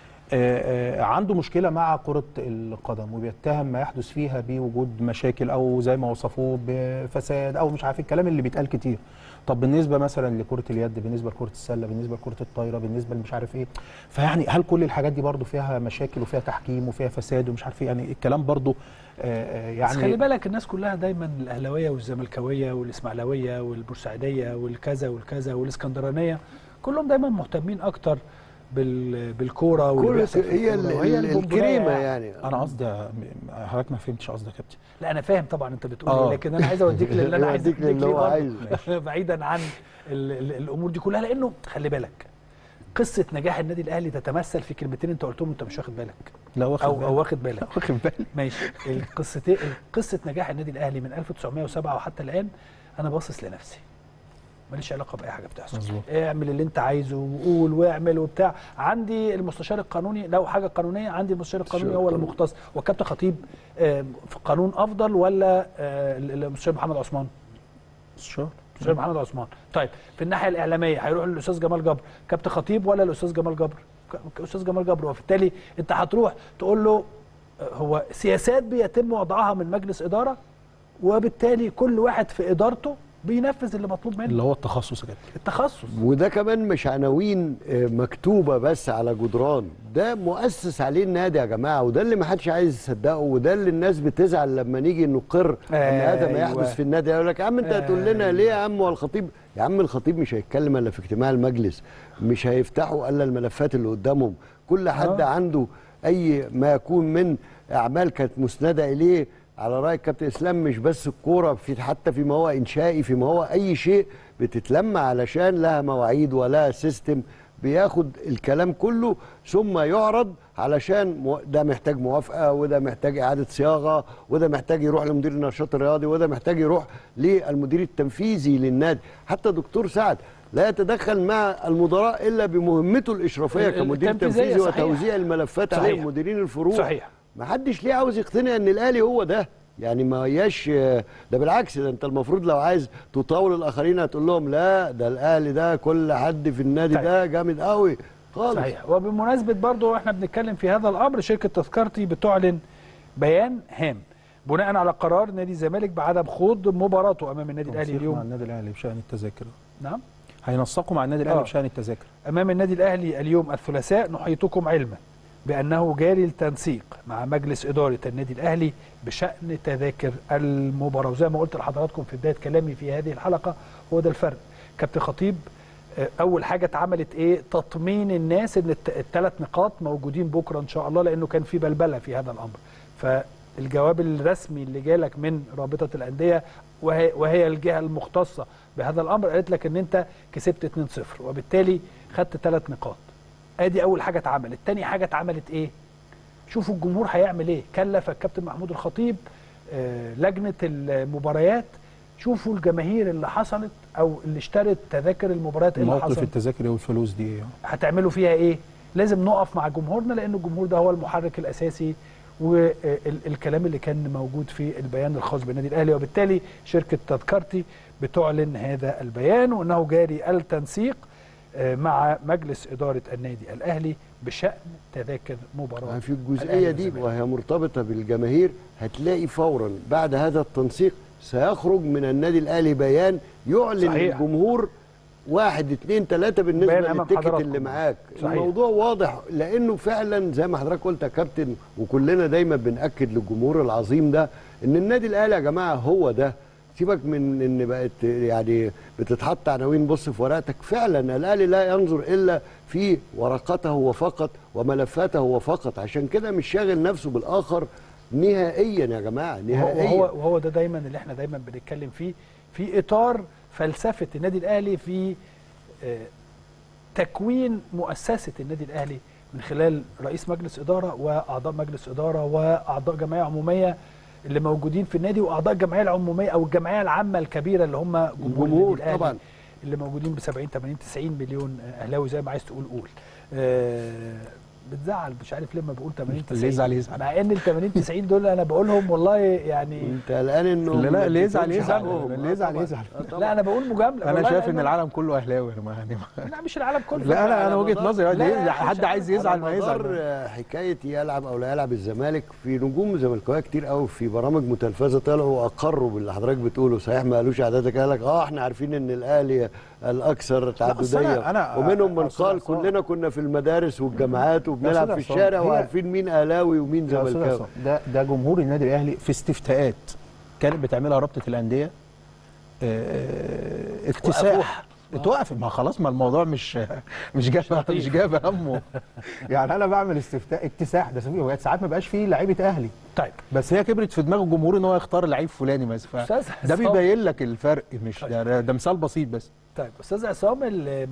Speaker 5: آه، آه، عنده مشكله مع كره القدم وبيتهم ما يحدث فيها بوجود مشاكل او زي ما وصفوه بفساد او مش عارف الكلام اللي بيتقال كتير طب بالنسبه مثلا لكره اليد بالنسبه لكره السله بالنسبه لكره الطايره بالنسبه لمش عارف ايه فيعني هل كل الحاجات دي برضو فيها مشاكل وفيها تحكيم وفيها فساد ومش عارف ايه يعني الكلام برضو آه، آه،
Speaker 1: بس خلي
Speaker 5: يعني
Speaker 1: بالك الناس كلها دايما الاهلاويه والزملكاويه والاسماعيلاويه والبورسعيديه والكذا والكذا والاسكندرانيه كلهم دايما مهتمين اكتر بال... بالكوره واللي
Speaker 4: كل
Speaker 1: بيحصل في
Speaker 4: هي ال-
Speaker 1: الكورة، وهي
Speaker 4: ال-
Speaker 1: البونبوناية
Speaker 4: الكريمه
Speaker 1: يعني.
Speaker 4: يعني
Speaker 5: انا قصدي حضرتك ما فهمتش قصدك يا كابتن
Speaker 1: لا انا فاهم طبعا انت بتقول
Speaker 5: آه.
Speaker 1: ايه لكن انا عايز اوديك للي انا عايز
Speaker 4: يوديك للي هو
Speaker 1: برضه.
Speaker 4: عايزه.
Speaker 1: بعيدا عن ال... ال... الامور دي كلها لانه خلي بالك قصه نجاح النادي الاهلي تتمثل في كلمتين انت قلتهم وانت مش واخد بالك
Speaker 5: لا واخد
Speaker 1: او
Speaker 5: بالي.
Speaker 1: او واخد بالك
Speaker 5: واخد بالي
Speaker 1: ماشي القصتين قصه نجاح النادي الاهلي من 1907 وحتى الان انا باصص لنفسي ماليش علاقه باي حاجه بتحصل
Speaker 5: مظبوط.
Speaker 1: اعمل اللي انت عايزه وقول واعمل وبتاع عندي المستشار القانوني لو حاجه قانونيه عندي المستشار القانوني هو
Speaker 4: القانوني.
Speaker 1: المختص والكابتن خطيب آه، في قانون افضل ولا آه، المستشار محمد عثمان
Speaker 5: شهر
Speaker 1: المستشار محمد عثمان طيب في الناحيه الاعلاميه هيروح للاستاذ جمال جبر كابتن خطيب ولا الاستاذ جمال جبر ك- استاذ جمال جبر وبالتالي انت هتروح تقول له آه، هو سياسات بيتم وضعها من مجلس اداره وبالتالي كل واحد في ادارته بينفذ اللي مطلوب منه
Speaker 5: اللي هو التخصص يا كابتن
Speaker 1: التخصص
Speaker 4: وده كمان مش عناوين آه، مكتوبه بس على جدران ده مؤسس عليه النادي يا جماعه وده اللي ما حدش عايز يصدقه وده اللي الناس بتزعل لما نيجي نقر ان هذا ما
Speaker 1: أيوة.
Speaker 4: يحدث في النادي يقول لك يا عم انت هتقول لنا ليه يا عم والخطيب يا عم الخطيب مش هيتكلم الا في اجتماع المجلس مش هيفتحوا الا الملفات اللي قدامهم كل حد
Speaker 1: آه.
Speaker 4: عنده اي ما يكون من اعمال كانت مسنده اليه على راي الكابتن اسلام مش بس الكوره في حتى فيما هو انشائي فيما هو اي شيء بتتلم علشان لها مواعيد ولها سيستم بياخد الكلام كله ثم يعرض علشان مو- ده محتاج موافقه وده محتاج اعاده صياغه وده محتاج يروح لمدير النشاط الرياضي وده محتاج يروح للمدير التنفيذي للنادي حتى دكتور سعد لا يتدخل مع المدراء الا بمهمته الاشرافيه
Speaker 1: ال-
Speaker 4: كمدير
Speaker 1: التنفيذية،
Speaker 4: تنفيذي
Speaker 1: صحيح.
Speaker 4: وتوزيع الملفات
Speaker 1: صحيح.
Speaker 4: عليهم مديرين الفروع
Speaker 1: صحيح.
Speaker 4: ما حدش ليه عاوز يقتنع ان الاهلي هو ده يعني ما هياش ده بالعكس ده انت المفروض لو عايز تطاول الاخرين هتقول لهم لا ده الاهلي ده كل حد في النادي
Speaker 1: طيب.
Speaker 4: ده جامد قوي خالص
Speaker 1: صحيح وبمناسبه برضو احنا بنتكلم في هذا الامر شركه تذكرتي بتعلن بيان هام بناء على قرار نادي الزمالك بعدم خوض مباراته امام النادي الاهلي
Speaker 5: تنسيق مع
Speaker 1: اليوم
Speaker 5: النادي الاهلي بشان التذاكر
Speaker 1: نعم
Speaker 5: هينسقوا مع النادي الاهلي
Speaker 1: آه.
Speaker 5: بشان التذاكر
Speaker 1: امام النادي الاهلي اليوم الثلاثاء نحيطكم علما بانه جاري التنسيق مع مجلس اداره النادي الاهلي بشان تذاكر المباراه وزي ما قلت لحضراتكم في بدايه كلامي في هذه الحلقه هو ده الفرق كابتن خطيب آه، اول حاجه اتعملت ايه تطمين الناس ان الثلاث نقاط موجودين بكره ان شاء الله لانه كان في بلبله في هذا الامر فالجواب الرسمي اللي جالك من رابطه الانديه وهي, وهي الجهه المختصه بهذا الامر قالت لك ان انت كسبت 2-0 وبالتالي خدت ثلاث نقاط ادي اول حاجه اتعملت تاني حاجه اتعملت ايه شوفوا الجمهور هيعمل ايه كلف الكابتن محمود الخطيب آه، لجنه المباريات شوفوا الجماهير اللي حصلت او اللي اشترت تذاكر المباريات إيه اللي
Speaker 5: موقف
Speaker 1: حصل
Speaker 5: التذاكر والفلوس دي ايه
Speaker 1: هتعملوا فيها ايه لازم نقف مع جمهورنا لان الجمهور ده هو المحرك الاساسي والكلام اللي كان موجود في البيان الخاص بالنادي الاهلي وبالتالي شركه تذكرتي بتعلن هذا البيان وانه جاري التنسيق آه، مع مجلس اداره النادي الاهلي بشان تذاكر مباراه
Speaker 4: في الجزئيه
Speaker 1: الأهلي
Speaker 4: دي
Speaker 1: والزمالك.
Speaker 4: وهي مرتبطه بالجماهير هتلاقي فورا بعد هذا التنسيق سيخرج من النادي الاهلي بيان يعلن
Speaker 1: صحيح.
Speaker 4: للجمهور واحد اتنين تلاته بالنسبه
Speaker 1: بيان أمام
Speaker 4: للتيكت
Speaker 1: حضراتكم.
Speaker 4: اللي معاك
Speaker 1: صحيح.
Speaker 4: الموضوع واضح لانه فعلا زي ما حضرتك قلت يا كابتن وكلنا دايما بناكد للجمهور العظيم ده ان النادي الاهلي يا جماعه هو ده سيبك من ان بقت يعني بتتحط عناوين بص في ورقتك فعلا الاهلي لا ينظر الا في ورقته هو فقط وملفاته هو فقط عشان كده مش شاغل نفسه بالاخر نهائيا يا جماعه نهائيا
Speaker 1: وهو وهو ده دايما اللي احنا دايما بنتكلم فيه في اطار فلسفه النادي الاهلي في آه، تكوين مؤسسه النادي الاهلي من خلال رئيس مجلس اداره واعضاء مجلس اداره واعضاء جمعيه عموميه اللي موجودين في النادي واعضاء الجمعيه العموميه او الجمعيه العامه الكبيره اللي هم جمهور
Speaker 4: الجمهور
Speaker 1: النادي الاهلي
Speaker 4: طبعاً.
Speaker 1: اللي موجودين ب 70 80 90 مليون اهلاوي زي ما عايز تقول قول آه، بتزعل مش عارف ليه ما بقول 80 90
Speaker 5: اللي يزعل يزعل.
Speaker 1: مع ان ال 80 90 دول انا بقولهم والله يعني
Speaker 4: انت قلقان انه
Speaker 5: لا لا اللي يزعل
Speaker 4: ما
Speaker 5: يزعل
Speaker 4: تديهمش
Speaker 5: اللي يزعل
Speaker 4: حقهم.
Speaker 5: يزعل
Speaker 4: آه طبعاً.
Speaker 1: لا انا بقول مجامله
Speaker 5: انا
Speaker 1: والله
Speaker 5: شايف
Speaker 1: لأن-
Speaker 5: ان العالم كله اهلاوي ما يعني
Speaker 1: لا مش العالم كله
Speaker 5: لا انا انا
Speaker 4: على
Speaker 5: وجهه
Speaker 4: مدار-
Speaker 5: نظري
Speaker 1: لا، لا،
Speaker 5: ليه
Speaker 1: مش
Speaker 5: حد عايز
Speaker 1: على
Speaker 5: يزعل ما
Speaker 4: على مدار،
Speaker 5: يزعل
Speaker 4: آه، حكايه يلعب او لا يلعب الزمالك في نجوم زملكاويه كتير قوي في برامج متلفزه طلعوا واقروا باللي حضرتك بتقوله صحيح ما قالوش عددك قال لك اه احنا عارفين ان الاهلي الاكثر
Speaker 5: أصل
Speaker 4: تعدديه
Speaker 5: أنا- أنا-
Speaker 4: ومنهم من
Speaker 5: أصل
Speaker 4: قال
Speaker 5: عصام.
Speaker 4: كلنا كنا في المدارس والجامعات وبنلعب
Speaker 5: أستاذ
Speaker 4: في
Speaker 5: عصام،
Speaker 4: الشارع
Speaker 5: هي-
Speaker 4: وعارفين مين اهلاوي ومين
Speaker 5: يا أستاذ
Speaker 4: زملكاوي
Speaker 5: عصام، ده ده جمهور النادي الاهلي في استفتاءات كانت بتعملها رابطه الانديه آه، اكتساح اتوقف ما خلاص ما الموضوع مش مش جاب مش جاب همه يعني انا بعمل استفتاء اكتساح ده سميه ساعات ما بقاش فيه لعيبه اهلي
Speaker 1: طيب
Speaker 5: بس هي كبرت في دماغ الجمهور ان هو يختار لعيب فلاني بس ف-
Speaker 1: أستاذ
Speaker 5: ده
Speaker 1: عصام.
Speaker 5: بيبين لك الفرق مش ده, ده مثال بسيط بس
Speaker 1: طيب استاذ عصام ال-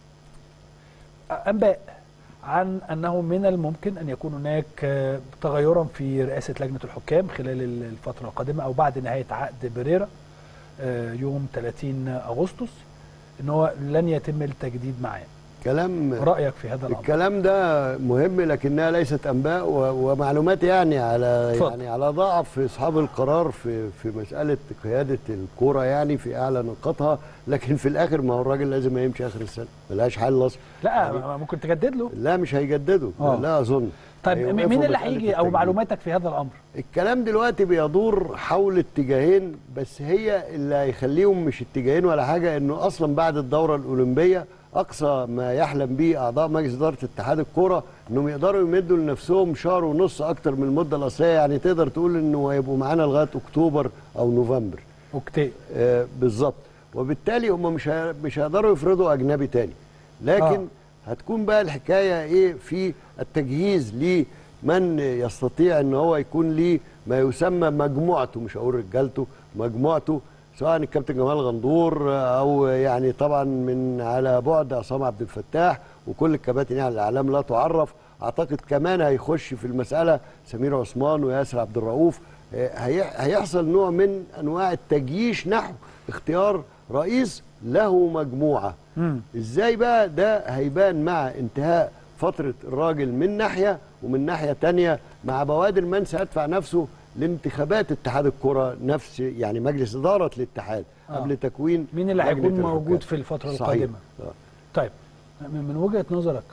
Speaker 1: انباء عن انه من الممكن ان يكون هناك آه، تغيرا في رئاسه لجنه الحكام خلال ال- الفتره القادمه او بعد نهايه عقد بريرا آه، يوم 30 اغسطس ان هو لن يتم التجديد معاه
Speaker 4: كلام
Speaker 1: رايك في هذا الامر
Speaker 4: الكلام ده مهم لكنها ليست انباء و- ومعلومات يعني على
Speaker 1: اتفضل.
Speaker 4: يعني على ضعف اصحاب القرار في في مساله قياده الكره يعني في اعلى نقاطها لكن في الاخر ما هو الراجل لازم يمشي اخر السنه ملهاش حل اصلا
Speaker 1: لا ما- ممكن تجدد له
Speaker 4: لا مش هيجددوا
Speaker 5: آه.
Speaker 4: لا اظن
Speaker 1: طيب
Speaker 4: هيوقفوا
Speaker 1: مين اللي
Speaker 4: مسألة
Speaker 1: هيجي او
Speaker 4: التجديد.
Speaker 1: معلوماتك في هذا الامر
Speaker 4: الكلام دلوقتي بيدور حول اتجاهين بس هي اللي هيخليهم مش اتجاهين ولا حاجه انه اصلا بعد الدوره الاولمبيه اقصى ما يحلم به اعضاء مجلس اداره اتحاد الكوره انهم يقدروا يمدوا لنفسهم شهر ونص اكتر من المده الاصليه يعني تقدر تقول انه هيبقوا معانا لغايه اكتوبر او نوفمبر
Speaker 1: اوكي
Speaker 4: آه بالظبط وبالتالي هم مش هي- مش هيقدروا يفرضوا اجنبي تاني لكن
Speaker 1: آه.
Speaker 4: آه. هتكون بقى الحكايه ايه في التجهيز لمن يستطيع ان هو يكون ليه ما يسمى مجموعته مش هقول رجالته مجموعته سواء الكابتن جمال غندور آه، او يعني طبعا من على بعد عصام عبد الفتاح وكل الكباتن يعني الاعلام لا تعرف اعتقد كمان هيخش في المساله سمير عثمان وياسر عبد الرؤوف آه، هي- هيحصل نوع من انواع التجييش نحو اختيار رئيس له مجموعه
Speaker 1: مم.
Speaker 4: ازاي بقى ده هيبان مع انتهاء فتره الراجل من ناحيه ومن ناحيه تانية مع بوادر من سيدفع نفسه لانتخابات اتحاد الكره نفس يعني مجلس اداره الاتحاد
Speaker 1: آه.
Speaker 4: قبل تكوين
Speaker 1: مين اللي
Speaker 4: لجنة
Speaker 1: هيكون
Speaker 4: الحكام.
Speaker 1: موجود في الفتره
Speaker 4: صحيح.
Speaker 1: القادمه
Speaker 4: آه.
Speaker 1: طيب من من وجهه نظرك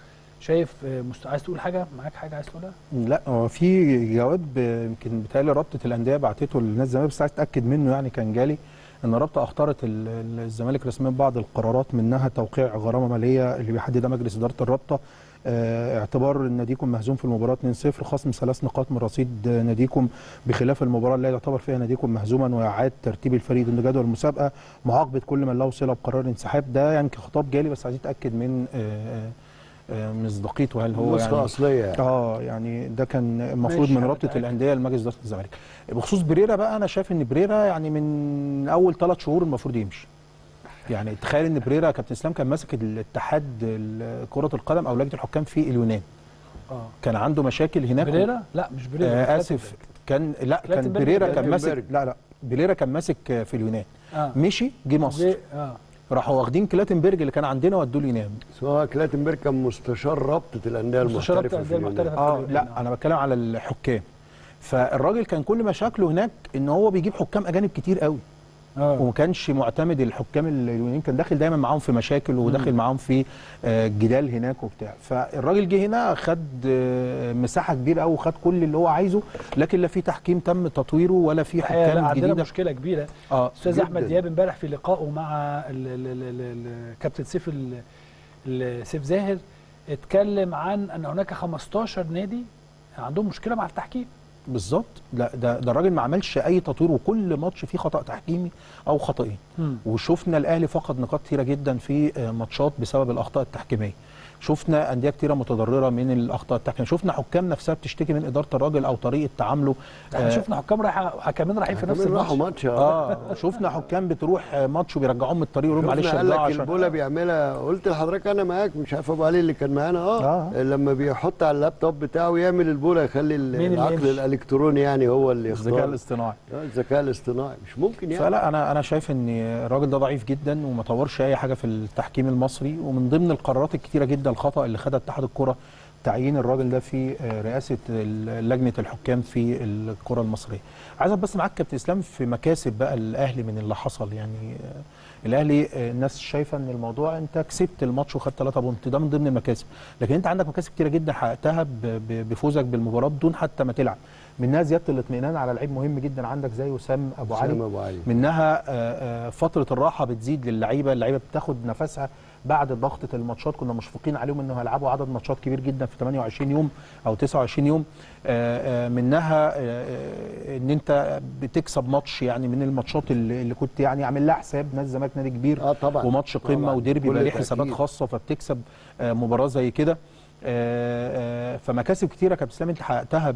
Speaker 1: شايف آه، مست... عايز تقول حاجه معاك حاجه عايز تقولها
Speaker 5: لا هو في جواب آه، يمكن بتهيألي رابطه الانديه بعتته للناس الزمالك بس عايز اتاكد منه يعني كان جالي ان الرابطه اختارت ال- ال- الزمالك رسميا بعض القرارات منها توقيع غرامه ماليه اللي بيحددها مجلس اداره الرابطه آه، اعتبار ناديكم مهزوم في المباراه 2-0 خصم ثلاث نقاط من رصيد آه، ناديكم بخلاف المباراه اللي يعتبر فيها ناديكم مهزوما واعاده ترتيب الفريق ضمن جدول المسابقه معاقبه كل من له صله بقرار الانسحاب ده يعني خطاب جالي بس عايز اتاكد من آه، آه، مصداقيته هل هو
Speaker 4: نسخه
Speaker 5: يعني
Speaker 4: اصليه يعني.
Speaker 5: اه يعني ده كان المفروض
Speaker 1: ماشي،
Speaker 5: من
Speaker 1: أنا
Speaker 5: رابطه
Speaker 1: متأكد.
Speaker 5: الانديه لمجلس اداره الزمالك بخصوص بريرا بقى انا شايف ان بريرا يعني من اول ثلاث شهور المفروض يمشي يعني تخيل ان بريرا كابتن اسلام كان ماسك الاتحاد ال- كره القدم او لجنه الحكام في اليونان
Speaker 1: اه
Speaker 5: كان عنده مشاكل هناك
Speaker 1: بريرا لا مش بريرا
Speaker 5: آه اسف كان لا كان
Speaker 1: كلاتنبرج.
Speaker 5: بريرا كان ماسك
Speaker 4: كلاتنبرج.
Speaker 5: لا لا بريرا كان ماسك في اليونان
Speaker 1: اه
Speaker 5: مشي جه مصر
Speaker 1: ليه؟ اه
Speaker 5: راحوا واخدين كلاتنبرج اللي كان عندنا ودوه اليونان
Speaker 4: سواء كلاتنبرج كان مستشار رابطه الانديه
Speaker 1: مستشار
Speaker 4: المحترفه
Speaker 1: الأندية
Speaker 4: في اليونان.
Speaker 1: المحترفة.
Speaker 5: اه
Speaker 1: اليونان،
Speaker 5: لا
Speaker 1: آه.
Speaker 5: انا بتكلم على الحكام فالراجل كان كل مشاكله هناك ان هو بيجيب حكام اجانب كتير قوي
Speaker 1: اه
Speaker 5: وما كانش معتمد الحكام اليونانيين كان داخل دايما معاهم في مشاكل وداخل معاهم في آه، جدال هناك وبتاع فالراجل جه هنا خد آه، مساحه كبيره قوي وخد كل اللي هو عايزه لكن لا في تحكيم تم تطويره ولا في
Speaker 1: الحقيقة لا
Speaker 5: حكام
Speaker 1: عندنا
Speaker 5: جديده
Speaker 1: مشكله كبيره
Speaker 5: اه
Speaker 1: استاذ
Speaker 4: جداً.
Speaker 1: احمد دياب امبارح في لقائه مع ال- ال- ال- ال- ال- كابتن سيف ال- ال- سيف زاهر اتكلم عن ان هناك 15 نادي عندهم مشكله مع التحكيم
Speaker 5: بالظبط لا ده ده الراجل ما عملش اي تطوير وكل ماتش فيه خطا تحكيمي او خطأين وشفنا الاهلي فقد نقاط كتيره جدا في آه، ماتشات بسبب الاخطاء التحكيميه شفنا انديه كتيره متضرره من الاخطاء التحكيميه شفنا حكام نفسها بتشتكي من اداره الراجل او طريقه تعامله
Speaker 1: احنا
Speaker 5: آه،
Speaker 1: شفنا حكام رايحه وحكامين رايحين في نفس
Speaker 4: كمان
Speaker 1: الماتش
Speaker 4: راحوا ماتش اه
Speaker 5: اه شفنا حكام بتروح آه، ماتش وبيرجعوهم من الطريق يقولوا معلش
Speaker 4: شفنا قال
Speaker 5: ارجعوا
Speaker 4: لك
Speaker 5: عشان
Speaker 4: البولا بيعملها قلت لحضرتك انا معاك مش عارف ابو علي اللي كان معانا اه,
Speaker 5: آه.
Speaker 4: لما بيحط على اللابتوب بتاعه يعمل البولا يخلي ال-
Speaker 1: مين اللي
Speaker 4: العقل
Speaker 1: يمشي؟
Speaker 4: الالكتروني يعني هو اللي
Speaker 5: الذكاء
Speaker 4: يختار
Speaker 5: الاصطناعي
Speaker 4: آه، الذكاء الاصطناعي مش ممكن يعني
Speaker 5: فلا انا انا شايف ان الراجل ده ضعيف جدا وما طورش اي حاجه في التحكيم المصري ومن ضمن القرارات الكتيره جدا الخطا اللي خدها اتحاد الكره تعيين الراجل ده في آه، رئاسه ال- لجنه الحكام في الكره المصريه. عايز أبقى بس معاك كابتن اسلام في مكاسب بقى الاهلي من اللي حصل يعني آه، الاهلي آه، الناس شايفه ان الموضوع انت كسبت الماتش وخدت 3 بونت ده من ضمن المكاسب لكن انت عندك مكاسب كتيره جدا حققتها ب- ب- بفوزك بالمباراه بدون حتى ما تلعب منها زياده الاطمئنان على لعيب مهم جدا عندك زي وسام ابو علي
Speaker 4: سام ابو علي
Speaker 5: منها آه، آه، فتره الراحه بتزيد للعيبه اللعيبه بتاخد نفسها بعد ضغطه الماتشات كنا مشفقين عليهم انه هيلعبوا عدد ماتشات كبير جدا في 28 يوم او 29 يوم آه، آه، منها آه، آه، ان انت بتكسب ماتش يعني من الماتشات اللي اللي كنت يعني عامل لها حساب نادي الزمالك نادي كبير
Speaker 4: اه طبعا
Speaker 5: وماتش قمه
Speaker 4: طبعاً.
Speaker 5: وديربي
Speaker 4: كل
Speaker 5: يبقى ليه حسابات
Speaker 4: تأكيد.
Speaker 5: خاصه فبتكسب آه، مباراه زي كده آه، آه، فمكاسب كتيره يا كابتن اسلام انت حققتها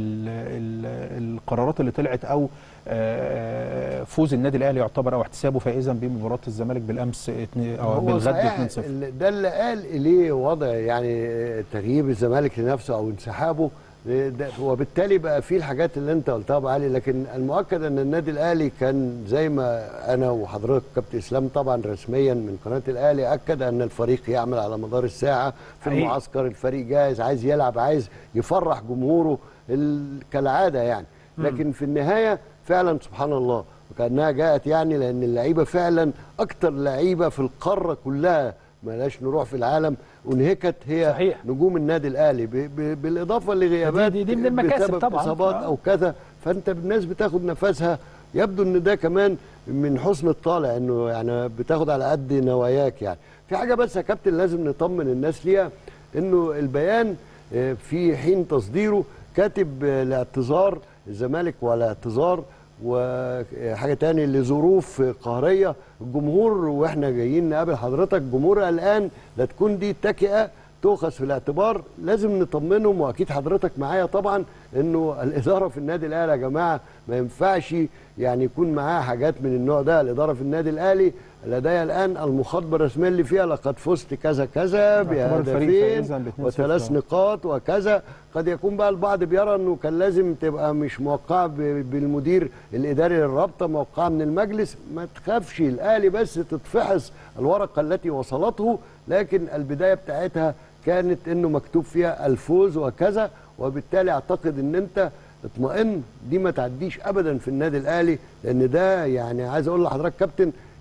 Speaker 5: بالقرارات اللي طلعت او آه، فوز النادي الاهلي يعتبر او احتسابه فائزا بمباراه الزمالك بالامس اتنين- او
Speaker 4: هو
Speaker 5: بالغد
Speaker 4: صحيح
Speaker 5: 2-0
Speaker 4: ال- ده اللي قال اليه وضع يعني تغييب الزمالك لنفسه او انسحابه ده وبالتالي بقى في الحاجات اللي انت قلتها ابو علي لكن المؤكد ان النادي الاهلي كان زي ما انا وحضرتك كابتن اسلام طبعا رسميا من قناه الاهلي اكد ان الفريق يعمل على مدار الساعه في
Speaker 1: حقيقي.
Speaker 4: المعسكر الفريق جاهز عايز يلعب عايز يفرح جمهوره ال- كالعاده يعني لكن في النهايه فعلا سبحان الله وكانها جاءت يعني لان اللعيبه فعلا اكتر لعيبه في القاره كلها بلاش نروح في العالم انهكت هي
Speaker 1: صحيح.
Speaker 4: نجوم النادي الاهلي ب- ب- بالاضافه لغيابات
Speaker 1: دي- دي من المكاسب
Speaker 4: بسبب
Speaker 1: طبعاً.
Speaker 4: اصابات
Speaker 1: آه.
Speaker 4: او كذا فانت الناس بتاخد نفسها يبدو ان ده كمان من حسن الطالع انه يعني بتاخد على قد نواياك يعني في حاجه بس يا كابتن لازم نطمن الناس ليها انه البيان آه، في حين تصديره كاتب آه، لاعتذار الزمالك ولا اعتذار وحاجه تاني لظروف قهريه الجمهور واحنا جايين نقابل حضرتك الجمهور قلقان لا تكون دي تكئه تؤخذ في الاعتبار لازم نطمنهم واكيد حضرتك معايا طبعا انه الاداره في النادي الاهلي يا جماعه ما ينفعش يعني يكون معاها حاجات من النوع ده الاداره في النادي الاهلي لدي الان المخاطبه الرسميه اللي فيها لقد فزت كذا كذا
Speaker 5: يعتبر الفريق
Speaker 4: بهدفين
Speaker 5: فائزاً ب 2-0.
Speaker 4: وثلاث نقاط وكذا قد يكون بقى البعض بيرى انه كان لازم تبقى مش موقعه ب- بالمدير الاداري للرابطه موقعه من المجلس ما تخافش الاهلي بس تتفحص الورقه التي وصلته لكن البدايه بتاعتها كانت انه مكتوب فيها الفوز وكذا وبالتالي اعتقد ان انت اطمئن دي ما تعديش ابدا في النادي الاهلي لان ده يعني عايز اقول لحضرتك كابتن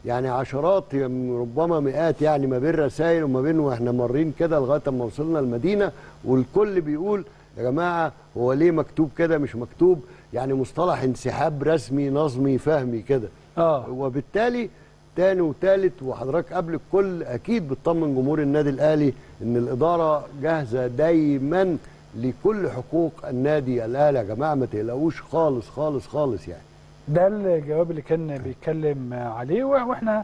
Speaker 4: يعني عشرات ربما مئات يعني ما بين رسائل وما بين واحنا مارين كده لغايه ما وصلنا المدينه والكل بيقول يا جماعه هو ليه مكتوب كده مش مكتوب يعني مصطلح انسحاب رسمي نظمي فهمي كده
Speaker 1: اه
Speaker 4: وبالتالي تاني وتالت وحضرتك قبل الكل اكيد بتطمن جمهور النادي الاهلي ان الاداره جاهزه دايما لكل حقوق النادي الاهلي يا جماعه ما تقلقوش خالص خالص خالص يعني
Speaker 1: ده الجواب اللي كان بيتكلم عليه واحنا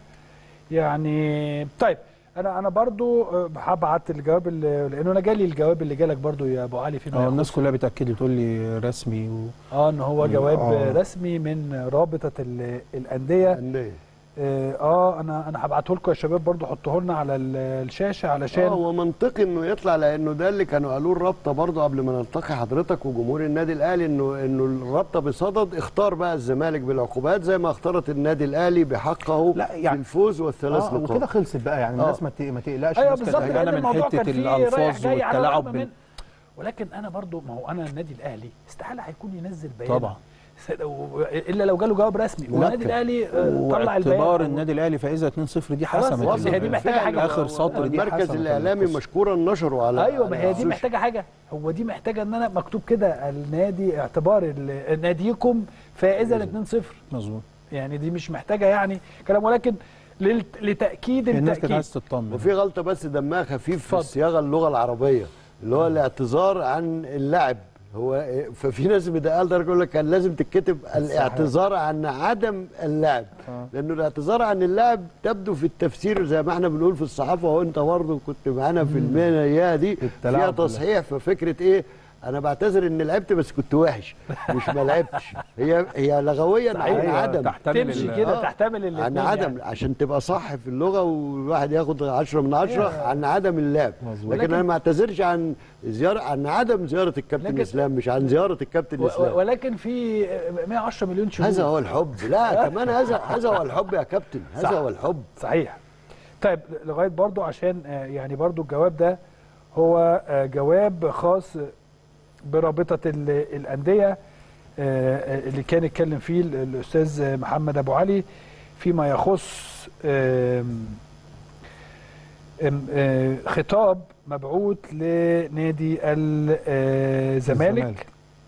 Speaker 1: يعني طيب انا انا برضو هبعت الجواب اللي لانه انا جالي الجواب اللي جالك برضو يا ابو علي فيما
Speaker 5: اه الناس
Speaker 1: يخص-
Speaker 5: كلها بتاكد لي بتقول لي رسمي و...
Speaker 1: اه ان هو جواب
Speaker 5: آه.
Speaker 1: رسمي من رابطه ال- الانديه
Speaker 4: النادي.
Speaker 1: اه آه، انا انا هبعته لكم يا شباب برضو حطوه لنا على ال- الشاشه
Speaker 4: اه
Speaker 1: علشان
Speaker 4: هو منطقي انه يطلع لانه ده اللي كانوا قالوه الرابطه برضه قبل ما نلتقي حضرتك وجمهور النادي الاهلي انه انه الرابطه بصدد اختار بقى الزمالك بالعقوبات زي ما اختارت النادي الاهلي بحقه
Speaker 5: لا،
Speaker 4: في
Speaker 5: يعني-
Speaker 4: الفوز والثلاث
Speaker 5: اه
Speaker 4: نقاط
Speaker 5: وكده خلصت بقى يعني
Speaker 4: آه.
Speaker 5: الناس ما ت- ما تقلقش
Speaker 1: ايوه
Speaker 5: الناس كانت
Speaker 1: بالظبط
Speaker 5: قلقانة
Speaker 1: لان
Speaker 5: من
Speaker 1: الموضوع
Speaker 5: حته
Speaker 1: كان فيه رايح
Speaker 5: الالفاظ
Speaker 1: جاي على
Speaker 5: والتلاعب
Speaker 1: الرغم
Speaker 5: بال-
Speaker 1: من ولكن انا برضو ما هو انا النادي الاهلي استحاله هيكون ينزل بيان
Speaker 5: طبعا.
Speaker 1: س- لو- الا لو جاله جواب رسمي
Speaker 5: لا،
Speaker 1: والنادي الاهلي آه، طلع البيان
Speaker 5: واعتبار
Speaker 1: أو-
Speaker 5: النادي الاهلي فائزه 2-0 دي
Speaker 1: خلاص،
Speaker 5: حسمت
Speaker 1: وصل. هي دي محتاجة
Speaker 4: بالفعل
Speaker 1: حاجة.
Speaker 5: اخر سطر دي
Speaker 4: المركز
Speaker 5: حسمت
Speaker 4: الاعلامي
Speaker 5: القصة.
Speaker 4: مشكورا نشره على
Speaker 1: ايوه ما
Speaker 4: على
Speaker 1: هي دي
Speaker 4: السوشيال.
Speaker 1: محتاجه حاجه هو دي محتاجه ان انا مكتوب كده النادي اعتبار ال- ناديكم فائزا 2-0
Speaker 5: مظبوط
Speaker 1: يعني دي مش محتاجه يعني كلام ولكن لل- لتاكيد
Speaker 5: الناس كانت
Speaker 1: التاكيد
Speaker 5: عايزه تطمن
Speaker 4: وفي غلطه بس دمها خفيف في
Speaker 1: اتفضل.
Speaker 4: الصياغه اللغه العربيه اللي هو الاعتذار عن اللاعب هو ففي ناس بدقال درجه يقول لك كان لازم تتكتب الاعتذار عن عدم اللعب
Speaker 5: آه.
Speaker 4: لانه الاعتذار عن اللعب تبدو في التفسير زي ما احنا بنقول في الصحافه وانت برضه كنت معانا في المهنه إياها دي فيها
Speaker 5: التلاعب بال-
Speaker 4: تصحيح ففكره ايه انا بعتذر ان لعبت بس كنت وحش مش ما لعبتش هي هي لغويا عن
Speaker 1: صحيح.
Speaker 4: عدم
Speaker 5: تحتمل
Speaker 1: تمشي
Speaker 5: ال-
Speaker 1: كده
Speaker 4: آه.
Speaker 1: تحتمل
Speaker 4: عن
Speaker 1: الاثنين
Speaker 4: عدم
Speaker 1: يعني.
Speaker 4: عشان تبقى صح في اللغه والواحد ياخد 10 من 10
Speaker 1: أيوة.
Speaker 4: عن عدم اللعب
Speaker 5: مظبوط.
Speaker 4: لكن
Speaker 1: ولكن-
Speaker 4: انا ما اعتذرش عن زياره عن عدم زياره الكابتن
Speaker 1: لكن-
Speaker 4: اسلام مش عن زياره الكابتن
Speaker 1: و- و-
Speaker 4: اسلام
Speaker 1: ولكن في 110 مليون شهور
Speaker 4: هذا هو الحب لا كمان هذا هذا هو الحب يا كابتن
Speaker 1: صح.
Speaker 4: هذا هو الحب
Speaker 1: صحيح طيب لغايه برضو عشان آه، يعني برضو الجواب ده هو آه، جواب خاص برابطه ال- الانديه آه، آه، اللي كان اتكلم فيه ال- الاستاذ محمد ابو علي فيما يخص آم، آم، آه، خطاب مبعوث لنادي الزمالك
Speaker 5: الزمالك.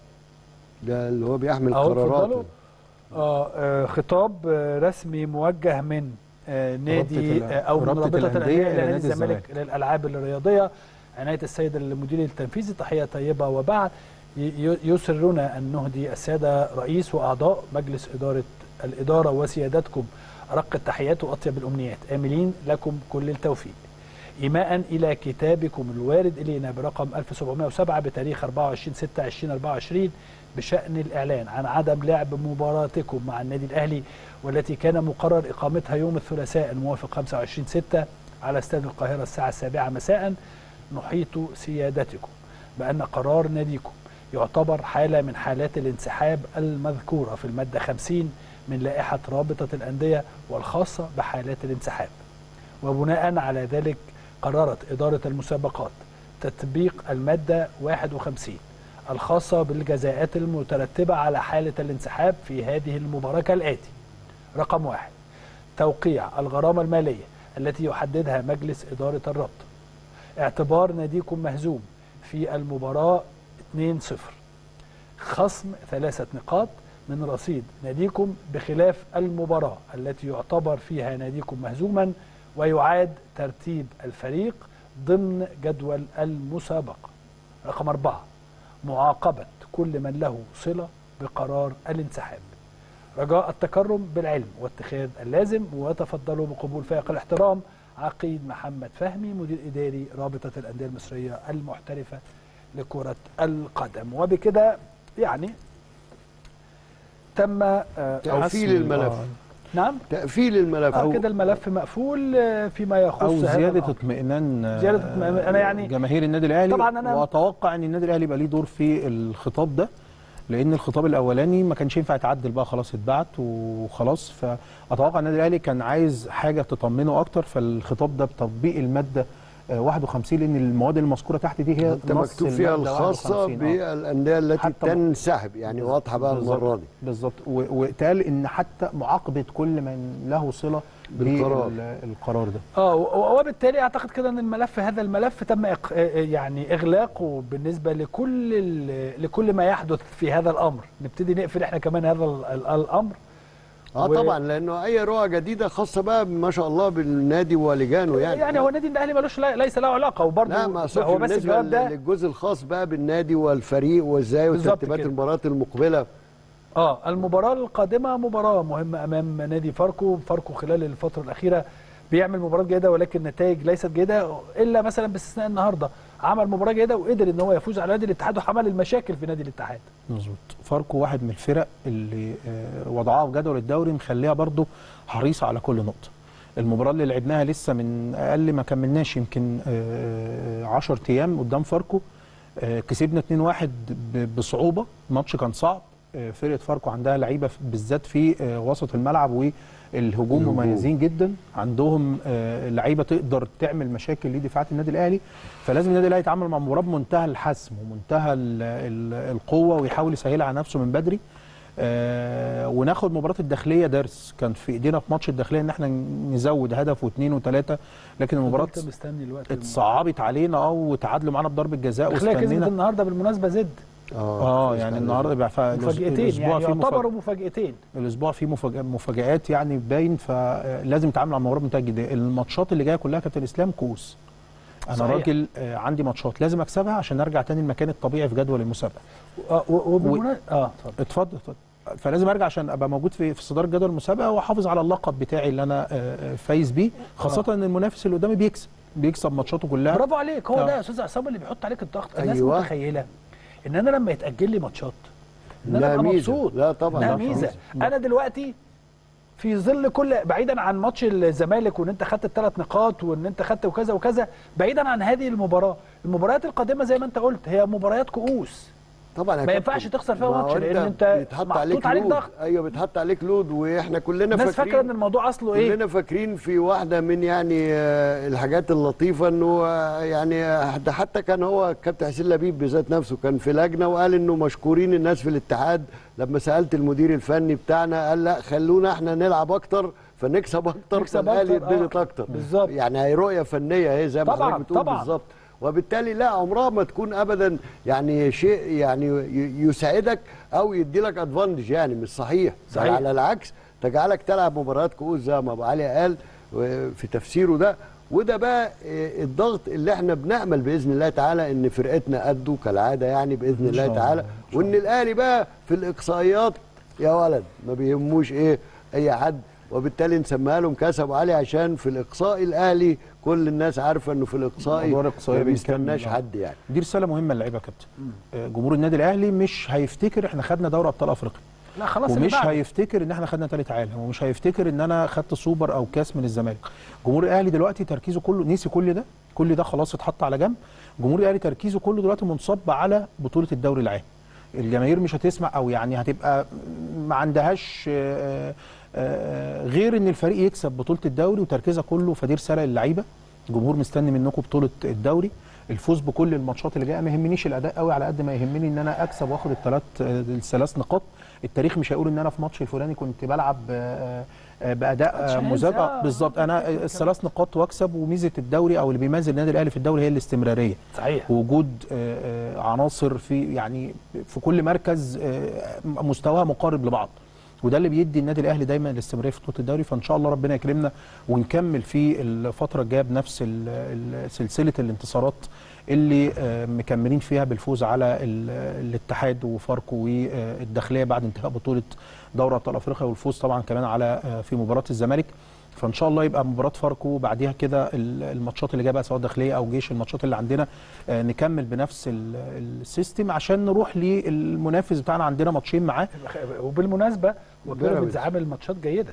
Speaker 4: ده اللي هو بيحمل
Speaker 1: أهو
Speaker 4: قراراته
Speaker 1: اتفضلوا. آه آه، خطاب آه، رسمي موجه من آه، نادي
Speaker 5: رابطة
Speaker 1: آه، او من
Speaker 5: رابطة
Speaker 1: رابطه
Speaker 5: الأندية
Speaker 1: الانديه
Speaker 5: إلى
Speaker 1: الى نادي
Speaker 5: نادي
Speaker 1: الزمالك
Speaker 5: الزمالك.
Speaker 1: للالعاب الرياضيه عنايه السيد المدير التنفيذي تحيه طيبه وبعد ي- ي- يسرنا ان نهدي الساده رئيس واعضاء مجلس اداره الاداره وسيادتكم ارق التحيات واطيب الامنيات املين لكم كل التوفيق إيماء إلى كتابكم الوارد إلينا برقم 1707 بتاريخ 24 6 2024 بشأن الإعلان عن عدم لعب مباراتكم مع النادي الأهلي والتي كان مقرر إقامتها يوم الثلاثاء الموافق 25 6 على استاد القاهرة الساعة السابعة مساء نحيط سيادتكم بأن قرار ناديكم يعتبر حالة من حالات الانسحاب المذكورة في المادة 50 من لائحة رابطة الأندية والخاصة بحالات الانسحاب وبناء على ذلك قررت إدارة المسابقات تطبيق المادة 51 الخاصة بالجزاءات المترتبة على حالة الانسحاب في هذه المباراة كالآتي رقم واحد توقيع الغرامة المالية التي يحددها مجلس إدارة الرابطة اعتبار ناديكم مهزوم في المباراة 2-0 خصم ثلاثة نقاط من رصيد ناديكم بخلاف المباراة التي يعتبر فيها ناديكم مهزوما ويعاد ترتيب الفريق ضمن جدول المسابقة رقم أربعة معاقبة كل من له صلة بقرار الانسحاب رجاء التكرم بالعلم واتخاذ اللازم وتفضلوا بقبول فائق الاحترام عقيد محمد فهمي مدير إداري رابطة الأندية المصرية المحترفة لكرة القدم وبكده يعني تم آه،
Speaker 4: تقفيل
Speaker 5: حسم-
Speaker 4: الملف
Speaker 5: آه.
Speaker 1: نعم
Speaker 4: تقفيل الملف
Speaker 1: آه كده الملف مقفول آه، فيما يخص
Speaker 5: او
Speaker 1: هذا
Speaker 5: زياده
Speaker 1: الأمر.
Speaker 5: اطمئنان آه،
Speaker 1: زيادة اطمئنان. أنا يعني-
Speaker 5: جماهير النادي الاهلي
Speaker 1: طبعاً أنا-
Speaker 5: واتوقع ان النادي الاهلي يبقى ليه دور في الخطاب ده لان الخطاب الاولاني ما كانش ينفع يتعدل بقى خلاص اتبعت وخلاص فاتوقع النادي الاهلي كان عايز حاجه تطمنه اكتر فالخطاب ده بتطبيق الماده آه، 51 لان المواد المذكوره تحت دي هي
Speaker 4: انت
Speaker 5: نص
Speaker 4: مكتوب فيها
Speaker 5: المادة
Speaker 4: الخاصه
Speaker 5: 51. آه.
Speaker 4: بالانديه التي
Speaker 5: حتى-
Speaker 4: تنسحب يعني واضحه بقى
Speaker 5: بالظبط.
Speaker 4: المره دي
Speaker 5: بالظبط و- واتقال ان حتى معاقبه كل من له صله
Speaker 4: بالقرار.
Speaker 5: القرار ده
Speaker 1: اه و- وبالتالي اعتقد كده ان الملف هذا الملف تم إق... يعني اغلاقه بالنسبه لكل ال... لكل ما يحدث في هذا الامر نبتدي نقفل احنا كمان هذا ال... ال- الامر
Speaker 4: اه
Speaker 1: و-
Speaker 4: طبعا لانه اي رؤى جديده خاصه بقى ما شاء الله بالنادي ولجانه يعني
Speaker 1: يعني هو النادي الاهلي ملوش لا... ليس له علاقه وبرضه
Speaker 4: لا ما اقصدش
Speaker 1: هو بس
Speaker 4: بالنسبه
Speaker 1: الجواب ده
Speaker 4: للجزء الخاص بقى بالنادي والفريق وازاي
Speaker 1: بالظبط
Speaker 4: وترتيبات
Speaker 1: كده.
Speaker 4: المباراه المقبله
Speaker 1: اه المباراة القادمة مباراة مهمة أمام نادي فاركو، فاركو خلال الفترة الأخيرة بيعمل مباراة جيدة ولكن نتائج ليست جيدة إلا مثلا باستثناء النهاردة عمل مباراة جيدة وقدر إن هو يفوز على نادي الاتحاد وحمل المشاكل في نادي الاتحاد.
Speaker 5: مظبوط فاركو واحد من الفرق اللي آه، وضعها في جدول الدوري مخليها برضو حريصه على كل نقطه المباراه اللي لعبناها لسه من اقل ما كملناش يمكن 10 ايام قدام فاركو آه، كسبنا 2-1 ب- بصعوبه الماتش كان صعب آه، فرقه فاركو عندها لعيبه في- بالذات في آه، وسط الملعب والهجوم
Speaker 4: الهجوم.
Speaker 5: مميزين جدا عندهم آه، لعيبه تقدر تعمل مشاكل لدفاعات النادي الاهلي فلازم النادي الاهلي يتعامل مع المباراه بمنتهى الحسم ومنتهى ال- ال- القوه ويحاول يسهلها على نفسه من بدري آه وناخد مباراه الداخليه درس كان في ايدينا في ماتش الداخليه ان احنا نزود هدف واثنين وثلاثه لكن المباراه
Speaker 1: فضلت مستني الوقت
Speaker 5: اتصعبت علينا اه وتعادلوا معانا بضربه جزاء
Speaker 1: الداخلية كسبت
Speaker 5: واستنينا
Speaker 1: النهارده بالمناسبة زد
Speaker 5: اه يعني النهارده بقى فا-
Speaker 1: مفاجأتين
Speaker 5: الاسبوع
Speaker 1: يعني
Speaker 5: فيه
Speaker 1: يعتبروا
Speaker 5: مفاجأ-
Speaker 1: مفاجأتين.
Speaker 5: الاسبوع فيه مفاجأ- مفاجآت يعني باين فلازم نتعامل مع المباراه بمنتهى الجديه الماتشات اللي جايه كلها كابتن اسلام كؤوس انا
Speaker 1: صحيح.
Speaker 5: راجل آه، عندي ماتشات لازم اكسبها عشان ارجع تاني المكان الطبيعي في جدول المسابقه
Speaker 1: آه و- وبالمناسبة اه اتفضل.
Speaker 5: اتفضل اتفضل فلازم ارجع عشان ابقى موجود في في صداره جدول المسابقه واحافظ على اللقب بتاعي اللي انا آه، آه، فايز بيه خاصه ان المنافس اللي قدامي بيكسب بيكسب ماتشاته كلها
Speaker 1: برافو عليك هو
Speaker 5: آه.
Speaker 1: ده يا استاذ عصام اللي بيحط عليك الضغط الناس
Speaker 4: أيوة.
Speaker 1: متخيله ان انا لما يتاجل لي ماتشات ان انا
Speaker 4: لا
Speaker 1: ابقى
Speaker 4: ميزة.
Speaker 1: مبسوط
Speaker 4: لا طبعا
Speaker 1: انها
Speaker 4: لا
Speaker 1: ميزه
Speaker 4: طبعاً.
Speaker 1: انا دلوقتي في ظل كل بعيدا عن ماتش الزمالك وان انت خدت الثلاث نقاط وان انت خدت وكذا وكذا بعيدا عن هذه المباراه المباريات القادمه زي ما انت قلت هي مباريات كؤوس
Speaker 4: طبعا يا
Speaker 1: ما
Speaker 4: كابتن.
Speaker 1: ينفعش تخسر فيها
Speaker 4: ما هو
Speaker 1: ماتش، لأن أنت
Speaker 4: بيتحط
Speaker 1: محطوط
Speaker 4: عليك
Speaker 1: عليك
Speaker 4: لود
Speaker 1: ضغط.
Speaker 4: ايوه بيتحط عليك لود واحنا كلنا
Speaker 1: الناس
Speaker 4: فاكرين
Speaker 1: فاكره ان الموضوع اصله ايه
Speaker 4: كلنا فاكرين في واحده من يعني آه، الحاجات اللطيفه انه آه، يعني آه، ده حتى كان هو كابتن حسين لبيب بذات نفسه كان في لجنه وقال انه مشكورين الناس في الاتحاد لما سالت المدير الفني بتاعنا قال لا خلونا احنا نلعب اكتر فنكسب اكتر
Speaker 1: نكسب
Speaker 4: فالاهلي
Speaker 1: أكتر، آه.
Speaker 4: يتضغط اكتر
Speaker 1: بالظبط.
Speaker 4: يعني هي رؤيه فنيه اهي زي ما
Speaker 1: طبعاً،
Speaker 4: حضرتك بتقول
Speaker 1: طبعاً.
Speaker 4: بالظبط وبالتالي لا عمرها ما تكون ابدا يعني شيء يعني ي- يساعدك او يدي لك ادفانتج يعني مش صحيح
Speaker 1: صحيح.
Speaker 4: بل على العكس تجعلك تلعب مباريات كؤوس زي ما ابو علي قال و- في تفسيره ده وده بقى آه، الضغط اللي احنا بنامل باذن الله تعالى ان فرقتنا قده كالعاده يعني باذن الله
Speaker 5: شاء
Speaker 4: تعالى
Speaker 5: الله، إن شاء
Speaker 4: وان الاهلي بقى في الاقصائيات يا ولد ما بيهموش ايه اي حد وبالتالي نسميها لهم كاس ابو علي عشان في الاقصاء الاهلي كل الناس عارفه انه في الاقصاء
Speaker 5: موضوع الإقصائي
Speaker 4: ما
Speaker 5: بنكمل
Speaker 4: بيستناش
Speaker 5: بقى.
Speaker 4: حد يعني
Speaker 5: دي رساله مهمه للعيبه يا كابتن آه، جمهور النادي الاهلي مش هيفتكر احنا خدنا دوري ابطال افريقيا
Speaker 1: لا خلاص اللي
Speaker 5: ومش
Speaker 1: بعده.
Speaker 5: هيفتكر ان احنا خدنا ثالث عالم ومش هيفتكر ان انا خدت سوبر او كاس من الزمالك جمهور الاهلي دلوقتي تركيزه كله نسي كل ده كل ده خلاص اتحط على جنب جمهور الاهلي تركيزه كله دلوقتي منصب على بطوله الدوري العام الجماهير مش هتسمع او يعني هتبقى ما عندهاش آه، آه، غير ان الفريق يكسب بطوله الدوري وتركيزها كله فدي رساله للعيبه الجمهور مستني منكم بطوله الدوري الفوز بكل الماتشات اللي جايه ما يهمنيش الاداء قوي على قد ما يهمني ان انا اكسب واخد الثلاث الثلاث نقاط التاريخ مش هيقول ان انا في ماتش الفلاني كنت بلعب آه، آه، باداء
Speaker 1: ماتش
Speaker 5: آه،
Speaker 1: هز،
Speaker 5: مذاب
Speaker 1: آه،
Speaker 5: آه، بالظبط انا
Speaker 1: ممكن كده.
Speaker 5: الثلاث نقاط واكسب وميزه الدوري او اللي بيميز النادي الاهلي في الدوري هي الاستمراريه
Speaker 1: صحيح
Speaker 5: وجود آه، آه، عناصر في يعني في كل مركز آه، مستواها مقارب لبعض وده اللي بيدي النادي الاهلي دايما الاستمراريه في بطوله الدوري فان شاء الله ربنا يكرمنا ونكمل في الفتره الجايه بنفس ال- ال- سلسله الانتصارات اللي آه، مكملين فيها بالفوز على ال- الاتحاد وفاركو والداخليه بعد انتهاء بطوله دوري ابطال افريقيا والفوز طبعا كمان على آه، في مباراه الزمالك فان شاء الله يبقى مباراه فاركو وبعديها كده ال- الماتشات اللي جايه بقى سواء داخليه او جيش الماتشات اللي عندنا آه، نكمل بنفس ال- السيستم عشان نروح للمنافس بتاعنا عندنا ماتشين معاه
Speaker 1: وبالمناسبه هو
Speaker 4: بيراميدز.
Speaker 1: بيراميدز عامل ماتشات جيده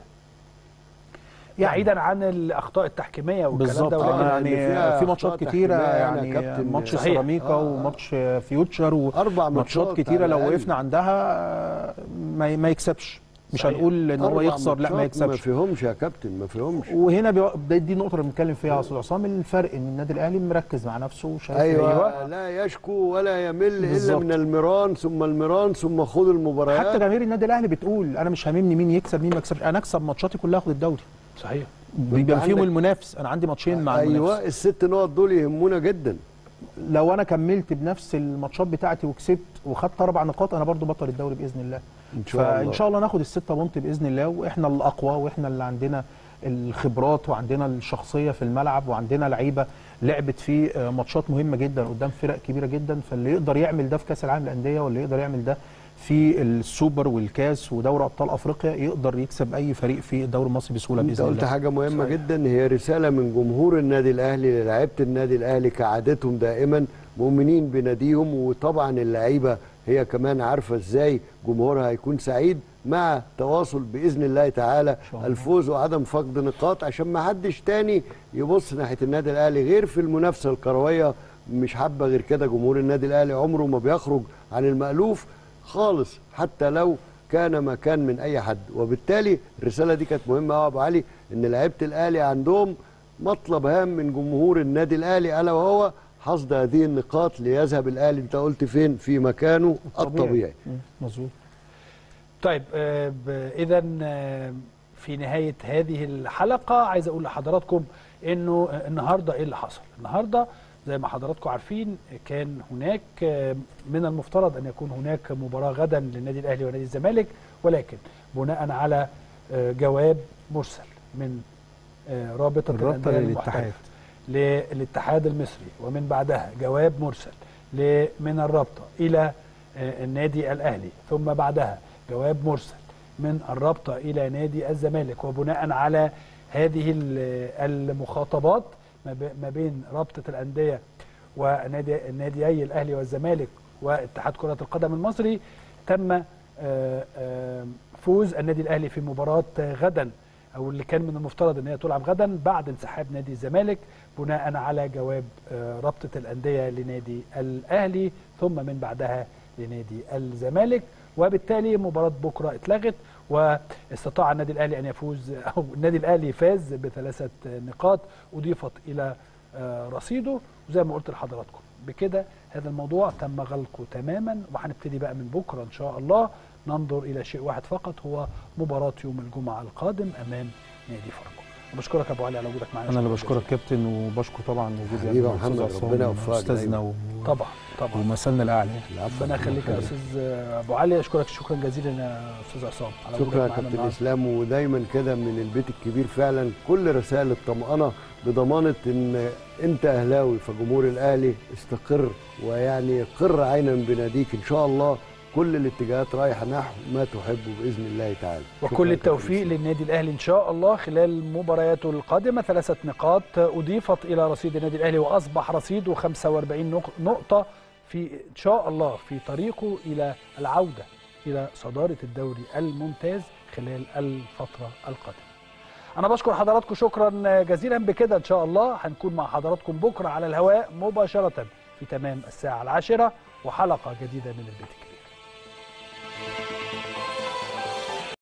Speaker 5: يعني
Speaker 1: بعيدا عن الاخطاء التحكيميه والكلام
Speaker 5: بالظبط
Speaker 1: ده
Speaker 4: آه،
Speaker 1: ولكن
Speaker 5: يعني
Speaker 4: اللي فيها
Speaker 5: في ماتشات
Speaker 4: أخطاء
Speaker 5: كتيره
Speaker 4: تحكيمية يعني يا
Speaker 5: يعني
Speaker 4: كابتن.
Speaker 5: ماتش
Speaker 1: صحيح.
Speaker 5: سيراميكا
Speaker 4: آه، آه.
Speaker 5: وماتش فيوتشر
Speaker 4: أربع
Speaker 5: وماتشات
Speaker 4: ماتشات
Speaker 5: كتيره
Speaker 4: على
Speaker 5: لو
Speaker 4: الأقل.
Speaker 5: وقفنا عندها آه، ما ما يكسبش مش
Speaker 1: صحيح.
Speaker 5: هنقول ان هو
Speaker 4: أربع
Speaker 5: يخسر لا ما
Speaker 4: ماتشات ما
Speaker 5: يكسبش
Speaker 4: فيهمش يا كابتن ما فيهمش
Speaker 5: وهنا بيو- ده دي النقطه اللي بنتكلم فيها يا استاذ عصام الفرق ان النادي الاهلي مركز مع نفسه وشايف
Speaker 4: ايوه لا يشكو ولا يمل الا
Speaker 5: بالظبط.
Speaker 4: من المران ثم المران ثم خوض المباريات
Speaker 5: حتى جماهير النادي الاهلي بتقول انا مش هاممني مين يكسب مين ما يكسبش انا اكسب ماتشاتي كلها اخد الدوري
Speaker 1: صحيح
Speaker 5: بيبقى فيهم
Speaker 4: عندك-
Speaker 5: المنافس انا عندي ماتشين مع
Speaker 4: ايوه
Speaker 5: المنافس
Speaker 4: الست نقط دول يهمونا جدا
Speaker 5: لو انا كملت بنفس الماتشات بتاعتي وكسبت وخدت اربع نقاط انا برضو بطل الدوري باذن الله
Speaker 4: ان شاء الله
Speaker 5: فان شاء الله ناخد الستة بونت باذن الله واحنا الاقوى واحنا اللي عندنا الخبرات وعندنا الشخصيه في الملعب وعندنا لعيبه لعبت في آه، ماتشات مهمه جدا قدام فرق كبيره جدا فاللي يقدر يعمل ده في كاس العالم للانديه واللي يقدر يعمل ده في السوبر والكاس ودوري ابطال افريقيا يقدر يكسب اي فريق في الدوري المصري بسهوله
Speaker 4: انت
Speaker 5: باذن
Speaker 4: قلت
Speaker 5: الله
Speaker 4: حاجه مهمه
Speaker 5: صحيح.
Speaker 4: جدا هي رساله من جمهور النادي الاهلي للاعيبه النادي الاهلي كعادتهم دائما مؤمنين بناديهم وطبعا اللعيبه هي كمان عارفه ازاي جمهورها هيكون سعيد مع تواصل باذن الله تعالى
Speaker 5: شاء الله.
Speaker 4: الفوز وعدم فقد نقاط عشان ما حدش تاني يبص ناحيه النادي الاهلي غير في المنافسه الكرويه مش حابه غير كده جمهور النادي الاهلي عمره ما بيخرج عن المألوف خالص حتى لو كان مكان من اي حد وبالتالي الرساله دي كانت مهمه قوي يا ابو علي ان لعيبه الاهلي عندهم مطلب هام من جمهور النادي الاهلي الا وهو حصد هذه النقاط ليذهب الاهلي انت قلت فين في مكانه الطبيعي
Speaker 5: مم، مظبوط
Speaker 1: طيب اذا في نهايه هذه الحلقه عايز اقول لحضراتكم انه آه، النهارده ايه اللي حصل النهارده زي ما حضراتكم عارفين كان هناك آه، من المفترض ان يكون هناك مباراه غدا للنادي الاهلي ونادي الزمالك ولكن بناء على آه، جواب مرسل من آه، رابطه
Speaker 5: الرابطة
Speaker 1: الأندية
Speaker 5: للاتحاد.
Speaker 1: المحترفة للاتحاد المصري ومن بعدها جواب مرسل ل- من الرابطه الى آه، النادي الاهلي ثم بعدها جواب مرسل من الرابطه الى نادي الزمالك وبناء على هذه ال- المخاطبات ما ب- ما بين رابطه الانديه ونادي ناديي الاهلي والزمالك واتحاد كره القدم المصري تم آه، آه، فوز النادي الاهلي في مباراه غدا او اللي كان من المفترض ان هي تلعب غدا بعد انسحاب نادي الزمالك بناء على جواب آه، رابطه الانديه لنادي الاهلي ثم من بعدها لنادي الزمالك وبالتالي مباراه بكره اتلغت واستطاع النادي الاهلي ان يفوز او النادي الاهلي فاز بثلاثه نقاط اضيفت الى آه، رصيده وزي ما قلت لحضراتكم بكده هذا الموضوع تم غلقه تماما وهنبتدي بقى من بكره ان شاء الله ننظر الى شيء واحد فقط هو مباراه يوم الجمعه القادم امام نادي فاركو بشكرك يا ابو علي على وجودك معنا
Speaker 5: انا اللي
Speaker 1: شكراً
Speaker 5: بشكرك كابتن وبشكر طبعا وجودي
Speaker 4: حبيبي يا
Speaker 5: أستاذ
Speaker 4: محمد،
Speaker 5: عصام
Speaker 4: ربنا يوفقك
Speaker 5: استاذنا
Speaker 4: دايماً.
Speaker 5: و...
Speaker 1: جزيلاً. طبعا طبعا
Speaker 5: ومثلنا الاعلى
Speaker 1: ربنا يخليك يا استاذ ابو علي اشكرك شكرا جزيلا يا استاذ عصام على وجودك
Speaker 4: شكرا يا
Speaker 1: معانا
Speaker 4: كابتن
Speaker 1: النهاردة.
Speaker 4: اسلام ودايما كده من البيت الكبير فعلا كل رسائل الطمأنة بضمانة ان انت اهلاوي فجمهور الاهلي استقر ويعني قر عينا بناديك ان شاء الله كل الاتجاهات رايحه نحو ما تحبه باذن الله تعالى شكراً
Speaker 1: وكل
Speaker 4: يا كابتن
Speaker 1: التوفيق
Speaker 4: إسلام.
Speaker 1: للنادي الاهلي ان شاء الله خلال مبارياته القادمه ثلاثه نقاط اضيفت الى رصيد النادي الاهلي واصبح رصيده 45 نق- نقطه في ان شاء الله في طريقه الى العوده الى صداره الدوري الممتاز خلال الفتره القادمه. انا بشكر حضراتكم شكرا جزيلا بكده ان شاء الله هنكون مع حضراتكم بكره على الهواء مباشره في تمام الساعه العاشره وحلقه جديده من البيت الكبير.